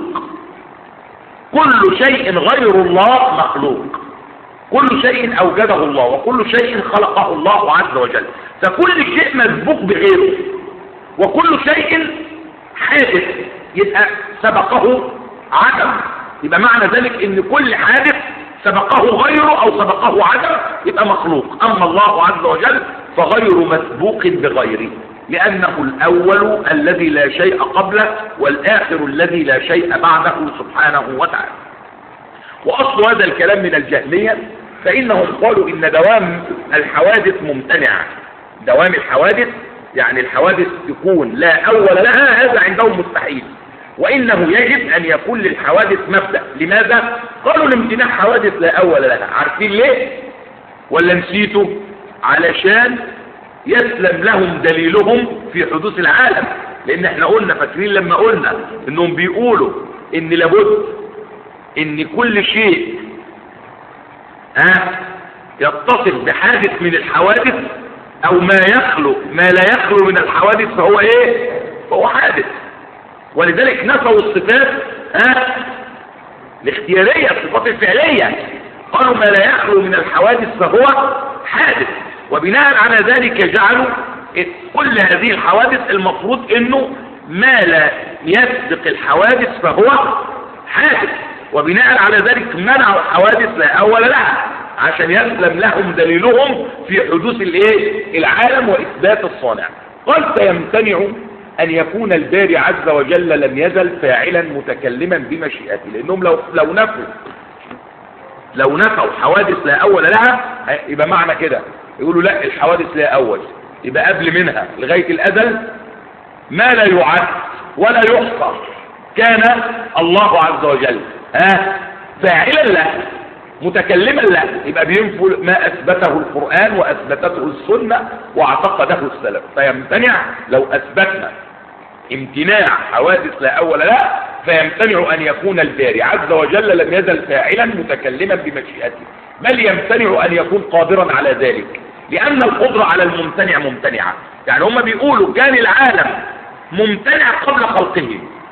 كل شيء غير الله مخلوق كل شيء اوجده الله وكل شيء خلقه الله عز وجل فكل شيء مسبوق بغيره وكل شيء حادث يبقى سبقه عدم يبقى معنى ذلك ان كل حادث سبقه غيره او سبقه عدم يبقى مخلوق اما الله عز وجل فغير مسبوق بغيره لانه الاول الذي لا شيء قبله والاخر الذي لا شيء بعده سبحانه وتعالى واصل هذا الكلام من الجهمية فانهم قالوا ان دوام الحوادث ممتنع دوام الحوادث يعني الحوادث تكون لا اول لها هذا عندهم مستحيل وانه يجب ان يكون للحوادث مبدأ لماذا قالوا لامتناع حوادث لا اول لها عارفين ليه ولا نسيتوا علشان يسلم لهم دليلهم في حدوث العالم لان احنا قلنا فاكرين لما قلنا انهم بيقولوا ان لابد ان كل شيء ها يتصف بحادث من الحوادث او ما يخلو ما لا يخلو من الحوادث فهو ايه فهو حادث ولذلك نفوا الصفات ها الاختيارية الصفات الفعلية قالوا ما لا يخلو من الحوادث فهو حادث وبناء على ذلك جعلوا كل هذه الحوادث المفروض انه ما لا يسبق الحوادث فهو حادث وبناء على ذلك منعوا حوادث لا اول لها عشان يسلم لهم دليلهم في حدوث الايه العالم واثبات الصانع قال فيمتنع ان يكون الباري عز وجل لم يزل فاعلا متكلما بمشيئته لانهم لو لو نفوا لو نفوا حوادث لا اول لها يبقى معنى كده يقولوا لا الحوادث لا اول يبقى قبل منها لغاية الازل ما لا يعد ولا يحصى كان الله عز وجل ها فاعلا له متكلما له يبقى بينفوا ما اثبته القرآن واثبتته السنة واعتقده السلف فيمتنع لو اثبتنا امتناع حوادث لا اول لا فيمتنع ان يكون الباري عز وجل لم يزل فاعلا متكلما بمشيئته بل يمتنع ان يكون قادرا على ذلك لان القدرة على الممتنع ممتنعة يعني هم بيقولوا كان العالم ممتنع قبل خلقه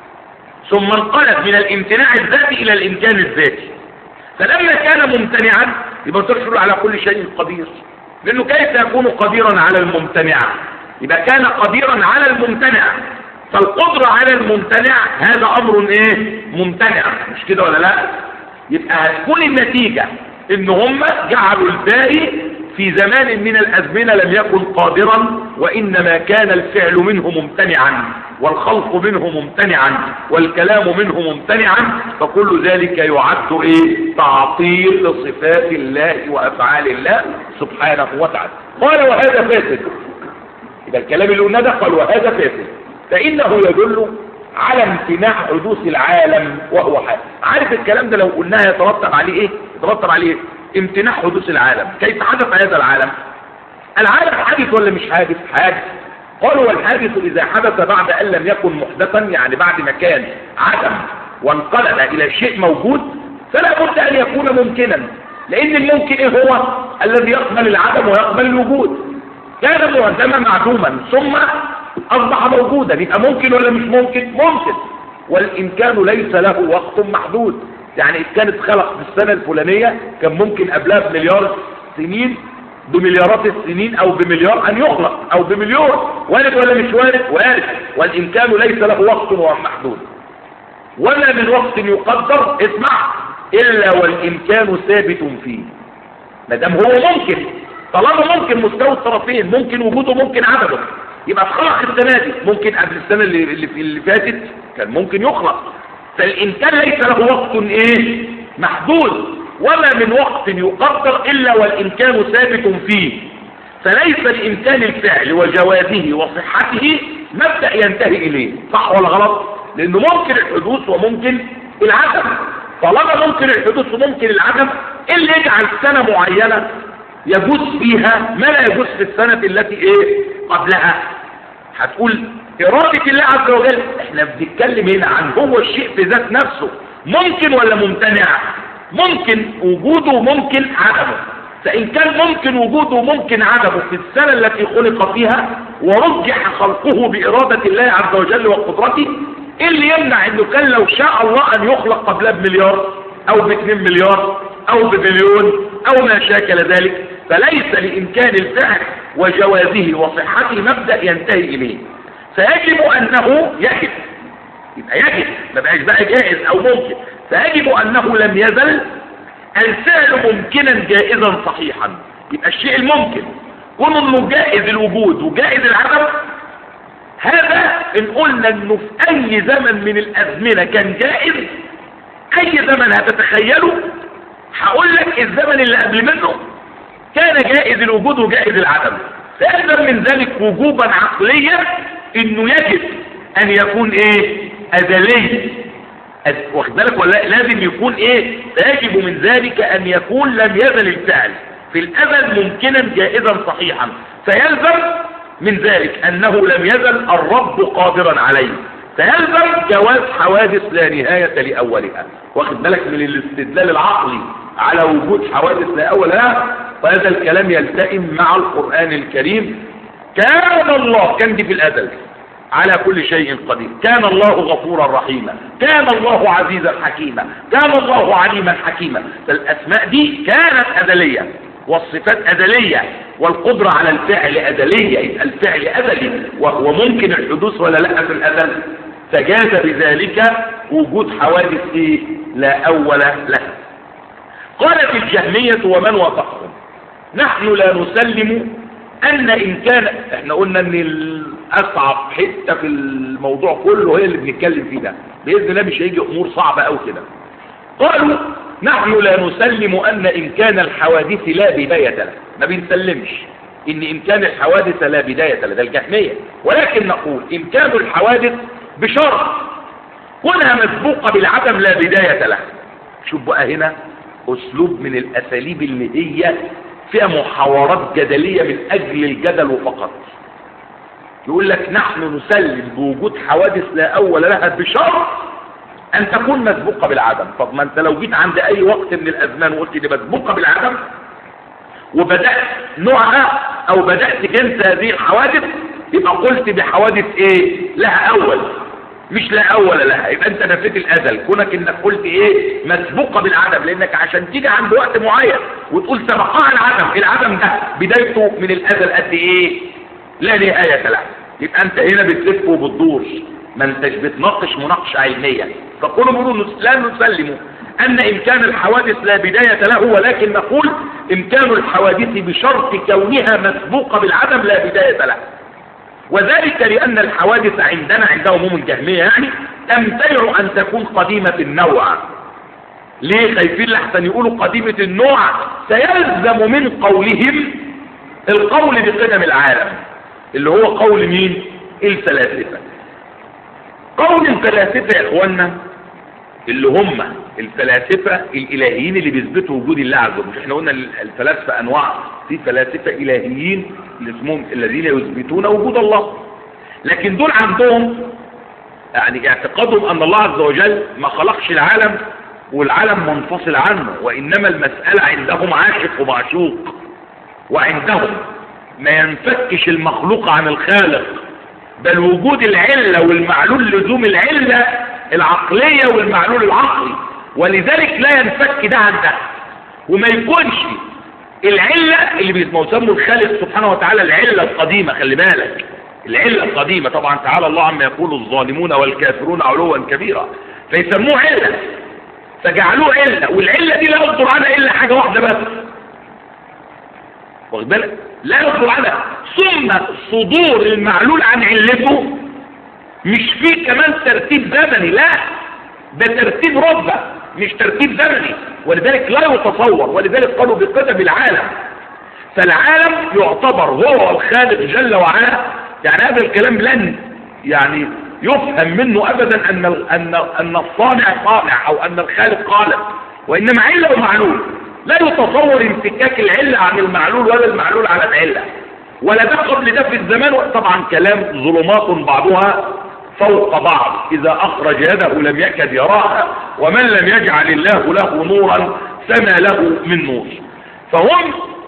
ثم انقلب من الامتناع الذاتي الى الامكان الذاتي فلما كان ممتنعا يبقى تشعر على كل شيء قدير لانه كيف يكون قديرا على الممتنع يبقى كان قديرا على الممتنع فالقدرة على الممتنع هذا امر ايه ممتنع مش كده ولا لا يبقى هتكون النتيجة ان هم جعلوا الباري في زمان من الازمنة لم يكن قادرا وانما كان الفعل منه ممتنعا والخلق منه ممتنعا والكلام منه ممتنعا فكل ذلك يعد ايه تعطيل لصفات الله وافعال الله سبحانه وتعالى قال وهذا فاسد يبقى الكلام اللي قلنا ده قال وهذا فاسد فانه يدل على امتناع حدوث العالم وهو حال عارف الكلام ده لو قلناه يترتب عليه ايه يترتب عليه ايه امتناع حدوث العالم كيف حدث هذا العالم العالم حادث ولا مش حادث حادث قالوا والحادث اذا حدث بعد ان لم يكن محدثا يعني بعد ما كان عدم وانقلب الى شيء موجود فلا بد ان يكون ممكنا لان الممكن ايه هو الذي يقبل العدم ويقبل الوجود كان مهدما معدوما ثم اصبح موجودا يبقى ممكن ولا مش ممكن ممكن والامكان ليس له وقت محدود يعني إذا كانت خلق في السنة الفلانية كان ممكن قبلها بمليار سنين بمليارات السنين او بمليار ان يخلق او بمليون وارد ولا مش وارد وارد والامكان ليس له وقت محدود ولا من وقت يقدر اسمع الا والامكان ثابت فيه ما دام هو ممكن طالما ممكن مستوى الطرفين ممكن وجوده ممكن عدده يبقى اتخلق السنه دي ممكن قبل السنه اللي اللي, اللي فاتت كان ممكن يخلق فالإمكان ليس له وقت إيه محدود وما من وقت يقدر إلا والإمكان ثابت فيه فليس لإمكان الفعل وجوازه وصحته مبدأ ينتهي إليه صح ولا غلط لأنه ممكن الحدوث وممكن العدم طالما ممكن الحدوث وممكن العدم إيه اللي يجعل سنة معينة يجوز فيها ما لا يجوز في السنة التي ايه قبلها هتقول إرادة الله عز وجل احنا بنتكلم هنا عن هو الشيء في ذات نفسه ممكن ولا ممتنع ممكن وجوده وممكن عدمه فإن كان ممكن وجوده وممكن عدمه في السنة التي خلق فيها ورجح خلقه بإرادة الله عز وجل وقدرته ايه اللي يمنع انه كان لو شاء الله ان يخلق قبلها بمليار او باثنين مليار او بمليون او ما شاكل ذلك فليس لامكان الفعل وجوازه وصحته مبدأ ينتهي اليه فيجب انه يجب يبقى يجب ما بقاش بقى جائز او ممكن فيجب انه لم يزل الفعل ممكنا جائزا صحيحا يبقى الشيء الممكن كون انه جائز الوجود وجائز العدم هذا ان قلنا انه في اي زمن من الازمنة كان جائز اي زمن هتتخيله هقول لك الزمن اللي قبل منه كان جائز الوجود وجائز العدم فيلزم من ذلك وجوبا عقليا انه يجب ان يكون ايه ازلي أز- واخد بالك ولا لا؟ لازم يكون ايه فيجب من ذلك ان يكون لم يزل الفعل في الازل ممكنا جائزا صحيحا فيلزم من ذلك انه لم يزل الرب قادرا عليه فيلزم جواز حوادث لا نهاية لأولها واخد بالك من الاستدلال العقلي على وجود حوادث لا أول لها وهذا الكلام يلتئم مع القرآن الكريم كان الله كان دي في الأزل على كل شيء قدير كان الله غفورا رحيما كان الله عزيزا حكيما كان الله عليما حكيما فالأسماء دي كانت أزلية والصفات أزلية والقدرة على الفعل أزلية يبقى الفعل أزلي و- وممكن الحدوث ولا لا في الأزل فجاز بذلك وجود حوادث إيه؟ لا أول لها قالت الجهمية ومن وافقهم نحن لا نسلم أن إن كان احنا قلنا أن الأصعب حتة في الموضوع كله هي اللي بنتكلم فيه ده بإذن الله مش هيجي أمور صعبة أو كده قالوا نحن لا نسلم أن إمكان الحوادث لا بداية له ما بنسلمش إن إمكان الحوادث لا بداية له ده الجهمية ولكن نقول إمكان الحوادث بشرط كونها مسبوقة بالعدم لا بداية له شوف بقى هنا أسلوب من الأساليب اللي هي فيها محاورات جدلية من أجل الجدل وفقط يقول لك نحن نسلم بوجود حوادث لا أول لها بشرط أن تكون مسبوقة بالعدم طب ما أنت لو جيت عند أي وقت من الأزمان وقلت دي مسبوقة بالعدم وبدأت نوعها أو بدأت جنس هذه الحوادث يبقى قلت بحوادث إيه لها أول مش لا أول لها يبقى أنت نفيت الأزل كونك إنك قلت إيه مسبوقة بالعدم لأنك عشان تيجي عند وقت معين وتقول سبقها العدم العدم ده بدايته من الأزل قد إيه لا نهاية له يبقى أنت هنا بتلف وبتدور ما انتش بتناقش مناقشة علمية فقولوا بيقولوا لا نسلم أن إمكان الحوادث لا بداية له ولكن نقول إمكان الحوادث بشرط كونها مسبوقة بالعدم لا بداية له وذلك لأن الحوادث عندنا عند عموم الجهمية يعني تمتنع أن تكون قديمة النوع ليه خايفين لحسن يقولوا قديمة النوع سيلزم من قولهم القول بقدم العالم اللي هو قول مين الفلاسفة قول الفلاسفة يا اخوانا اللي هم الفلاسفة الالهيين اللي بيثبتوا وجود الله عز وجل احنا قلنا الفلاسفة انواع في فلاسفة الهيين اللي اسمهم الذين يثبتون وجود الله لكن دول عندهم يعني اعتقادهم ان الله عز وجل ما خلقش العالم والعالم منفصل عنه وانما المسألة عندهم عاشق ومعشوق وعندهم ما ينفكش المخلوق عن الخالق بل وجود العلة والمعلول لزوم العلة العقلية والمعلول العقلي ولذلك لا ينفك ده عن ده وما يكونش العلة اللي بيسموا الخالق سبحانه وتعالى العلة القديمة خلي بالك العلة القديمة طبعا تعالى الله عما يقول الظالمون والكافرون علوا كبيرا فيسموه علة فجعلوه علة والعلة دي لا يصدر عنها إلا حاجة واحدة بس واخد بالك لا يصدر عنها ثم صدور المعلول عن علته مش فيه كمان ترتيب زمني لا ده ترتيب رتبة مش ترتيب زمني ولذلك لا يتصور ولذلك قالوا بقدم العالم فالعالم يعتبر هو الخالق جل وعلا يعني هذا الكلام لن يعني يفهم منه ابدا ان ان ان الصانع صانع او ان الخالق خالق وانما عله ومعلول لا يتصور انفكاك العله عن المعلول ولا المعلول عن العله ولا ده قبل ده في الزمان طبعا كلام ظلمات بعضها فوق بعض إذا أخرج يده لم يكد يراها ومن لم يجعل الله له نورا فما له من نور فهم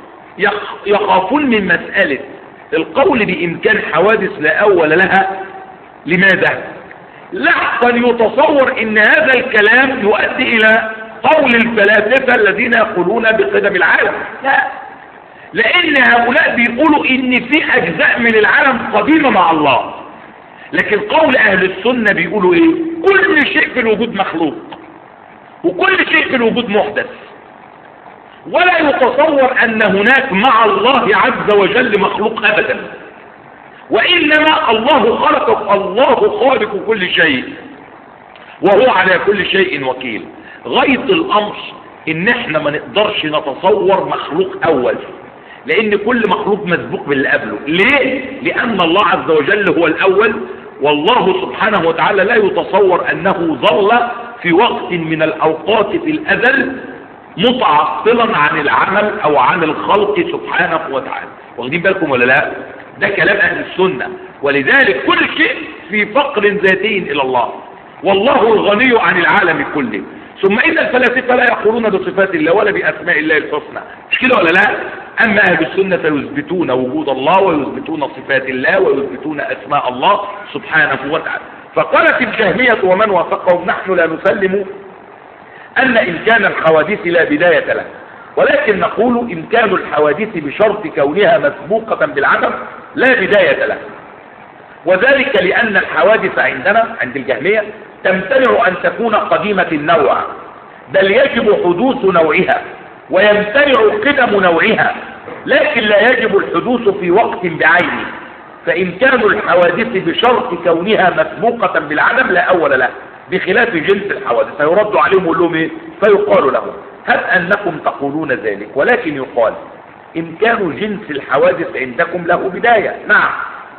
يخافون من مسألة القول بإمكان حوادث لا أول لها لماذا؟ لحظا يتصور ان هذا الكلام يؤدي الى قول الفلاسفة الذين يقولون بقدم العالم لا لان هؤلاء بيقولوا ان في اجزاء من العالم قديمة مع الله لكن قول اهل السنة بيقولوا ايه كل شيء في الوجود مخلوق وكل شيء في الوجود محدث ولا يتصور ان هناك مع الله عز وجل مخلوق ابدا وانما الله خلق الله خالق كل شيء وهو على كل شيء وكيل غاية الامر ان احنا ما نقدرش نتصور مخلوق اول لان كل مخلوق مسبوق باللي قبله ليه لان الله عز وجل هو الاول والله سبحانه وتعالى لا يتصور انه ظل في وقت من الاوقات في الازل متعطلا عن العمل او عن الخلق سبحانه وتعالى واخدين بالكم ولا لا ده كلام اهل السنة ولذلك كل شيء في فقر ذاتي الى الله والله الغني عن العالم كله ثم ان الفلاسفه لا يقولون بصفات الله ولا باسماء الله الحسنى مش كده ولا لا اما اهل السنه فيثبتون وجود الله ويثبتون صفات الله ويثبتون اسماء الله سبحانه وتعالى فقالت الجهميه ومن وافقهم نحن لا نسلم ان امكان الحوادث لا بدايه له ولكن نقول امكان الحوادث بشرط كونها مسبوقه بالعدم لا بدايه له وذلك لان الحوادث عندنا عند الجهميه تمتنع أن تكون قديمة النوع بل يجب حدوث نوعها ويمتنع قدم نوعها لكن لا يجب الحدوث في وقت بعينه فإمكان الحوادث بشرط كونها مسبوقة بالعدم لا أول له بخلاف جنس الحوادث فيرد عليهم ويقول لهم ايه فيقال لهم هب انكم تقولون ذلك ولكن يقال امكان جنس الحوادث عندكم له بداية نعم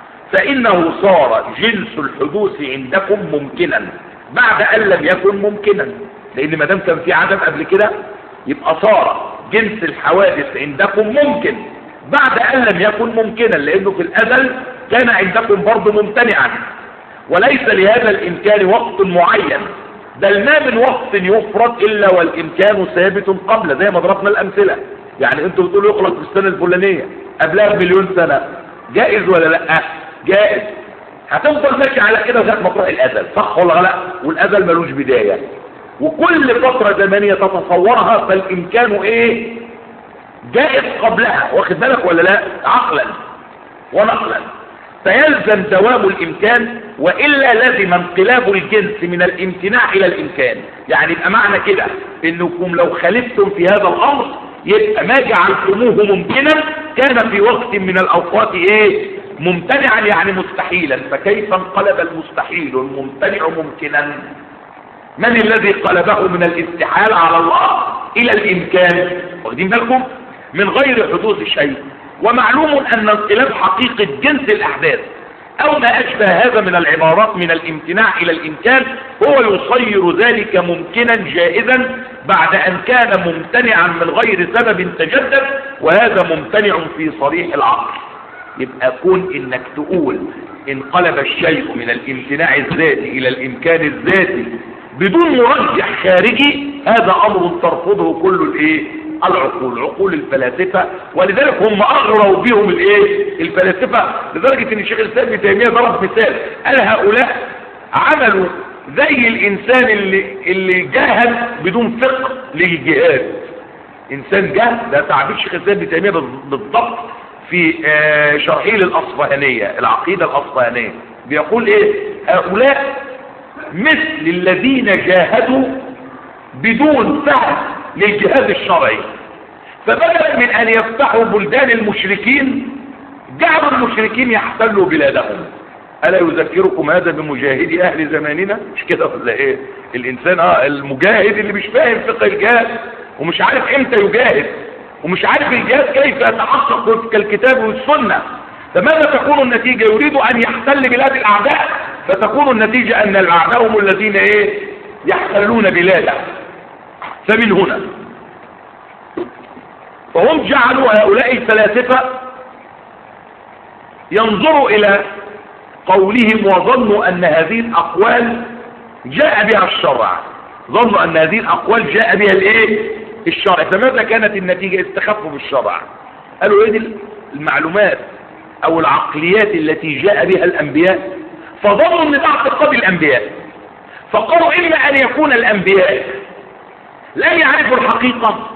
فانه صار جنس الحدوث عندكم ممكنا بعد ان لم يكن ممكنا لان ما دام كان في عدم قبل كده يبقى صار جنس الحوادث عندكم ممكن بعد ان لم يكن ممكنا لانه في الازل كان عندكم برضه ممتنعا وليس لهذا الامكان وقت معين بل ما من وقت يفرض الا والامكان ثابت قبل زي ما ضربنا الامثله يعني انتوا بتقولوا يخلق في السنه الفلانيه قبلها بمليون سنه جائز ولا لا جائز هتفضل ماشي على كده لغايه ما تروح الازل صح ولا لا والازل ملوش بدايه وكل فتره زمنيه تتصورها فالامكان ايه جائز قبلها واخد بالك ولا لا عقلا ونقلا فيلزم دوام الامكان والا لزم انقلاب الجنس من الامتناع الى الامكان يعني يبقى معنى كده انكم لو خالفتم في هذا الامر يبقى ما جعلتموه ممكنا كان في وقت من الاوقات ايه ممتنعا يعني مستحيلا فكيف انقلب المستحيل الممتنع ممكنا من الذي قلبه من الاستحال على الله الى الامكان واخدين بالكم من غير حدوث شيء ومعلوم ان انقلاب حقيقة جنس الاحداث او ما اشبه هذا من العبارات من الامتناع الى الامكان هو يصير ذلك ممكنا جائزا بعد ان كان ممتنعا من غير سبب تجدد وهذا ممتنع في صريح العقل يبقى كون انك تقول انقلب الشيء من الامتناع الذاتي الى الامكان الذاتي بدون مرجح خارجي هذا امر ترفضه كل الايه العقول عقول الفلاسفة ولذلك هم اغروا بهم الايه الفلاسفة لدرجة ان الشيخ الاسلام ابن تيمية ضرب مثال قال هؤلاء عملوا زي الانسان اللي اللي جاهل بدون فقه للجهاد انسان جاهل ده تعبير الشيخ الاسلام ابن تيمية بالضبط في آه شرحه للاصفهانية العقيدة الاصفهانية بيقول ايه هؤلاء مثل الذين جاهدوا بدون فهم للجهاد الشرعي فبدلا من ان يفتحوا بلدان المشركين جعلوا المشركين يحتلوا بلادهم الا يذكركم هذا بمجاهدي اهل زماننا مش كده ولا ايه الانسان اه المجاهد اللي مش فاهم فقه الجهاد ومش عارف امتى يجاهد ومش عارف الجهاد كيف يتحقق كالكتاب والسنه فماذا تكون النتيجة يريد ان يحتل بلاد الاعداء فتكون النتيجة ان الاعداء هم الذين ايه يحتلون بلاده فمن هنا فهم جعلوا هؤلاء الفلاسفة ينظروا الى قولهم وظنوا ان هذه الاقوال جاء بها الشرع ظنوا ان هذه الاقوال جاء بها الايه الشرع فماذا كانت النتيجة استخفوا بالشرع قالوا ايه دي المعلومات او العقليات التي جاء بها الانبياء فظنوا ان ده اعتقاد الانبياء فقالوا اما ان يكون الانبياء لم يعرفوا الحقيقة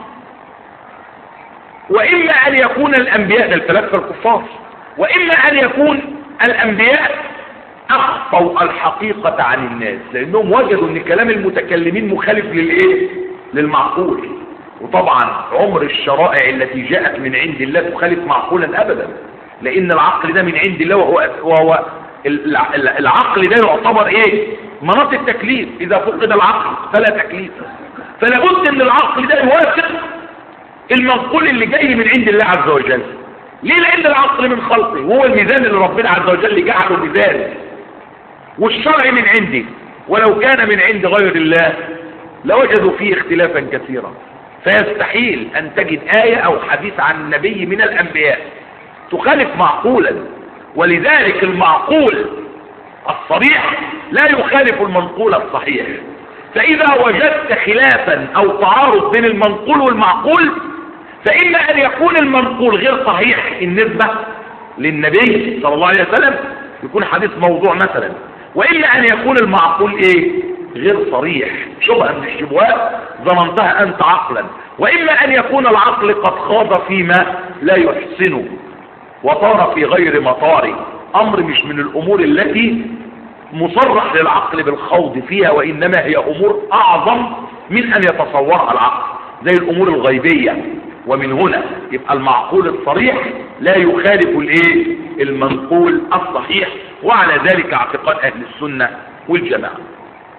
واما ان يكون الانبياء ده الفلاسفه الكفار واما ان يكون الانبياء اخفوا الحقيقة عن الناس لانهم وجدوا ان كلام المتكلمين مخالف للايه للمعقول وطبعا عمر الشرائع التي جاءت من عند الله تخالف معقولا ابدا لان العقل ده من عند الله وهو, وهو العقل ده يعتبر ايه مناط التكليف اذا فقد العقل فلا تكليف فلا بد ان العقل ده يوافق المنقول اللي جاي من عند الله عز وجل ليه لان العقل من خلقه وهو الميزان اللي ربنا عز وجل جعله ميزان والشرع من عندي ولو كان من عند غير الله لوجدوا فيه اختلافا كثيرا فيستحيل ان تجد آية او حديث عن النبي من الانبياء تخالف معقولا ولذلك المعقول الصريح لا يخالف المنقول الصحيح فإذا وجدت خلافا أو تعارض بين المنقول والمعقول فإما أن يكون المنقول غير صحيح النسبة للنبي صلى الله عليه وسلم يكون حديث موضوع مثلا وإما أن يكون المعقول إيه غير صريح شبهة من الشبهات ظننتها أنت عقلا وإما أن يكون العقل قد خاض فيما لا يحسنه وطار في غير مطار امر مش من الامور التي مصرح للعقل بالخوض فيها وانما هي امور اعظم من ان يتصورها العقل زي الامور الغيبية ومن هنا يبقى المعقول الصريح لا يخالف الايه المنقول الصحيح وعلى ذلك اعتقاد اهل السنة والجماعة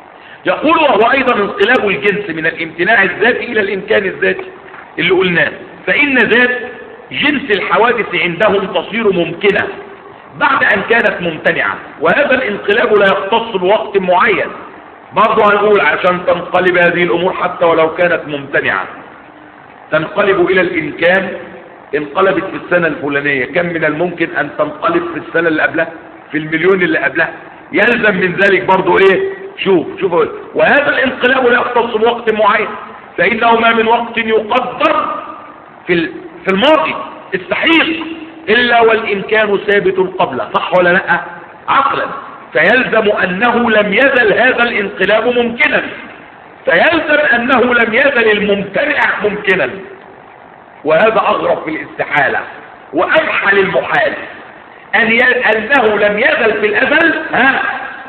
يقول وهو أيضا انقلاب الجنس من الامتناع الذاتي إلى الإمكان الذاتي اللي قلناه فإن ذات جنس الحوادث عندهم تصير ممكنة بعد أن كانت ممتنعة وهذا الانقلاب لا يختص بوقت معين برضو هنقول عشان تنقلب هذه الأمور حتى ولو كانت ممتنعة تنقلب إلى الإمكان انقلبت في السنة الفلانية كم من الممكن أن تنقلب في السنة اللي قبلها في المليون اللي قبلها يلزم من ذلك برضو إيه شوف شوف وهذا الانقلاب لا يختص بوقت معين فإنه ما من وقت يقدر في في الماضي الصحيح إلا والإمكان ثابت قبله صح ولا لا عقلا فيلزم أنه لم يزل هذا الانقلاب ممكنا فيلزم أنه لم يزل الممتنع ممكنا وهذا أغرب في الاستحالة وأمحل المحال أن ي... أنه لم يزل في الأزل ها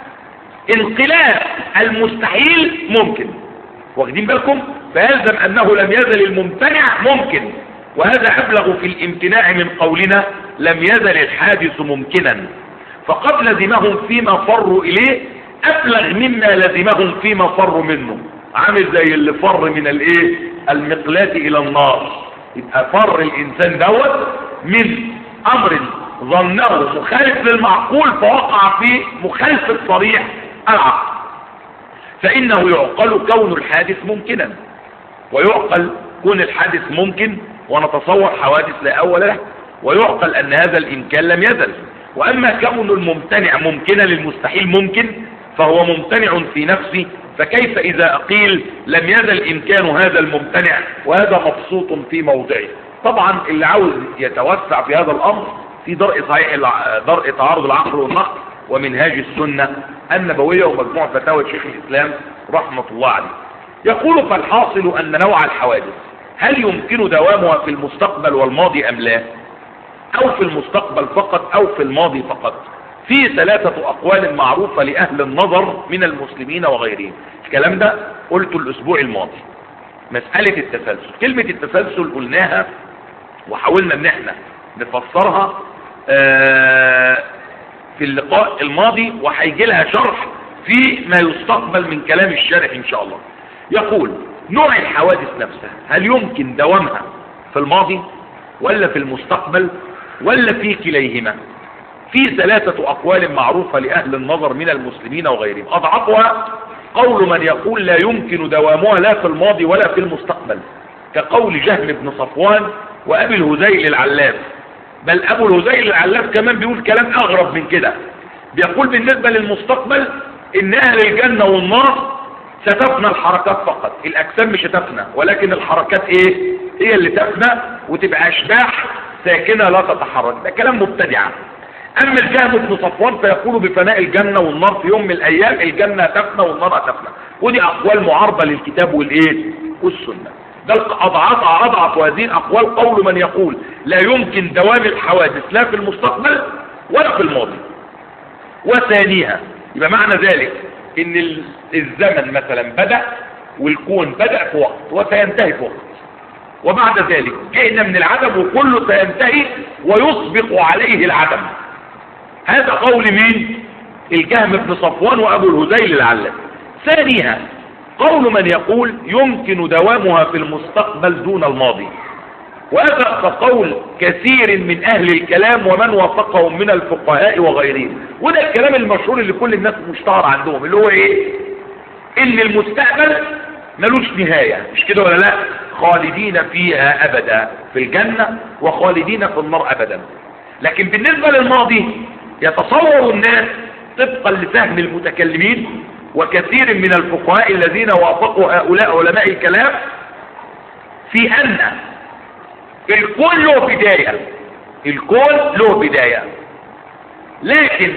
انقلاب المستحيل ممكن واخدين بالكم فيلزم أنه لم يزل الممتنع ممكن وهذا أبلغ في الامتناع من قولنا لم يزل الحادث ممكنا فقد لزمهم فيما فروا إليه أبلغ مما لزمهم فيما فروا منه عامل زي اللي فر من الايه المقلاة إلى النار يبقى فر الإنسان دوت من أمر ظنه مخالف للمعقول فوقع في مخالفة صريح العقل فإنه يعقل كون الحادث ممكنا ويعقل كون الحادث ممكن ونتصور حوادث لا أول له ويعقل أن هذا الإمكان لم يزل وأما كون الممتنع ممكنا للمستحيل ممكن فهو ممتنع في نفسه فكيف إذا أقيل لم يزل إمكان هذا الممتنع وهذا مبسوط في موضعه طبعا اللي عاوز يتوسع في هذا الأمر في درء صحيح درء تعارض العقل والنقل ومنهاج السنة النبوية ومجموع فتاوى شيخ الإسلام رحمة الله عليه يقول فالحاصل أن نوع الحوادث هل يمكن دوامها في المستقبل والماضي أم لا أو في المستقبل فقط أو في الماضي فقط في ثلاثة أقوال معروفة لأهل النظر من المسلمين وغيرهم الكلام ده قلته الأسبوع الماضي مسألة التسلسل كلمة التسلسل قلناها وحاولنا ان احنا نفسرها في اللقاء الماضي وهيجي لها شرح في ما يستقبل من كلام الشارح ان شاء الله يقول نوع الحوادث نفسها هل يمكن دوامها في الماضي ولا في المستقبل ولا في كليهما في ثلاثة أقوال معروفة لأهل النظر من المسلمين وغيرهم أضعفها قول من يقول لا يمكن دوامها لا في الماضي ولا في المستقبل كقول جهم بن صفوان وأبي الهزيل العلاف بل أبو الهزيل العلاف كمان بيقول كلام أغرب من كده بيقول بالنسبة للمستقبل إن أهل الجنة والنار ستفنى الحركات فقط الأجسام مش هتفنى ولكن الحركات إيه هي اللي تفنى وتبقى أشباح ساكنة لا تتحرك ده كلام مبتدعة أما الجهم بن صفوان فيقول بفناء الجنة والنار في يوم من الأيام الجنة تفنى والنار تفنى ودي أقوال معارضة للكتاب والإيه والسنة ده أضعاف أضعف هذه الأقوال قول من يقول لا يمكن دوام الحوادث لا في المستقبل ولا في الماضي وثانيها يبقى معنى ذلك ان الزمن مثلا بدأ والكون بدأ في وقت وسينتهي في وقت وبعد ذلك جئنا من العدم وكله سينتهي ويسبق عليه العدم هذا قول مين الجهم بن صفوان وابو الهذيل العلام ثانيها قول من يقول يمكن دوامها في المستقبل دون الماضي وهذا قول كثير من اهل الكلام ومن وافقهم من الفقهاء وغيرهم وده الكلام المشهور اللي كل الناس مشتهر عندهم اللي هو ايه ان المستقبل ملوش نهاية مش كده ولا لا خالدين فيها ابدا في الجنة وخالدين في النار ابدا لكن بالنسبة للماضي يتصور الناس طبقا لفهم المتكلمين وكثير من الفقهاء الذين وافقوا هؤلاء علماء الكلام في ان الكون له بداية الكون له بداية لكن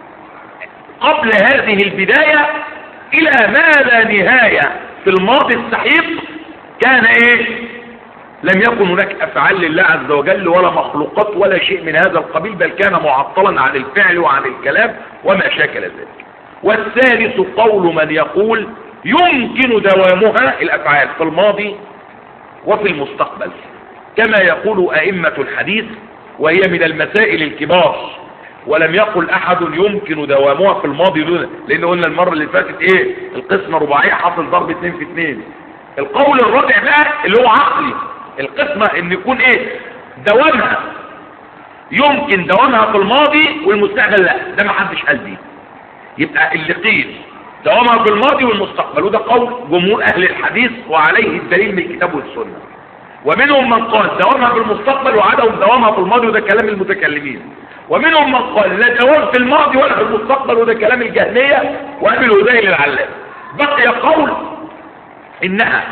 قبل هذه البداية الى ما لا نهاية في الماضي السحيق كان ايه لم يكن هناك افعال لله عز وجل ولا مخلوقات ولا شيء من هذا القبيل بل كان معطلا عن الفعل وعن الكلام وما شاكل ذلك والثالث قول من يقول يمكن دوامها الافعال في الماضي وفي المستقبل كما يقول ائمة الحديث وهي من المسائل الكبار ولم يقل احد يمكن دوامها في الماضي دون لان قلنا المرة اللي فاتت ايه القسمة رباعية حصل ضرب اتنين في اتنين القول الرابع بقى اللي هو عقلي القسمة ان يكون ايه دوامها يمكن دوامها في الماضي والمستقبل لا ده ما حدش قال دي يبقى اللي قيل دوامها في الماضي والمستقبل وده قول جمهور اهل الحديث وعليه الدليل من الكتاب والسنة ومنهم من قال دوامها في المستقبل وعدم دوامها في الماضي وده كلام المتكلمين ومنهم من قال لا دوام في الماضي ولا في المستقبل وده كلام الجهمية وابي الهدايل العلام بقي قول انها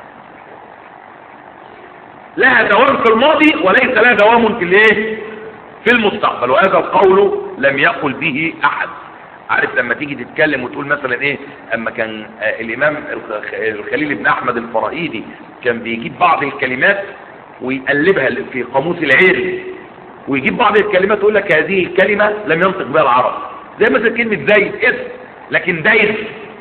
لها دوام في الماضي وليس لها دوام في الايه في المستقبل وهذا القول لم يقل به احد عارف لما تيجي تتكلم وتقول مثلا ايه اما كان آه الامام الخ- الخليل بن احمد الفرائيدي كان بيجيب بعض الكلمات ويقلبها في قاموس العير ويجيب بعض الكلمات يقول لك هذه الكلمة لم ينطق بها العرب زي مثلا كلمة زيد اسم لكن دايد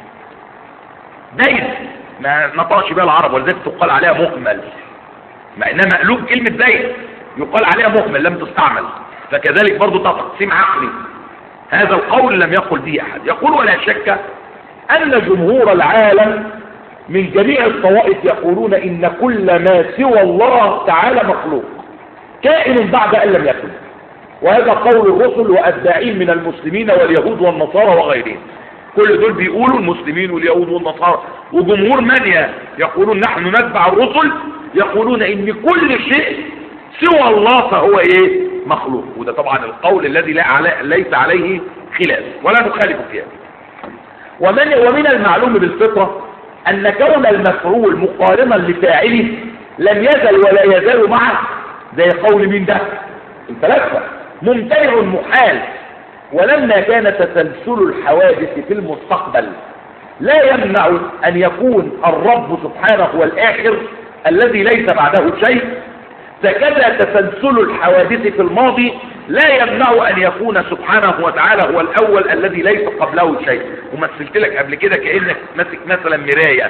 دايد ما نطقش بها العرب ولذلك تقال عليها مهمل مع انها مقلوب كلمة زيد يقال عليها مهمل لم تستعمل فكذلك برضو ده تقسيم عقلي هذا القول لم يقل به احد يقول ولا شك ان جمهور العالم من جميع الطوائف يقولون ان كل ما سوى الله تعالى مخلوق كائن بعد ان لم يكن وهذا قول الرسل واتباعين من المسلمين واليهود والنصارى وغيرهم كل دول بيقولوا المسلمين واليهود والنصارى وجمهور من يقولون نحن نتبع الرسل يقولون ان كل شيء سوى الله فهو ايه مخلوق وده طبعا القول الذي لا علي ليس عليه خلاف ولا نخالف فيه ومن ومن المعلوم بالفطرة ان كون المفعول مقارنا لفاعله لم يزل ولا يزال معه زي قول مين ده الفلاسفة ممتنع محال ولما كان تسلسل الحوادث في المستقبل لا يمنع ان يكون الرب سبحانه هو الاخر الذي ليس بعده شيء فكذا تسلسل الحوادث في الماضي لا يمنع ان يكون سبحانه وتعالى هو الاول الذي ليس قبله شيء ومثلت لك قبل كده كانك ماسك مثلا مرايه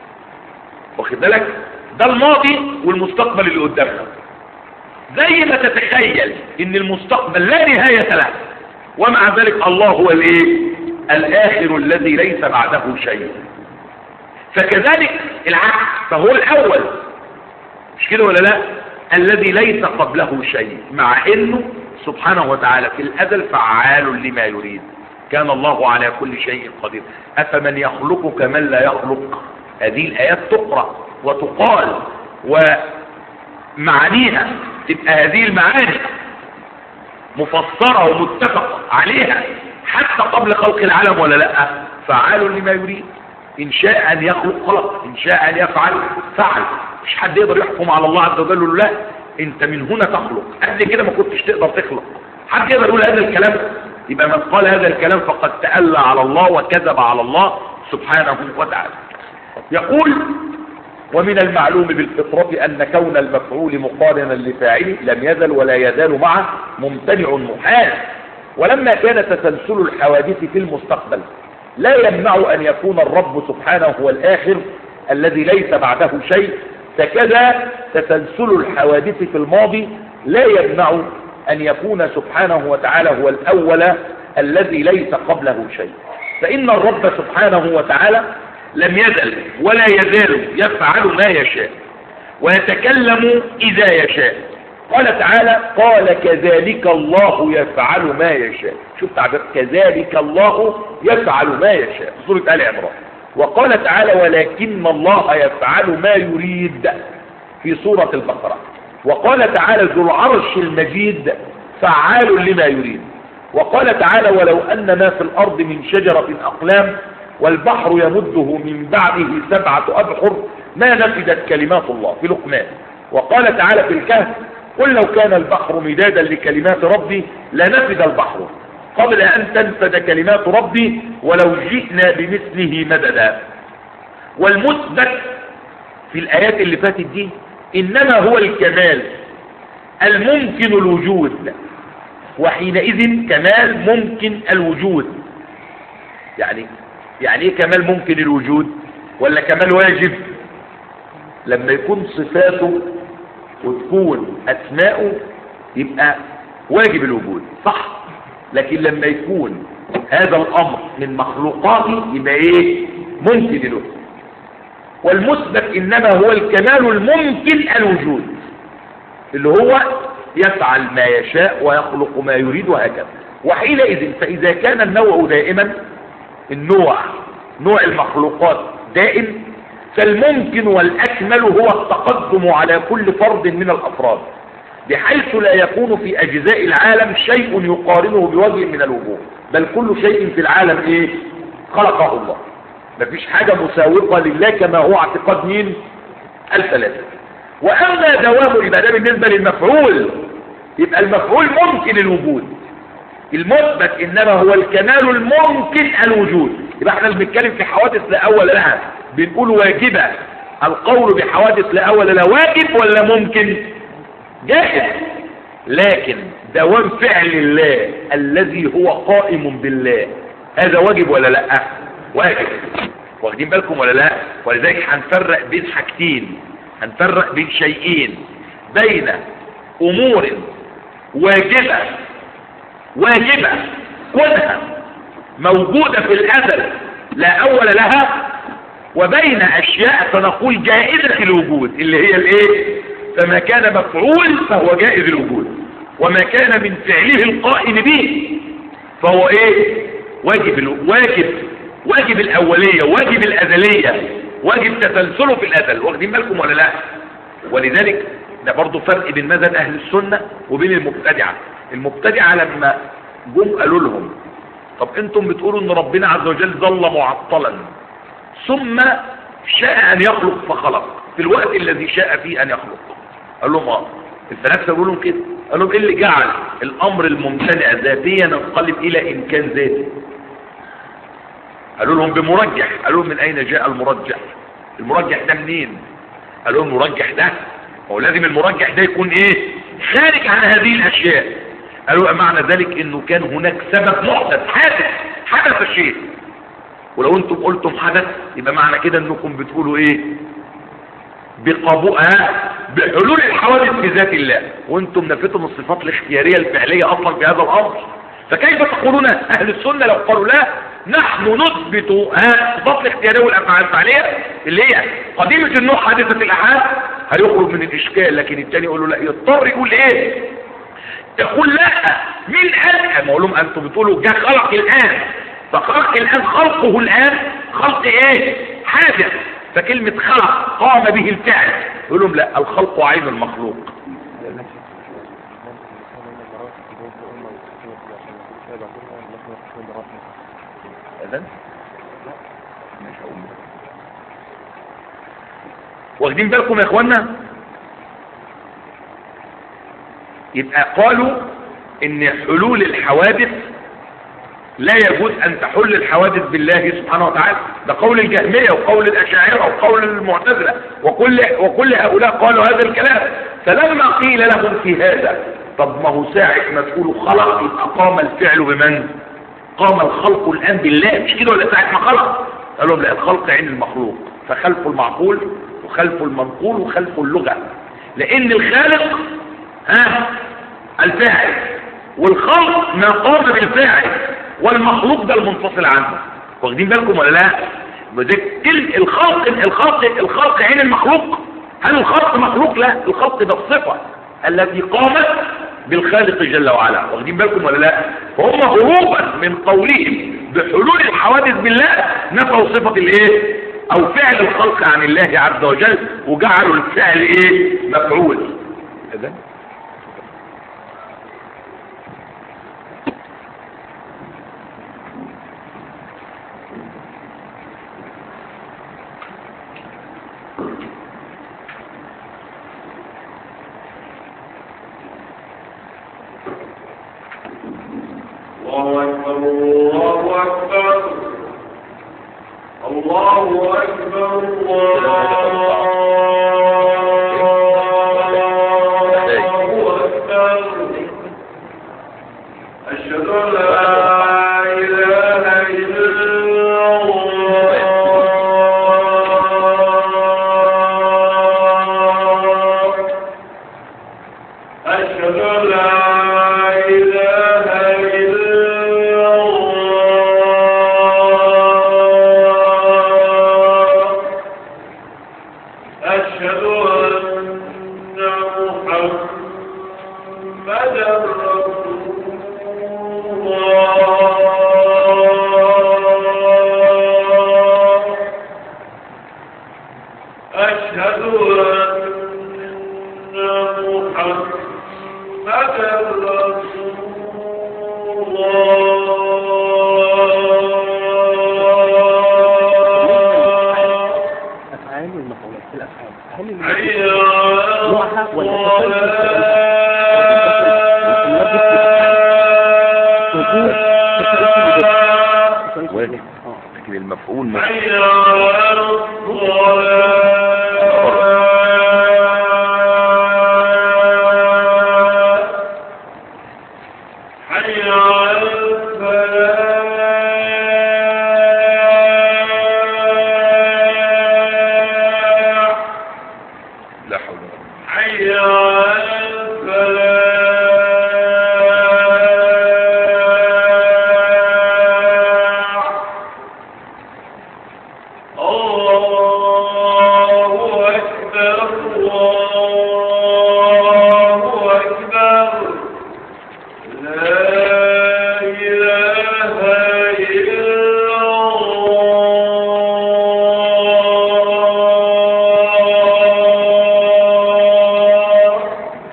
واخد بالك ده الماضي والمستقبل اللي قدامنا زي ما تتخيل ان المستقبل لا نهايه له ومع ذلك الله هو الايه الاخر الذي ليس بعده شيء فكذلك العكس فهو الاول مش كده ولا لا الذي ليس قبله شيء مع انه سبحانه وتعالى في الازل فعال لما يريد كان الله على كل شيء قدير افمن يخلق كمن لا يخلق هذه الايات تقرا وتقال ومعانيها تبقى هذه المعاني مفسره ومتفق عليها حتى قبل خلق العالم ولا لا فعال لما يريد ان شاء ان يخلق خلق ان شاء ان يفعل فعل مش حد يقدر يحكم على الله عز وجل لا انت من هنا تخلق قبل كده ما كنتش تقدر تخلق حد يقدر يقول هذا الكلام يبقى من قال هذا الكلام فقد تألى على الله وكذب على الله سبحانه وتعالى يقول ومن المعلوم بالفطرة أن كون المفعول مقارنا لفاعله لم يزل ولا يزال معه ممتنع محال ولما كان تسلسل الحوادث في المستقبل لا يمنع أن يكون الرب سبحانه هو الآخر الذي ليس بعده شيء فكذا تسلسل الحوادث في الماضي لا يمنع أن يكون سبحانه وتعالى هو الأول الذي ليس قبله شيء فإن الرب سبحانه وتعالى لم يزل ولا يزال يفعل ما يشاء ويتكلم إذا يشاء قال تعالى قال كذلك الله يفعل ما يشاء شوف تعبير كذلك الله يفعل ما يشاء سورة آل عمران وقال تعالى ولكن الله يفعل ما يريد في سورة البقرة وقال تعالى ذو العرش المجيد فعال لما يريد وقال تعالى ولو أن ما في الأرض من شجرة أقلام والبحر يمده من بعده سبعة أبحر ما نفدت كلمات الله في لقمان وقال تعالى في الكهف قل لو كان البحر مدادا لكلمات ربي لنفد البحر قبل أن تنفد كلمات ربي ولو جئنا بمثله مددا والمثبت في الآيات اللي فاتت دي إنما هو الكمال الممكن الوجود وحينئذ كمال ممكن الوجود يعني يعني ايه كمال ممكن الوجود ولا كمال واجب لما يكون صفاته وتكون اسماؤه يبقى واجب الوجود صح لكن لما يكون هذا الامر من مخلوقاتي يبقى ايه ممكن الوجود والمثبت انما هو الكمال الممكن الوجود اللي هو يفعل ما يشاء ويخلق ما يريد وهكذا وحينئذ فاذا كان النوع دائما النوع نوع المخلوقات دائم فالممكن والاكمل هو التقدم على كل فرد من الافراد بحيث لا يكون في اجزاء العالم شيء يقارنه بوجه من الوجوه بل كل شيء في العالم ايه خلقه الله مفيش حاجة مساوقة لله كما هو اعتقاد مين الثلاثة واما دوام يبقى ده بالنسبة للمفعول يبقى المفعول ممكن الوجود المثبت انما هو الكمال الممكن الوجود يبقى احنا بنتكلم في حوادث لا اول لها بنقول واجبة القول بحوادث لا اول لها واجب ولا ممكن جائز لكن دوام فعل الله الذي هو قائم بالله هذا واجب ولا لا واجب واخدين بالكم ولا لا ولذلك هنفرق بين حاجتين هنفرق بين شيئين بين امور واجبة واجبة كونها موجودة في الازل لا اول لها وبين اشياء سنقول جائزة الوجود اللي هي الايه فما كان مفعول فهو جائز الوجود وما كان من فعله القائم به فهو ايه واجب الو... واجب واجب الاولية واجب الازلية واجب تسلسله في الازل واخدين بالكم ولا لا ولذلك ده برضو فرق بين مذهب اهل السنة وبين المبتدعة المبتدعة لما جم قالوا لهم طب انتم بتقولوا ان ربنا عز وجل ظل معطلا ثم شاء ان يخلق فخلق في الوقت الذي شاء فيه ان يخلق قال لهم اه الفلاسفه بيقولوا كده قال لهم ايه اللي جعل الامر الممتنع ذاتيا ينقلب الى امكان ذاتي قالوا لهم بمرجح قالوا لهم من اين جاء المرجح المرجح ده منين قالوا لهم المرجح ده هو لازم المرجح ده يكون ايه خارج عن هذه الاشياء قالوا معنى ذلك انه كان هناك سبب محدث حادث حدث الشيء ولو انتم قلتم حدث يبقى معنى كده انكم بتقولوا ايه بقبوءها بحلول الحوادث في ذات الله وانتم نفيتم الصفات الاختيارية الفعلية اصلا في هذا الامر فكيف تقولون اهل السنة لو قالوا لا نحن نثبت الصفات الاختيارية والافعال الفعلية اللي هي قديمة النوع حادثة الاحاد هيخرج من الاشكال لكن التاني يقول له لا يضطر يقول ايه يقول لا مين قال ما اقول لهم انتم بتقولوا جاء خلق الان فخلق الان خلقه الان خلق ايه حادث فكلمة خلق قام به الفعل يقول لهم لا الخلق عين المخلوق اذن واخدين بالكم يا اخوانا يبقى قالوا ان حلول الحوادث لا يجوز ان تحل الحوادث بالله سبحانه وتعالى ده قول الجهمية وقول الاشاعرة وقول المعتزلة وكل, وكل هؤلاء قالوا هذا الكلام فلما قيل لهم في هذا طب ما هو ساعة ما تقولوا خلق يبقى قام الفعل بمن قام الخلق الان بالله مش كده ولا ساعة ما خلق قال لهم لا الخلق عين المخلوق فخلف المعقول وخلف المنقول وخلف اللغة لان الخالق ها الفاعل والخلق ما قام بالفاعل والمخلوق ده المنفصل عنه واخدين بالكم ولا لا كل الخلق الخلق الخلق عين المخلوق هل الخلق مخلوق لا الخلق ده الصفة التي قامت بالخالق جل وعلا واخدين بالكم ولا لا فهم هروبا من قولهم بحلول الحوادث بالله نفوا صفة الايه او فعل الخلق عن الله عز وجل وجعلوا الفعل ايه مفعول اذا أشهد أن لا إله إلا أشهد أن محمدا رسول الله أفعال والمفعولات الأفعال هل اللي حي على نوعها ولا الصلاة واجب. اه لكن المفعول مفعول حي على الصلاة حي على الفلاح لا حول ولا قوة حي على الفلاح الله أكبر الله أكبر لا إله إلا الله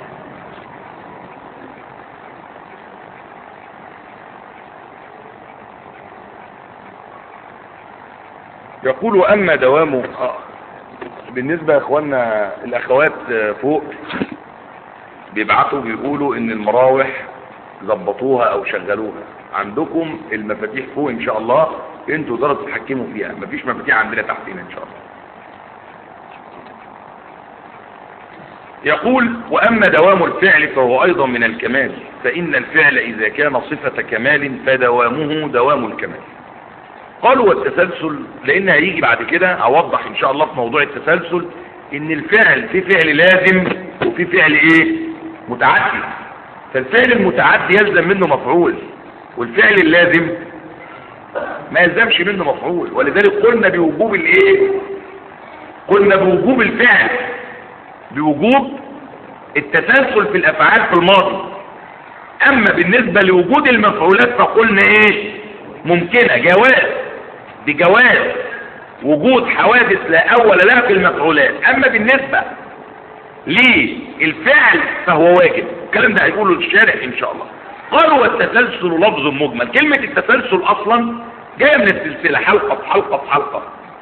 يقول أما دوام بالنسبة يا إخواننا الأخوات فوق بيبعتوا بيقولوا إن المراوح ظبطوها أو شغلوها عندكم المفاتيح فوق إن شاء الله انتوا تقدروا تتحكموا فيها مفيش مفاتيح عندنا تحتنا إن شاء الله يقول وأما دوام الفعل فهو أيضا من الكمال فإن الفعل إذا كان صفة كمال فدوامه دوام الكمال قالوا والتسلسل لان هيجي بعد كده اوضح ان شاء الله في موضوع التسلسل ان الفعل في فعل لازم وفي فعل ايه متعدي فالفعل المتعدي يلزم منه مفعول والفعل اللازم ما يلزمش منه مفعول ولذلك قلنا بوجوب الايه قلنا بوجوب الفعل بوجوب التسلسل في الافعال في الماضي اما بالنسبة لوجود المفعولات فقلنا ايه ممكنة جواز بجواز وجود حوادث لا اول لها في المفعولات اما بالنسبة للفعل فهو واجب الكلام ده هيقوله الشارع ان شاء الله قالوا والتسلسل لفظ مجمل كلمة التسلسل اصلا جاية من السلسلة حلقة في حلقة في حلقة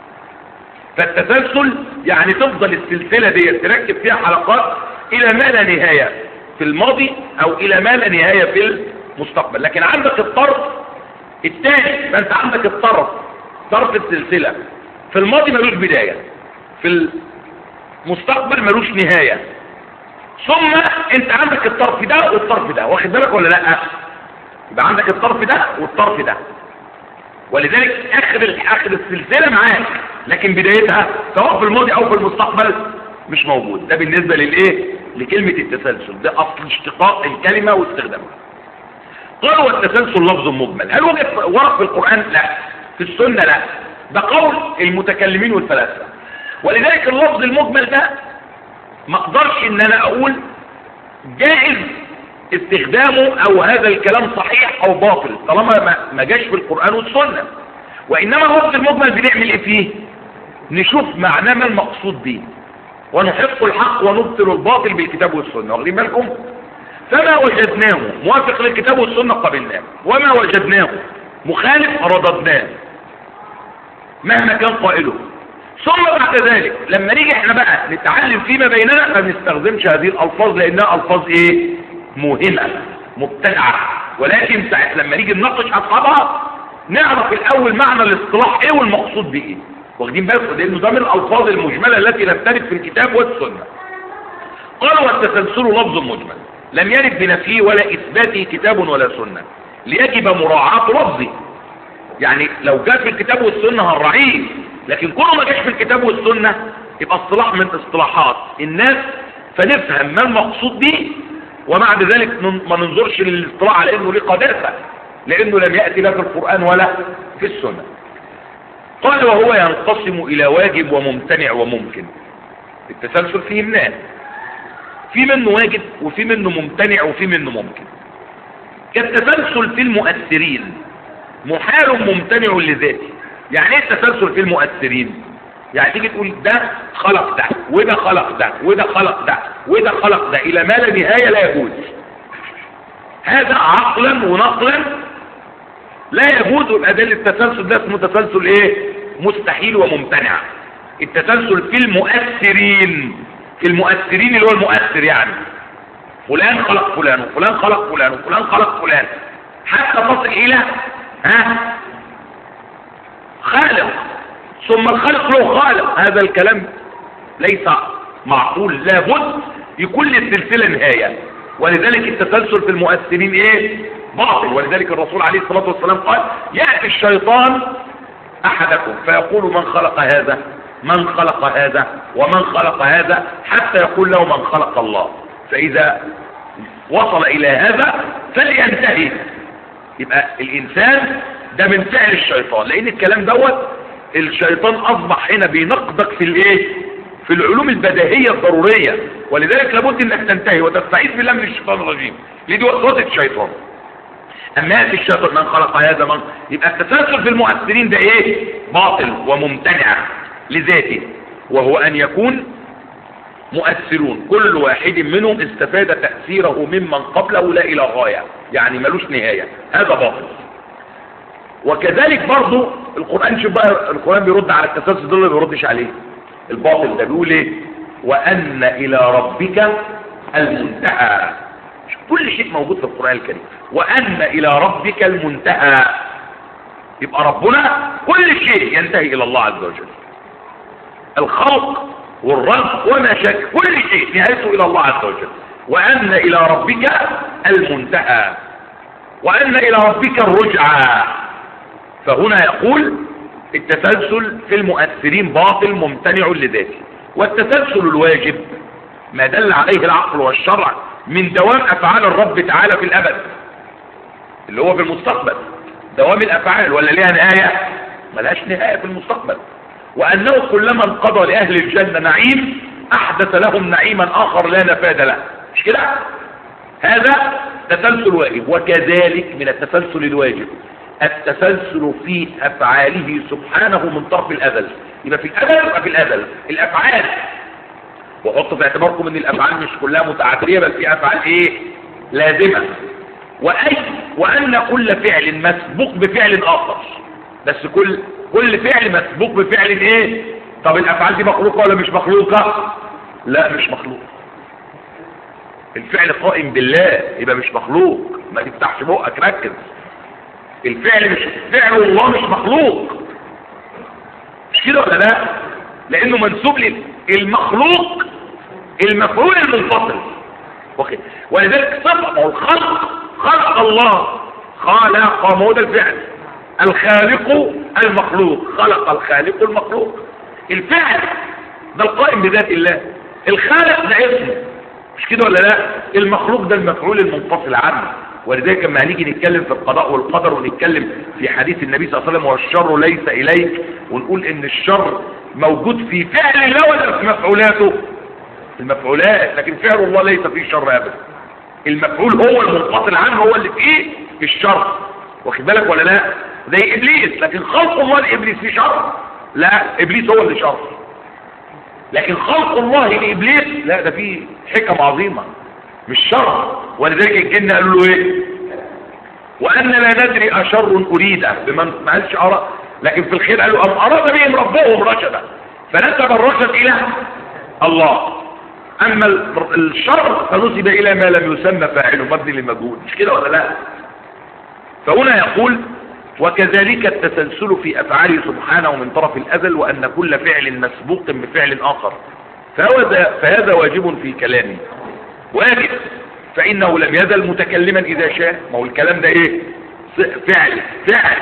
فالتسلسل يعني تفضل السلسلة دي تركب فيها حلقات الى ما لا نهاية في الماضي او الى ما لا نهاية في المستقبل لكن عندك الطرف الثاني فانت عندك الطرف طرف السلسلة في الماضي ملوش بداية في المستقبل ملوش نهاية ثم انت عندك الطرف ده والطرف ده واخد بالك ولا لا يبقى عندك الطرف ده والطرف ده ولذلك اخر اخر السلسلة معاك لكن بدايتها سواء في الماضي او في المستقبل مش موجود ده بالنسبة للايه لكلمة التسلسل ده اصل اشتقاق الكلمة واستخدامها قالوا والتسلسل لفظ مجمل هل وجد ورق في القرآن لا في السنة لا ده قول المتكلمين والفلاسفة ولذلك اللفظ المجمل ده ما اقدرش ان انا اقول جائز استخدامه او هذا الكلام صحيح او باطل طالما ما- ما جاش في القرآن والسنة وانما اللفظ المجمل بنعمل ايه فيه نشوف معناه ما المقصود به ونحق الحق ونبطل الباطل بالكتاب والسنة واخدين بالكم فما وجدناه موافق للكتاب والسنة قبلناه وما وجدناه مخالف رددناه مهما كان قائله ثم بعد ذلك لما نيجي احنا بقى نتعلم فيما بيننا ما بنستخدمش هذه الالفاظ لانها الفاظ ايه مهمة مبتدعة ولكن ساعة لما نيجي نناقش اصحابها نعرف الاول معنى الاصطلاح ايه والمقصود بايه واخدين بالكم لانه ده من الالفاظ المجملة التي لم ترد في الكتاب والسنة قال والتسلسل لفظ مجمل لم يرد بنفيه ولا اثباته كتاب ولا سنة ليجب مراعاة لفظه يعني لو جاء في الكتاب والسنة هنراعيه لكن كونه ما جاش في الكتاب والسنة يبقى اصطلاح من اصطلاحات الناس فنفهم ما المقصود به وبعد ذلك نن- ما ننظرش للاصطلاح على انه ليه قداسة لانه لم يأتي لا في القرآن ولا في السنة قال وهو ينقسم الى واجب وممتنع وممكن التسلسل فيه منان في منه واجب وفي منه ممتنع وفي منه ممكن كالتسلسل في المؤثرين محال ممتنع لذاته يعني ايه التسلسل في المؤثرين يعني تيجي تقول ده خلق ده وده خلق ده وده خلق ده وده خلق ده الى ما لا نهايه لا يجوز هذا عقلا ونقلا لا يجوز يبقى ده التسلسل ده اسمه تسلسل ايه مستحيل وممتنع التسلسل في المؤثرين في المؤثرين اللي هو المؤثر يعني فلان خلق فلان وفلان خلق فلان وفلان خلق فلان حتى تصل الى ها خالق ثم الخالق له خالق هذا الكلام ليس معقول لابد يكون للسلسلة نهاية ولذلك التسلسل في المؤثرين ايه باطل ولذلك الرسول عليه الصلاة والسلام قال يأتي الشيطان احدكم فيقول من خلق هذا من خلق هذا ومن خلق هذا حتى يقول له من خلق الله فاذا وصل الى هذا فلينتهي يبقى الانسان ده من فعل الشيطان لان الكلام دوت الشيطان اصبح هنا بينقضك في الايه في العلوم البديهيه الضروريه ولذلك لابد انك تنتهي وتستعيذ بالله من الشيطان الرجيم لدي وسوسه الشيطان اما ياتي الشيطان من خلق هذا من يبقى التسلسل في المؤثرين ده ايه باطل وممتنع لذاته وهو ان يكون مؤثرون كل واحد منهم استفاد تأثيره ممن قبله لا إلى غاية يعني ملوش نهاية هذا باطل وكذلك برضو القرآن شوف بقى القرآن بيرد على التسلسل ده اللي بيردش عليه الباطل ده بيقول ايه وأن إلى ربك المنتهى شوف كل شيء موجود في القرآن الكريم وأن إلى ربك المنتهى يبقى ربنا كل شيء ينتهي إلى الله عز وجل الخلق والرزق وما شاء كل شيء نهايته الى الله عز وجل وان الى ربك المنتهى وان الى ربك الرجعى فهنا يقول التسلسل في المؤثرين باطل ممتنع لذاته والتسلسل الواجب ما دل عليه العقل والشرع من دوام افعال الرب تعالى في الابد اللي هو في المستقبل دوام الافعال ولا ليها نهايه ملهاش نهايه في المستقبل وأنه كلما انقضى لأهل الجنة نعيم أحدث لهم نعيما آخر لا نفاد له مش كده هذا تسلسل واجب وكذلك من التسلسل الواجب التسلسل في أفعاله سبحانه من طرف الأزل يبقى في الأزل يبقى في الأزل الأفعال وحط في اعتباركم ان الأفعال مش كلها متعدية بل في أفعال ايه لازمة وأي وأن كل فعل مسبوق بفعل آخر بس كل كل فعل مسبوق بفعل ايه طب الافعال دي مخلوقه ولا مش مخلوقه لا مش مخلوق الفعل قائم بالله يبقى مش مخلوق ما تفتحش بقك ركز الفعل مش فعل الله مش مخلوق مش كده ولا لا لانه منسوب للمخلوق المفعول المنفصل واخد ولذلك صفه الخلق خلق الله خلق ما هو ده الفعل الخالق المخلوق خلق الخالق المخلوق الفعل ده القائم بذات الله الخالق ده اسمه مش كده ولا لا المخلوق ده المفعول المنفصل عنه ولذلك لما هنيجي نتكلم في القضاء والقدر ونتكلم في حديث النبي صلى الله عليه وسلم والشر ليس اليك ونقول ان الشر موجود في فعل الله ولا في مفعولاته المفعولات لكن فعل الله ليس فيه شر ابدا المفعول هو المنفصل عنه هو اللي فيه في الشر واخد بالك ولا لا زي ابليس لكن خلق الله لابليس في شر لا ابليس هو اللي شر لكن خلق الله لابليس لا ده فيه حكم عظيمه مش شر ولذلك الجن قالوا له ايه وان لا ندري اشر اريد بمن ما قالش ارى لكن في الخير قالوا ام اراد بهم ربهم رشدا فنسب الرشد الى الله اما الشر فنسب الى ما لم يسمى فاعله مبني للمجهول مش كده ولا لا فهنا يقول وكذلك التسلسل في أفعاله سبحانه من طرف الأزل وأن كل فعل مسبوق بفعل آخر فهذا, فهذا واجب في كلامه واجب فإنه لم يزل متكلما إذا شاء ما هو الكلام ده إيه فعل فعل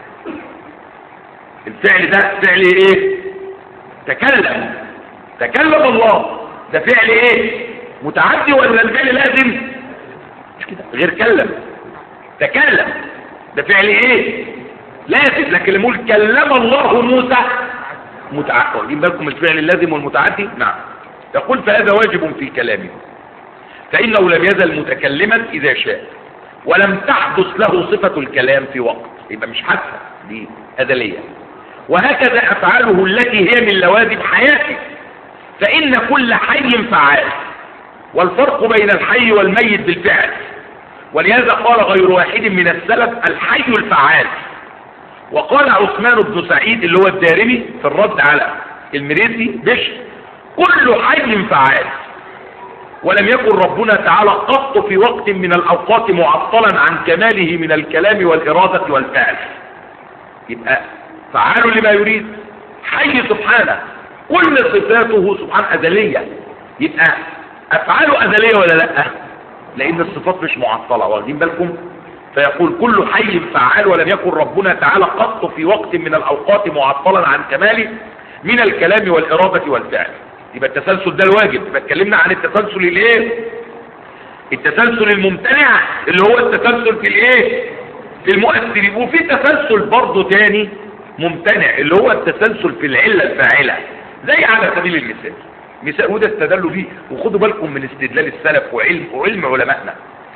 الفعل ده فعل إيه تكلم تكلم الله ده فعل إيه متعدي ولا الفعل لازم مش كده غير كلم تكلم ده فعل ايه لازم لكن اللي يقول كلم الله موسى متعدي واخدين بالكم الفعل اللازم والمتعدي نعم يقول فهذا واجب في كلامه فإنه لم يزل متكلما إذا شاء ولم تحدث له صفة الكلام في وقت يبقى مش حادثة دي أزلية وهكذا أفعاله التي هي من لوازم حياته فإن كل حي فعال والفرق بين الحي والميت بالفعل ولهذا قال غير واحد من السلف الحي الفعال وقال عثمان بن سعيد اللي هو الدارمي في الرد على المريسي بشر كل حي فعال ولم يكن ربنا تعالى قط في وقت من الأوقات معطلا عن كماله من الكلام والإرادة والفعل يبقى فعال لما يريد حي سبحانه كل صفاته سبحانه أزلية يبقى أفعاله أزلية ولا لا لأن الصفات مش معطلة واخدين بالكم فيقول كل حي فعال ولم يكن ربنا تعالى قط في وقت من الأوقات معطلا عن كماله من الكلام والإرادة والفعل يبقى التسلسل ده الواجب يبقى اتكلمنا عن التسلسل الايه التسلسل الممتنع اللي هو التسلسل في الايه في المؤثر وفي تسلسل برضه تاني ممتنع اللي هو التسلسل في العلة الفاعلة زي على سبيل المثال مثال وده استدلوا بيه وخدوا بالكم من استدلال السلف وعلم وعلم علمائنا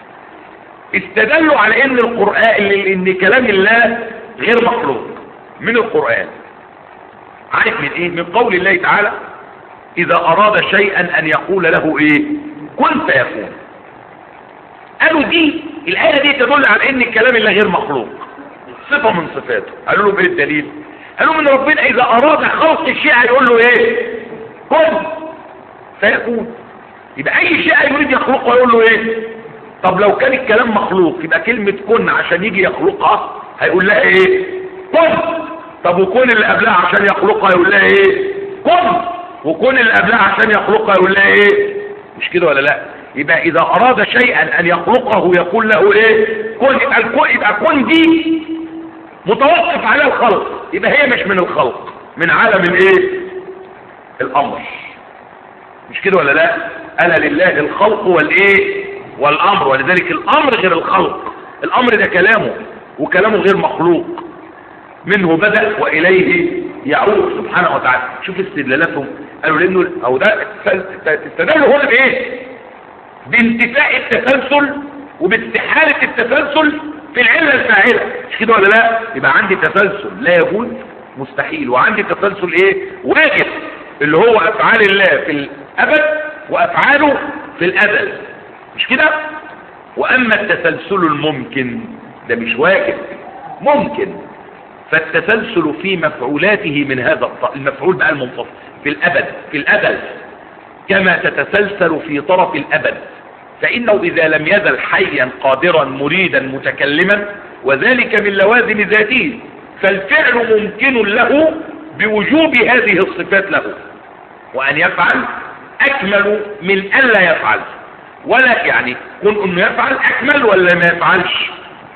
استدلوا على ان القرآن ان كلام الله غير مخلوق من القرآن عارف من ايه من قول الله تعالى اذا اراد شيئا ان يقول له ايه كن فيكون قالوا دي الايه دي تدل على ان الكلام الله غير مخلوق صفه من صفاته قالوا له ايه الدليل قالوا من ربنا اذا اراد خلق الشيء هيقول له ايه كن فيكون يبقى اي شيء يريد يخلقه يقول له ايه طب لو كان الكلام مخلوق يبقى كلمة كن عشان يجي يخلقها هيقول لها ايه كن طب وكون اللي قبلها عشان يخلقها يقول لها ايه كن وكون اللي قبلها عشان يخلقها يقول لها ايه مش كده ولا لا يبقى اذا اراد شيئا ان يخلقه يقول له ايه كن يبقى الكون يبقى كن دي متوقف على الخلق يبقى هي مش من الخلق من عالم الايه الامر مش كده ولا لا الا لله الخلق والايه والامر ولذلك الامر غير الخلق الامر ده كلامه وكلامه غير مخلوق منه بدأ واليه يعود سبحانه وتعالى شوف استدلالاتهم قالوا لانه او ده استدلوا هنا بايه بانتفاء التسلسل وباستحالة التسلسل في العلة الفاعلة مش كده ولا لا يبقى عندي تسلسل لا يجوز مستحيل وعندي تسلسل ايه واجب اللي هو افعال الله في الابد وافعاله في الازل مش كده واما التسلسل الممكن ده مش واجب ممكن فالتسلسل في مفعولاته من هذا الط... المفعول بقى المنفصل في الابد في الازل كما تتسلسل في طرف الابد فانه اذا لم يزل حيا قادرا مريدا متكلما وذلك من لوازم ذاته فالفعل ممكن له بوجوب هذه الصفات له وان يفعل اكمل من الا يفعل ولا يعني كن انه يفعل اكمل ولا ما يفعلش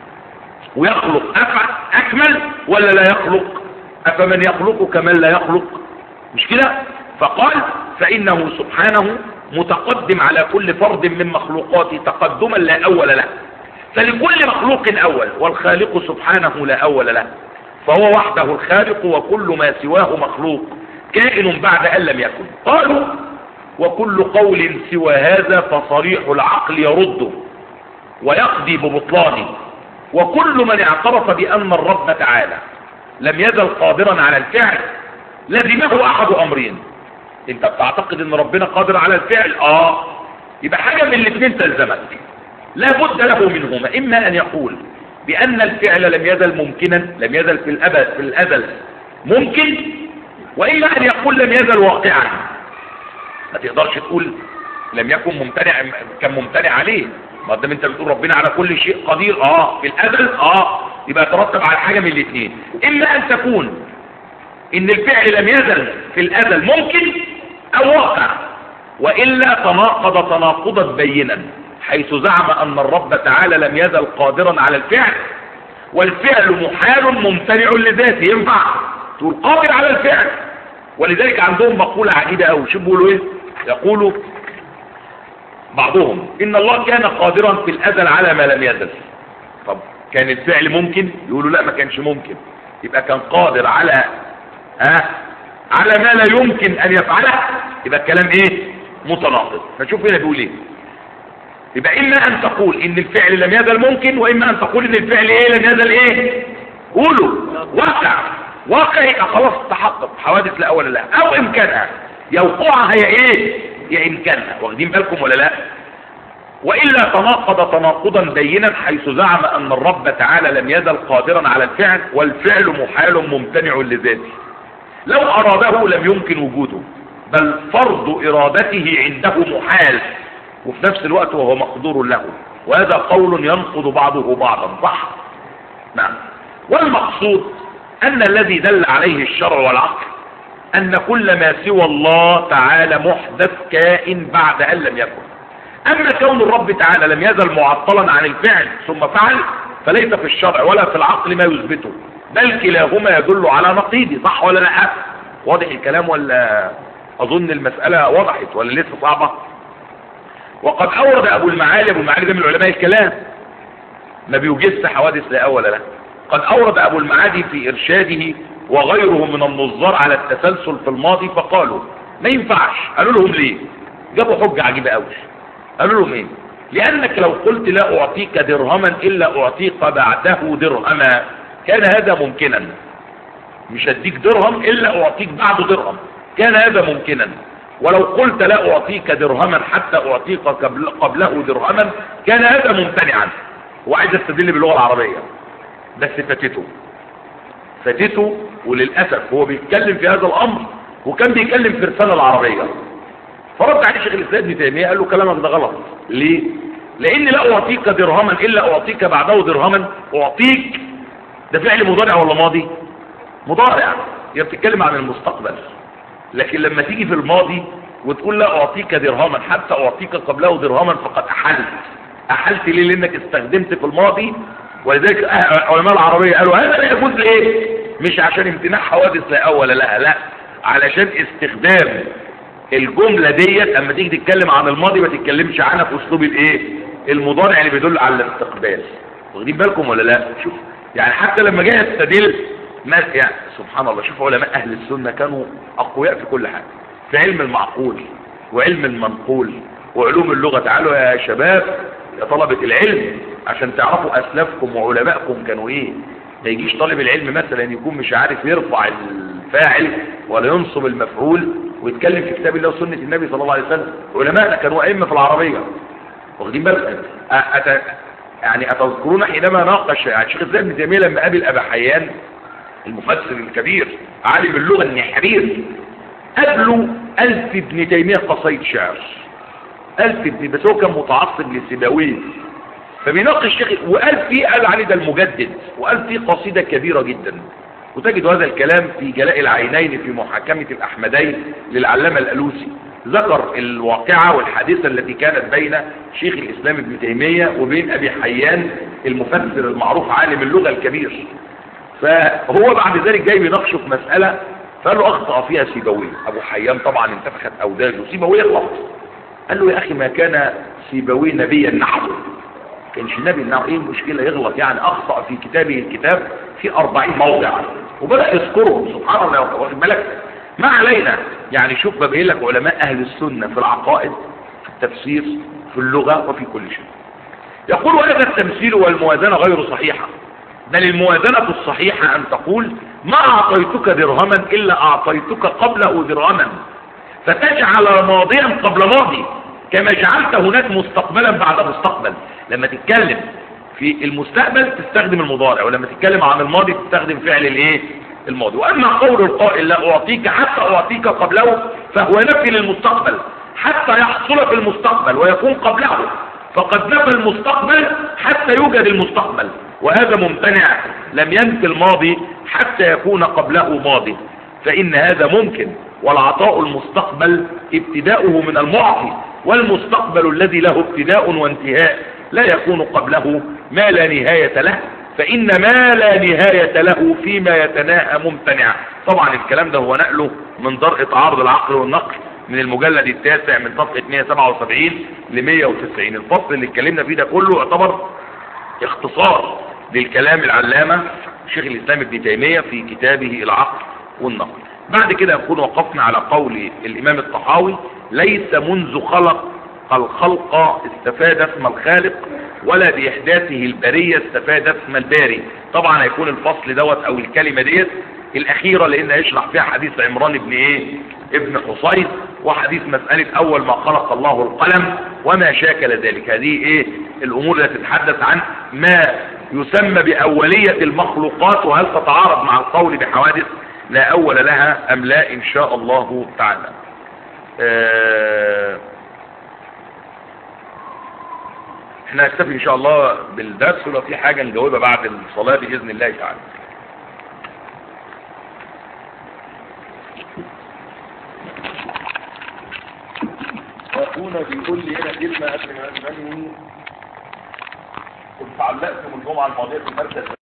ويخلق أفعل اكمل ولا لا يخلق افمن يخلق كمن لا يخلق مش كده فقال فانه سبحانه متقدم على كل فرد من مخلوقاته تقدما لا اول له فلكل مخلوق اول والخالق سبحانه لا اول له فهو وحده الخالق وكل ما سواه مخلوق كائن بعد ان لم يكن قالوا وكل قول سوى هذا فصريح العقل يرده ويقضي ببطلانه وكل من اعترف بأن الرب تعالى لم يزل قادرا على الفعل لزمه أحد أمرين انت بتعتقد ان ربنا قادر على الفعل اه يبقى حاجة من الاثنين تلزمك لا بد له منهما اما ان يقول بان الفعل لم يزل ممكنا لم يزل في الابد في الازل ممكن واما ان يقول لم يزل واقعا ما تقدرش تقول لم يكن ممتنع كان ممتنع عليه ما دام انت بتقول ربنا على كل شيء قدير اه في الازل اه يبقى يترتب على حاجه من الاثنين اما ان تكون ان الفعل لم يزل في الازل ممكن او واقع والا تناقض تناقضا بينا حيث زعم ان الرب تعالى لم يزل قادرا على الفعل والفعل محال ممتنع لذاته ينفع تقول قادر على الفعل ولذلك عندهم مقولة عجيبة أوي شو بيقولوا ايه يقولوا بعضهم ان الله كان قادرا في الازل على ما لم يزل طب كان الفعل ممكن يقولوا لا ما كانش ممكن يبقى كان قادر على ها على ما لا يمكن ان يفعله يبقى الكلام ايه متناقض فشوف هنا بيقول ايه يبقى اما ان تقول ان الفعل لم يزل ممكن واما ان تقول ان الفعل ايه لم يزل ايه قولوا واقع واقع يبقى خلاص تحقق حوادث لا ولا لا او امكانها يا وقوعها هي ايه يا امكانها واخدين بالكم ولا لا وإلا تناقض تناقضا بينا حيث زعم أن الرب تعالى لم يزل قادرا على الفعل والفعل محال ممتنع لذاته لو أراده لم يمكن وجوده بل فرض إرادته عنده محال وفي نفس الوقت وهو مقدور له وهذا قول ينقض بعضه بعضا صح نعم والمقصود أن الذي دل عليه الشرع والعقل أن كل ما سوى الله تعالى محدث كائن بعد أن لم يكن أما كون الرب تعالى لم يزل معطلا عن الفعل ثم فعل فليس في الشرع ولا في العقل ما يثبته بل كلاهما يدل على نقيضه صح ولا لا واضح الكلام ولا أظن المسألة وضحت ولا لسه صعبة وقد أورد أبو المعالي أبو المعالي ده من علماء الكلام ما بيوجدش حوادث لا أول له قد أورد أبو المعادي في إرشاده وغيره من النظار على التسلسل في الماضي فقالوا ما ينفعش قالوا لهم ليه جابوا حجة عجيبة قوي قالوا لهم ايه لأنك لو قلت لا أعطيك درهما إلا أعطيك بعده درهما كان هذا ممكنا مش هديك درهم إلا أعطيك بعده درهم كان هذا ممكنا ولو قلت لا أعطيك درهما حتى أعطيك قبل قبله درهما كان هذا ممتنعا وعايز استدل باللغة العربية بس فاتته فاتته وللأسف هو بيتكلم في هذا الأمر وكان بيتكلم في رسالة العربية فرد عليه شيخ الإسلام ابن تيمية قال له كلامك ده غلط ليه؟ لأن لا أعطيك درهما إلا أعطيك بعده درهما أعطيك ده فعل مضارع ولا ماضي؟ مضارع هي بتتكلم عن المستقبل لكن لما تيجي في الماضي وتقول لا أعطيك درهما حتى أعطيك قبله درهما فقد أحلت أحلت ليه لأنك استخدمت في الماضي ولذلك علماء العربية قالوا هذا لا يجوز ليه مش عشان امتناع حوادث لا أول لها لا علشان استخدام الجملة ديت اما تيجي تتكلم عن الماضي ما تتكلمش عنها في اسلوب الايه المضارع اللي بيدل على الاستقبال واخدين بالكم ولا لا شوف يعني حتى لما جاي يستدل ما يعني سبحان الله شوف علماء اهل السنة كانوا اقوياء في كل حاجة في علم المعقول وعلم المنقول وعلوم اللغة تعالوا يا شباب يا طلبة العلم عشان تعرفوا اسلافكم وعلمائكم كانوا ايه ما يجيش طالب العلم مثلا يكون مش عارف يرفع الفاعل ولا ينصب المفعول ويتكلم في كتاب الله وسنة النبي صلى الله عليه وسلم علماءنا كانوا أئمة في العربية واخدين بالك أت... يعني أتذكرون حينما ناقش يعني شيخ الإسلام ابن تيمية لما قابل أبا حيان المفسر الكبير عالم اللغة النحرير قابله ألف ابن تيمية قصيد شعر ألف ابن بس هو كان متعصب للسيبويه فبيناقش الشيخ وقال فيه قال عليه ده المجدد وقال فيه قصيدة كبيرة جدا وتجد هذا الكلام في جلاء العينين في محاكمة الأحمدين للعلامة الألوسي ذكر الواقعة والحادثة التي كانت بين شيخ الإسلام ابن تيمية وبين أبي حيان المفسر المعروف عالم اللغة الكبير فهو بعد ذلك جاي بيناقشه في مسألة فقال له أخطأ فيها سيبويه أبو حيان طبعا انتفخت أوداجه سيبويه غلط قال له يا أخي ما كان سيبويه نبيا نحوه كانش النبي انه ايه المشكلة يغلط يعني اخطأ في كتابه الكتاب في اربعين موضع وبدأ يذكره سبحان الله واخد بالك ما علينا يعني شوف ببين لك علماء اهل السنة في العقائد في التفسير في اللغة وفي كل شيء يقول هذا التمثيل والموازنة غير صحيحة بل الموازنة الصحيحة ان تقول ما اعطيتك درهما الا اعطيتك قبله درهما فتجعل ماضيا قبل ماضي كما جعلت هناك مستقبلا بعد مستقبل لما تتكلم في المستقبل تستخدم المضارع ولما تتكلم عن الماضي تستخدم فعل الايه الماضي واما قول القائل لا اعطيك حتى اعطيك قبله فهو نفي للمستقبل حتى يحصل في المستقبل ويكون قبله فقد نفى المستقبل حتى يوجد المستقبل وهذا ممتنع لم ينفي الماضي حتى يكون قبله ماضي فإن هذا ممكن والعطاء المستقبل ابتداؤه من المعطي والمستقبل الذي له ابتداء وانتهاء لا يكون قبله ما لا نهاية له فإن ما لا نهاية له فيما يتناهى ممتنع طبعا الكلام ده هو نقله من درء تعارض العقل والنقل من المجلد التاسع من صفحة 177 ل 190 الفصل اللي اتكلمنا فيه ده كله يعتبر اختصار للكلام العلامة شيخ الإسلام ابن تيمية في كتابه العقل والنقل بعد كده نكون وقفنا على قول الامام الطحاوي ليس منذ خلق الخلق استفاد اسم الخالق ولا باحداثه البرية استفاد اسم الباري طبعا هيكون الفصل دوت او الكلمة ديت الاخيرة لان هيشرح فيها حديث عمران ابن ايه ابن حصين وحديث مسألة اول ما خلق الله القلم وما شاكل ذلك هذه ايه الامور التي تتحدث عن ما يسمى باولية المخلوقات وهل تتعارض مع القول بحوادث لا اول لها ام لا ان شاء الله تعالى آه احنا نكتفي ان شاء الله بالدرس ولو في حاجة نجاوبها بعد الصلاة باذن الله تعالى اخونا بيقول لي هنا كلمة قبل ما ننهي كنت علقت من الجمعة الماضية في المركز